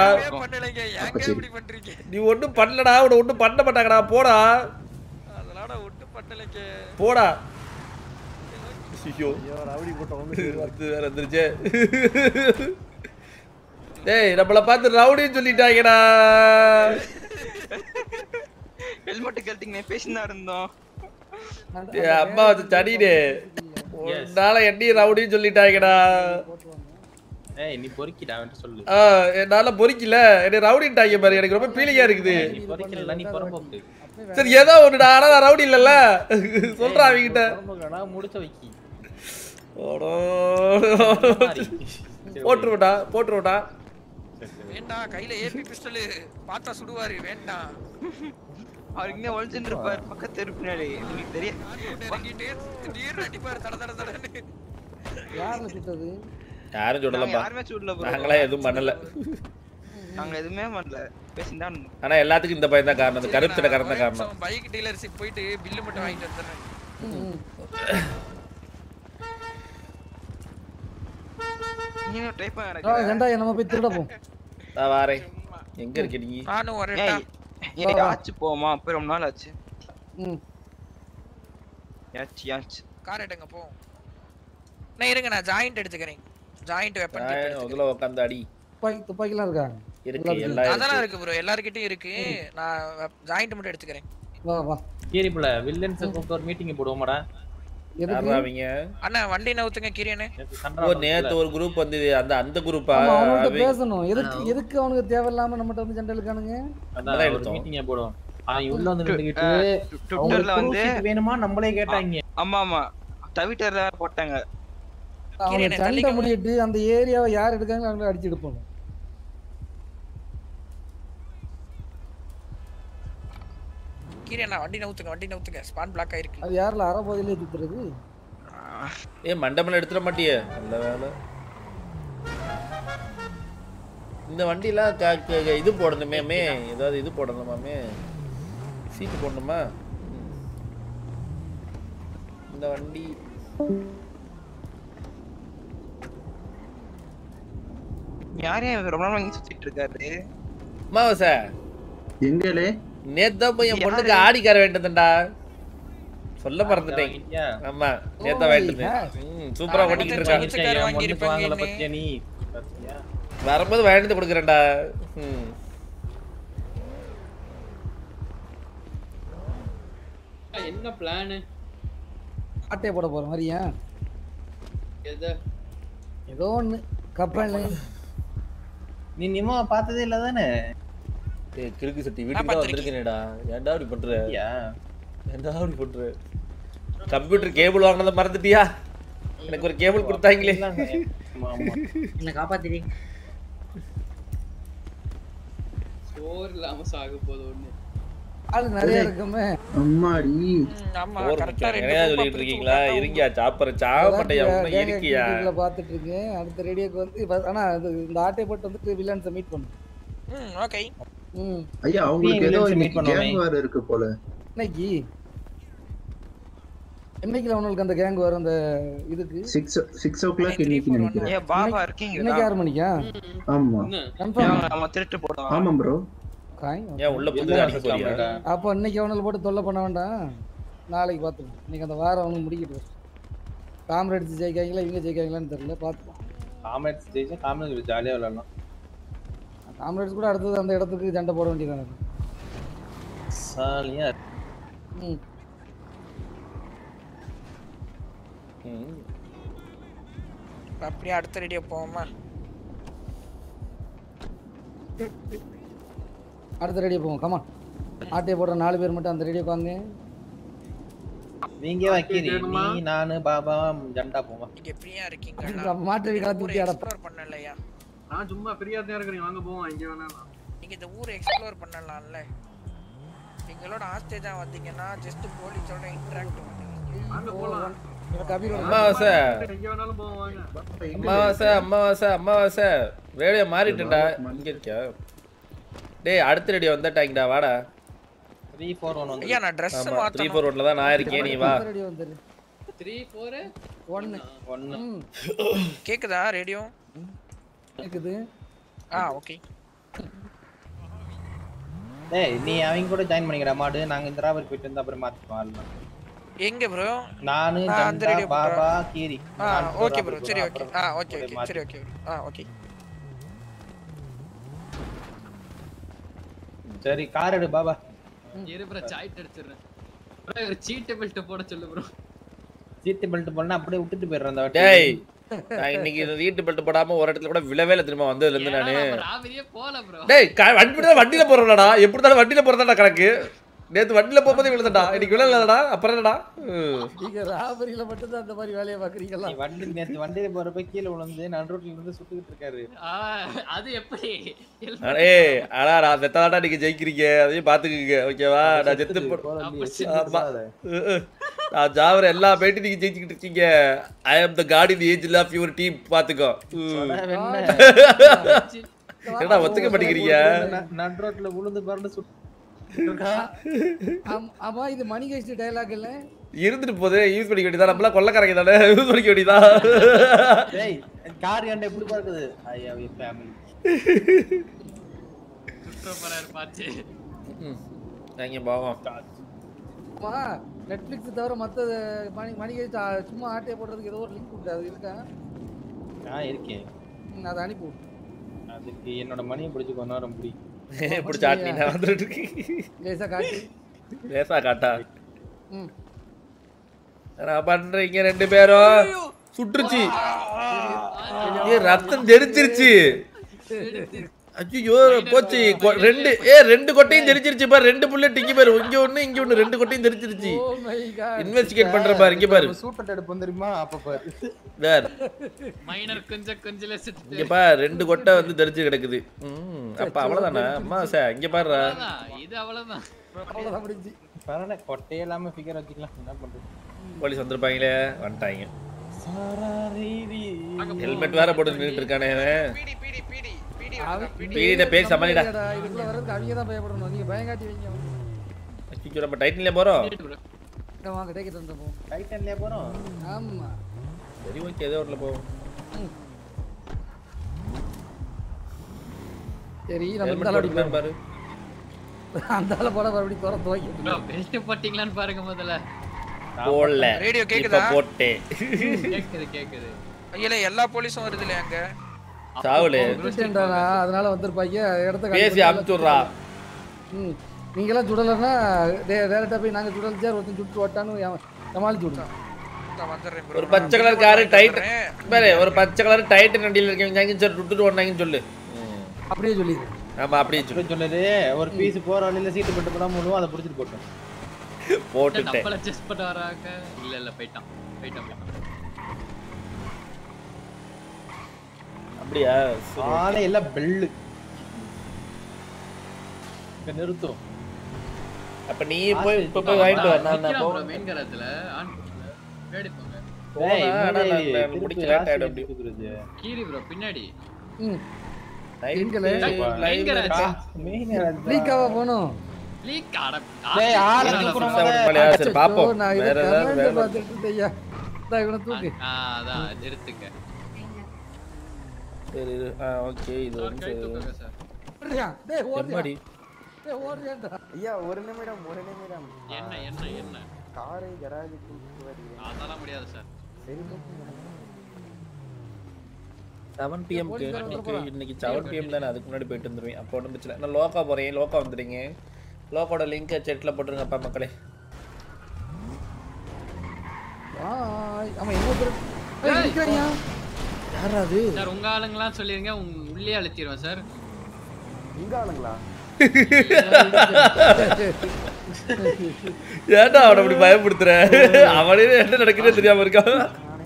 நீ ஒன்றும் பண்ணலடா உன்னை ஒன்றும் பண்ண மாட்டாங்கடா போடா அதெல்லாம் ஒட்டு பட்டலைக்கு போடா ஐயோ ஐயோ ரவுடி போட்ட வந்து அது வேற வந்துருச்சே டேய் நம்மள பார்த்து ரவுடின்னு சொல்லிட்டாங்கடா ஹெல்மெட் கழட்டிங்க பேசினா இருந்தோம் டேய், அம்மா வந்து தடிடே உன்னால என்னி ரவுடின்னு சொல்லிட்டாங்கடா ஏய் நீ பொறுக்கிடா அவன்கிட்ட சொல்லு ஆ, என்னால பொறிக்கல என்னை ரவுடின்ட்டாங்க பாரு எனக்கு ரொம்ப பீலிங்கா இருக்குது நீ பொறுக்கல நீ புறம்போக்கு சரி ஏதோ ஒண்ணுடா ஆனா நான் ரவுடி இல்லல்ல சொல்றா அவங்கிட்ட புறம்போக்குடா முடிச்ச வைக்கி ஓடோ போட்டுருவடா போட்டுருவடா வேண்டாம் கையில ஏபி பிஸ்டல் பார்த்தா சுடுவாரு வேண்டாம் அவருக்கு இங்கே ஒழிச்சுட்டு இருப்பார் பக்கத்து தெரு பின்னாடி உங்களுக்கு தெரியும் இறங்கிட்டு திடீர்னு அடிப்பாரு தட தட தடன்னு யாருன்னு சுட்டது யாரும் நாங்க சொல்லலப்பா யாருமே சுடல bro. நாங்களே எதுவும் பண்ணல நாங்க எதுவுமே பண்ணல பேசிதான் இருந்தோம். ஆனா எல்லாத்துக்கும் இந்த பையன் தான் காரணம் இந்த கருப்பு சட்டை காரணம் தான் காரணம் பைக் டீலர்ஷிப் போயிட்டு பில்லு மட்டும் வாங்கிட்டு வந்துடுறேன் நீனும் ட்ரை பண்ண ஆ, வெண்டாயம் நம்ம போய் திருட போம் நான் வாரேன் எங்க இருக்க நீ நானும் வரேன்டா எனக்கு ஆச்சு போமா போய் ரொம்ப நாள் ஆச்சு ம் யாச்சு யாச்சு கார் எடுங்க போ நான் இருங்க நான் ஜாயிண்ட் எடுத்துக்கிறேன் ஜாயிண்ட் வெப்பன் முதல்ல உட்காந்து அடி துப்பாக்கி துப்பாக்கிலாம் இருக்கா இருக்கு எல்லாம் அதெல்லாம் இருக்கு இருக்கு ப்ரோ எல்லார்கிட்டயும் இருக்கு நான் ஜாயிண்ட் மட்டும் எடுத்துக்கிறேன் வா வா கீரிப்புல வில்லன்ஸ் கூப்பிட்டு ஒரு மீட்டிங் போடுவோமாடா யாரா அவங்க அண்ணா வண்டி நவுத்துங்க கிரியனே ஓ நேத்து ஒரு குரூப் வந்தது அந்த அந்த குரூப்பா ஆமா, அவனுகிட்ட பேசணும் எதுக்கு எதுக்கு அவனுக்கு தேவையில்லாம நம்மகிட்ட வந்து சண்டை இழுக்கானுங்க அதான் ஒரு எடுத்தோம். மீட்டிங் போடுவோம் அவன் உள்ள வந்து நின்னுகிட்டு அஹ், அவங்களுக்கு ட்விட்டர்ல வந்து proof sheet வேணுமா நம்மளே கேட்டாங்க ஆமா ஆமா ட்விட்டர்ல போட்டாங்க அவனுக்கு சண்டை முடியிட்டு அந்த ஏரியாவை யார் எடுக்காங்களோ அவங்கள அடிச்சு எடுப்போம் கிரியண்ணா வண்டி நவுத்துங்க வண்டி நவுத்துங்க ஸ்பான் பிளாக் ஆயிருக்கு அது யாரில் அறபோதிலே சுத்துறது ஏ மண்டபம் எடுத்துட மாட்டியே நல்ல வேலை இந்த வண்டிலாம் க- க- க- இது போடணுமே ஏதாவது இது போடணுமாமே சீட்டு போடணுமா ம். இந்த வண்டி யாரையும் ரொம்ப நாள் வாங்கி சுத்திட்டு இருக்காரு மாவச எங்களே நேத்தா போய் என் பொண்ணுக்கு ஆடிக்கார வேண்டியதுண்டா சொல்ல மறந்துட்டேன் ஆமா நேத்தா Oh my வாங்கிட்டு God. ம் சூப்பரா ஓட்டிக்கிட்டு இருக்காங்க பிச்சைக்காரன் என் வாங்கியிருப்பாங்க பொண்ணுக்கு வாங்கல என்ன? பத்தியா நீ பாத்தியா? வரும்போது வாங்கிட்டு கொடுக்குறேன்டா ம் என்ன பிளானு ஆட்டையை போட போற மாதிரியா எது ஏதோ ஒண்ணு கப்பல் நீ நிமா பார்த்ததே இல்ல தானே ஏய் கிறுக்கு சட்டி வீட்டுக்கு தான் வந்திருக்கேனேடா ஏன்டா இப்படி பண்ற யா ஏன்டா இப்படி பண்ற கம்ப்யூட்டர் கேபிள் வாங்கினதை மறந்துட்டியா எனக்கு ஒரு கேபிள் கொடுத்தாங்களே என்ன காப்பாத்திட்டீங்க சோறு இல்லாம சாக போகுது ஒண்ணு ஆளு நிறைய இருக்குமே அம்மாடி ஆமா போர் கரெக்டா முக்கியம் ரெண்டு நிறையா group ஆ சொல்லிட்டு பிரிச்சு இருக்கீங்களா விட்டா இருக்கியா சாப்பற சாப்பட்டையா ஒன்றும் இருக்கியா பார்த்துட்டு இருக்கேன் அடுத்த ரேடியோக்கு வந்து இப்ப- ஆனா அது இந்த ஆட்டை போட்டு வந்துட்டு வில்லன்ஸை மீட் பண்ணும் ம் ஓகே ம் ஐயா அவங்களுக்கு ஏதோ villains meet இன்னைக்கு பண்ணுவோமே. கேங் வேற இருக்கு போல இன்னைக்கு என்னைக்கு அவனுக்கு அந்த கேங் வரும் அந்த இதுக்கு சிக்ஸ் சிக்ஸ் ஓ கிளாக் இன்னைக்கு நினைக்கிறேன் ஏ பாபா இருக்கீங்களா இன்னைக்கு ஆறு மணிக்கா ஆமா கன்ஃபார்ம் நம்ம திருட்டு போடுவோம் ஆமா ப்ரோ காய் ஏன் உள்ள புது அடிக்க போறியா அப்போ இன்னைக்கு அவனுக்கு போட்டு தொல்லை பண்ண வேண்டாம் நாளைக்கு பார்த்துக்கலாம் இன்னைக்கு அந்த வாரம் அவனுக்கு முடிக்கிட்டு வரும் காம்ரேட்ஸ் ஜெயிக்காங்களா இவங்க ஜெயிக்காங்களான்னு தெரியல பார்த்துக்கலாம் காமெட்ஸ் ஜெயிச்சா காமெட்ஸ் ஜாலியா விளையாடலாம் காம்ரேட்ஸ் கூட அடுத்தது அந்த இடத்துக்கு சண்டை போட வேண்டியதானே ஜாலியா ம் ம். அப்படியே அடுத்த ரேடியோ போவோமா அடுத்த ரேடியோ போவோம் கமா ஆட்டையை போடுற நாலு பேர் மட்டும் அந்த ரேடியோ வாங்க நீங்க வைக்கிறீ நீ நானு பாபா ஜண்டா போமா நீங்க ஃப்ரீயா இருக்கீங்களா அப்ப மாட்டு கலத்து ஊத்தி அடப்பா எக்ஸ்ப்ளோர் பண்ணலையா நான் சும்மா ஃப்ரீயா தான் இருக்கிறேன் வாங்க போவோம் இங்க வேணாம் நீங்க இந்த ஊரை எக்ஸ்ப்ளோர் பண்ணலாம்ல எங்களோட ஆஸ்டேஜா வந்தீங்கன்னா ஜஸ்ட் போலீஸோட இன்டராக்ட் வாங்க போலாம் கபீரோட அமாவாசை எங்க வேணாலும் போவோம் வாங்க அமாவாசை அமாவாசை அமாவாசை ரேடியோ மாறிட்டேன்டா இங்க இருக்கியா டேய் அடுத்த ரேடியோ வந்துட்டாங்கடா வாடா த்ரீ ஃபோர் ஒன் ஐயா நான் ட்ரெஸ் ஆமா த்ரீ மாத்தணும் ஃபோர் ஒன்ல தான் நான் இருக்கேன் நீ வா ரேடியோ வந்துரு த்ரீ ஃபோரு ஒன்னு ஒன்னு ம் கேக்குதா ரேடியோ இருக்குது ஆ ஓகே ஏய் நீ அவங்க கூட ஜாயின் பண்ணிக்கடா மாடு நாங்க இந்த ராபரி போயிட்டு இருந்தா அப்புறம் மாத்திப்போம் ஆளுலாம். எங்க ப்ரோ நானு நான் அந்த ஜண்டா ரேடியோ பாபா கீரி ஆ நாலு பேர் ஓகே ராபரி ப்ரோ சரி போறோம். ஓகே அப்புறம் ஆ ஓகே அப்படியே ஓகே மாத்தி- சரி ஓகே ஆ ஓகே சரி கார் எடு பாபா இரு ப்ரோ சாய்ட் அடிச்சிடுறேன் ப்ரோ ஒரு சீட் பெல்ட் போட சொல்லு ப்ரோ சீட்டு பெல்ட் பண்ணா அப்படியே விட்டுட்டு போயிடுறேன் அந்த வாட்டி. டேய் நான் இன்னைக்கு இந்த வீட்டு பெல்ட் போடாம ஒரு இடத்துல கூட விழவே இல்லை திரும்ப வந்ததுல இருந்து நானு ராவிரியே போல ப்ரோ டேய் க- வண்டி தான் வண்டியில போறோம்லடா எப்படி இருந்தாலும் வண்டியில போறதாடா கணக்கு நேத்து வண்டியில போகும்போது விழுந்தடா இன்னைக்கு விழலடா அப்புறம் என்னடா ம். நீங்க ராபரியில மட்டும் தான் அந்த மாதிரி வேலையை பாக்குறீங்களா நீ வண்டி நேத்து வண்டியில போறப்ப கீழே விழுந்து நடு ரோட்ல இருந்து சுட்டுக்கிட்டு இருக்காரு அது எப்படி அட, ஏய் அடா நான் செத்தாடா நீங்க ஜெயிக்கிறீங்க அதையும் பாத்துக்குங்க ஓகேவா நான் செத்து போ ஆமா. அஹ், அஹ். நான் ஜாவர எல்லா பேட்டும் நீங்க ஜெயிச்சுக்கிட்டு இருக்கீங்க I am the God in age of your team பாத்துக்கோ ம். என்னடா ஒத்துக்க மாட்டேங்கிறீங்க நடு ரோட்ல விழுந்து பாருன்னு சுட்டு ஆம்- ஆமா இது மணி கழிச்சு டைலாக் இல்ல இருந்துட்டு போதே யூஸ் பண்ணிக்க வேண்டியதா நம்மளாம் கொள்ளக்காரங்க தானே யூஸ் பண்ணிக்க வேண்டியதா டேய் கார் ஏன்டா எப்படி பார்க்குது ஐ ஹேவ் எ ஃபேமிலி போறாரு பார்த்து அங்க போவோம் ஆமா நெட்ஃபிளிக்ஸ் தவிர மத்த மணி மணி கழிச்சு ஆ- சும்மா ஆட்டையை போடுறதுக்கு ஏதோ ஒரு லிங்க் உண்டு அது இருக்கா நான் இருக்கேன் ம், அதை அனுப்பி விடு. அதுக்கு என்னோட மணியை பிடிச்சி கொஞ்ச நேரம் முடி பிடிச்ச ஆட்டி நான் வந்துட்டு இருக்கு லேசா காட்டு லேசா காட்டா ம் என்ன பண்றீங்க ரெண்டு பேரும் சுட்டுருச்சு ஏ ரத்தம் தெரிச்சிருச்சு ஐயோ போச்சு கொ- ரெண்டு ஏ ரெண்டு கொட்டையும் தெரிச்சிருச்சு பாரு ரெண்டு புல்லட் இங்க பாரு இங்க ஒண்ணு இங்க ஒண்ணு ரெண்டு கொட்டையும் தெரிச்சிருச்சு ஓ மை காட் இன்வெஸ்டிகேட் பண்ற பாரு இங்க பாரு சூப்பர் எடுப்போம் தெரியுமா அப்ப பாரு வேற மைனர் கொஞ்சம் கொஞ்சம் செத்து இங்க பாரு ரெண்டு கொட்டை வந்து தெரிச்சு கிடக்குது ம் அப்ப அவ்வளவுதானே அம்மா சார் இங்க பாருடா இது அவ்வளவுதான் அவ்வளவுதான் முடிஞ்சு பரவாயில்ல கொட்டை எல்லாமே ஃபிகர் வச்சுக்கலாம் என்ன பண்றது போலீஸ் வந்திருப்பாங்களே வந்துட்டாங்க ஹெல்மெட் வேற போட்டு நின்றுட்டு இருக்கானே இவன். பீடிட்ட பேசி சமாளிடா இதுக்குள்ள வர்றதுக்கு அவங்க தான் பயப்படணும் நீங்க பயங்காட்டி வைங்க ஐயோ, நம்ம டைட்டன்ல போறோம் இங்க வாங்க டேக்கெட் வந்து போவோம் டைட்டன்லயே போறோம் ஆமா சரி ஓகே ஏதோ ஒன்றுல போவோம் சரி நம்ம Helmet இந்த ஆள் போட்டுக்கலாம் அடி பாரு அந்த ஆளை போட மறுபடியும் துறை துவைக்க பெல்ட் போட்டீங்களான்னு பாருங்க முதல்ல போடல ரேடியோ இப்ப கேக்குதா போட்டேன் கேக்குது கேக்குது ஐயல எல்லா போலீஸும் வருது இல்லையா அங்க சாவுலே விட்டுட்டேன்டா நான், அதனால வந்திருப்பாங்க இடத்த காலி பேசி பண்ணி அமுச்சுடுறா ம் நீங்களாம் சுடலைன்னா டேரெக்டாக போய் நாங்கள் சுடலிச்சார் ஒருத்தன் சுட்டு ஓட்டான்னு சமாளிச்சு விடுங்க நான் வந்துடுறேன் bro. ஒரு பச்சை கலர் காரு டைட் பாரு ஒரு பச்சை கலர் டைட் நண்டியில் இருக்கவங்க சார் விட்டுட்டு ஓடினாங்கன்னு சொல்லு அப்படியே சொல்லிடு ஆமா அப்படியே சொல்லு சொன்னது ஒரு பீஸ் போற வழியில சீட்டு போட்டு போடாம விடுவோம் அதை புடிச்சிட்டு போட்டோம் போட்டுட்டேன் டப்பல செஸ் பண்ண வராங்க இல்ல இல்ல போயிட்டான் போயிட்டான் போயிட்டான் அப்படியா சரி. ஆளே எல்லாம் பெல்லு இங்க நிறுத்தும் அப்ப நீ போய் இப்ப போய் வாங்கிட்டு வா நான் நான் மெயின் போவேன் கரத்துல ஆன் பின்னாடி போங்க போனா, டேய், ஆனா முன்னாடி நான் நான் திருப்பி முடிக்க லேட் ராசி ஆயிடும் அப்படி எடுத்துக்கிறது. கீரி ப்ரோ பின்னாடி ம் Night எங்களே? live ல கராஜ். மெயின் கராஜ் லீக்காவா போகணும் லீக் அட டேய், ஆளை ஆ, தூக்குற Six seven மலையா? சரி அச்சச்சோ, பாப்போம் நான் இதை வேற ஏதாவது கமெண்ட்ல வேலை பார்த்துட்டு இருந்தேன் ஐயா இந்தா இவனை தூக்கு ஆ, அதான் இது எடுத்துக்க சரி இரு. ஆ ஓகே இது சார், வந்து கை தூக்குங்க சார் ஓடுறியா? டேய் ஓடுறியா எம்மாடி டேய் ஓடுறியாடா ஐயா ஒரு நிமிடம் ஒரு நிமிடம் என்ன என்ன என்ன காரை கராஜுக்கு வருகிறேன் அதெல்லாம் முடியாது சார் சரி செவன் பிஎம்க்கு இன்னைக்கு இன்னைக்கு செவன் பிஎம் தானே அதுக்கு முன்னாடி போயிட்டு வந்துருவேன் அப்போ ஒன்றும் பிரச்சனை நான் லோக்கா போகிறேன் லோக்கா வந்துடுங்க லோக்கோட லிங்கை செட்டில் போட்டுருங்கப்பா மக்களே ஆய் ஆமா எங்க பேர் ஏய் ஏய், நிக்கறியா யாரா அது சார் உங்க ஆளுங்கலாம் சொல்லிருங்க உங்க உள்ளே அழுத்திடுவேன் சார் இங்க ஆளுங்களா ஏன்டா அவனை அப்படி பயப்படுத்துற அவனே என்ன நடக்குதுன்னு தெரியாம இருக்கான்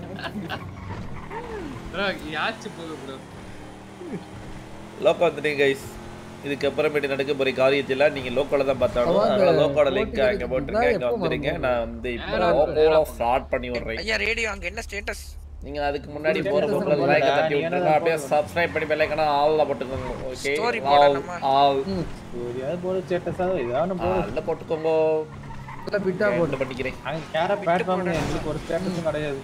ப்ரோ யாச்சு போக ப்ரோ லோக்கா வந்துட்டீங்க கைஸ் இதுக்கப்புறமேட்டு நடக்க போற காரியத்தெல்லாம் நீங்க லோக்கோல தான் பார்த்தாலும் அவன் அந்த அதனால லோக்கோட லிங்க் போட்டி அங்க போட்டுருங்க இங்க எப்போ வந்துருங்க வரும்? நான் வந்து இப்போ நேரா போ, லோக்கோல நேரா போ. ஸ்டார்ட் பண்ணி விடுறேன் ஐயா ரேடியோ அங்க என்ன ஸ்டேட்டஸ் நீங்க அதுக்கு முன்னாடி போற status போக்குல போடல. லைக் தட்டி நீங்க விட்டுருங்க என்ன அப்படியே சப்ஸ்கிரைப் பண்ணி பெல் ஐக்கனா ஆல்ல போட்டுக்கோங்க ஓகே Story போட ஆல் நம்ம. ஆல் எதையாவது போடு ஸ்டேட்டஸாவது ஏதாவது போடு ஆல்ல போட்டுக்கோங்க இல்ல பிட்டா போடு என்ன பண்ணிக்கிறேன் அங்க கேர பிளாட்ஃபார்ம்ல எங்களுக்கு ஒரு ஸ்டேட்டஸும் கிடையாது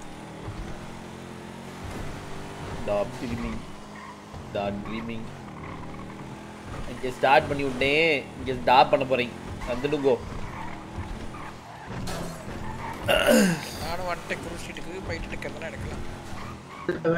டாப் ட்ரீமிங் டாட் ட்ரீமிங் இங்கே ஸ்டார்ட் பண்ணி விட்டேன் இங்கே ஸ்டாப் பண்ண போறேன் வந்துடுங்கோ நானும் வந்துட்டேன் குரூஸ் சீட்டுக்கு போயிட்டு இருக்கிறதுனா எடுக்கலாம்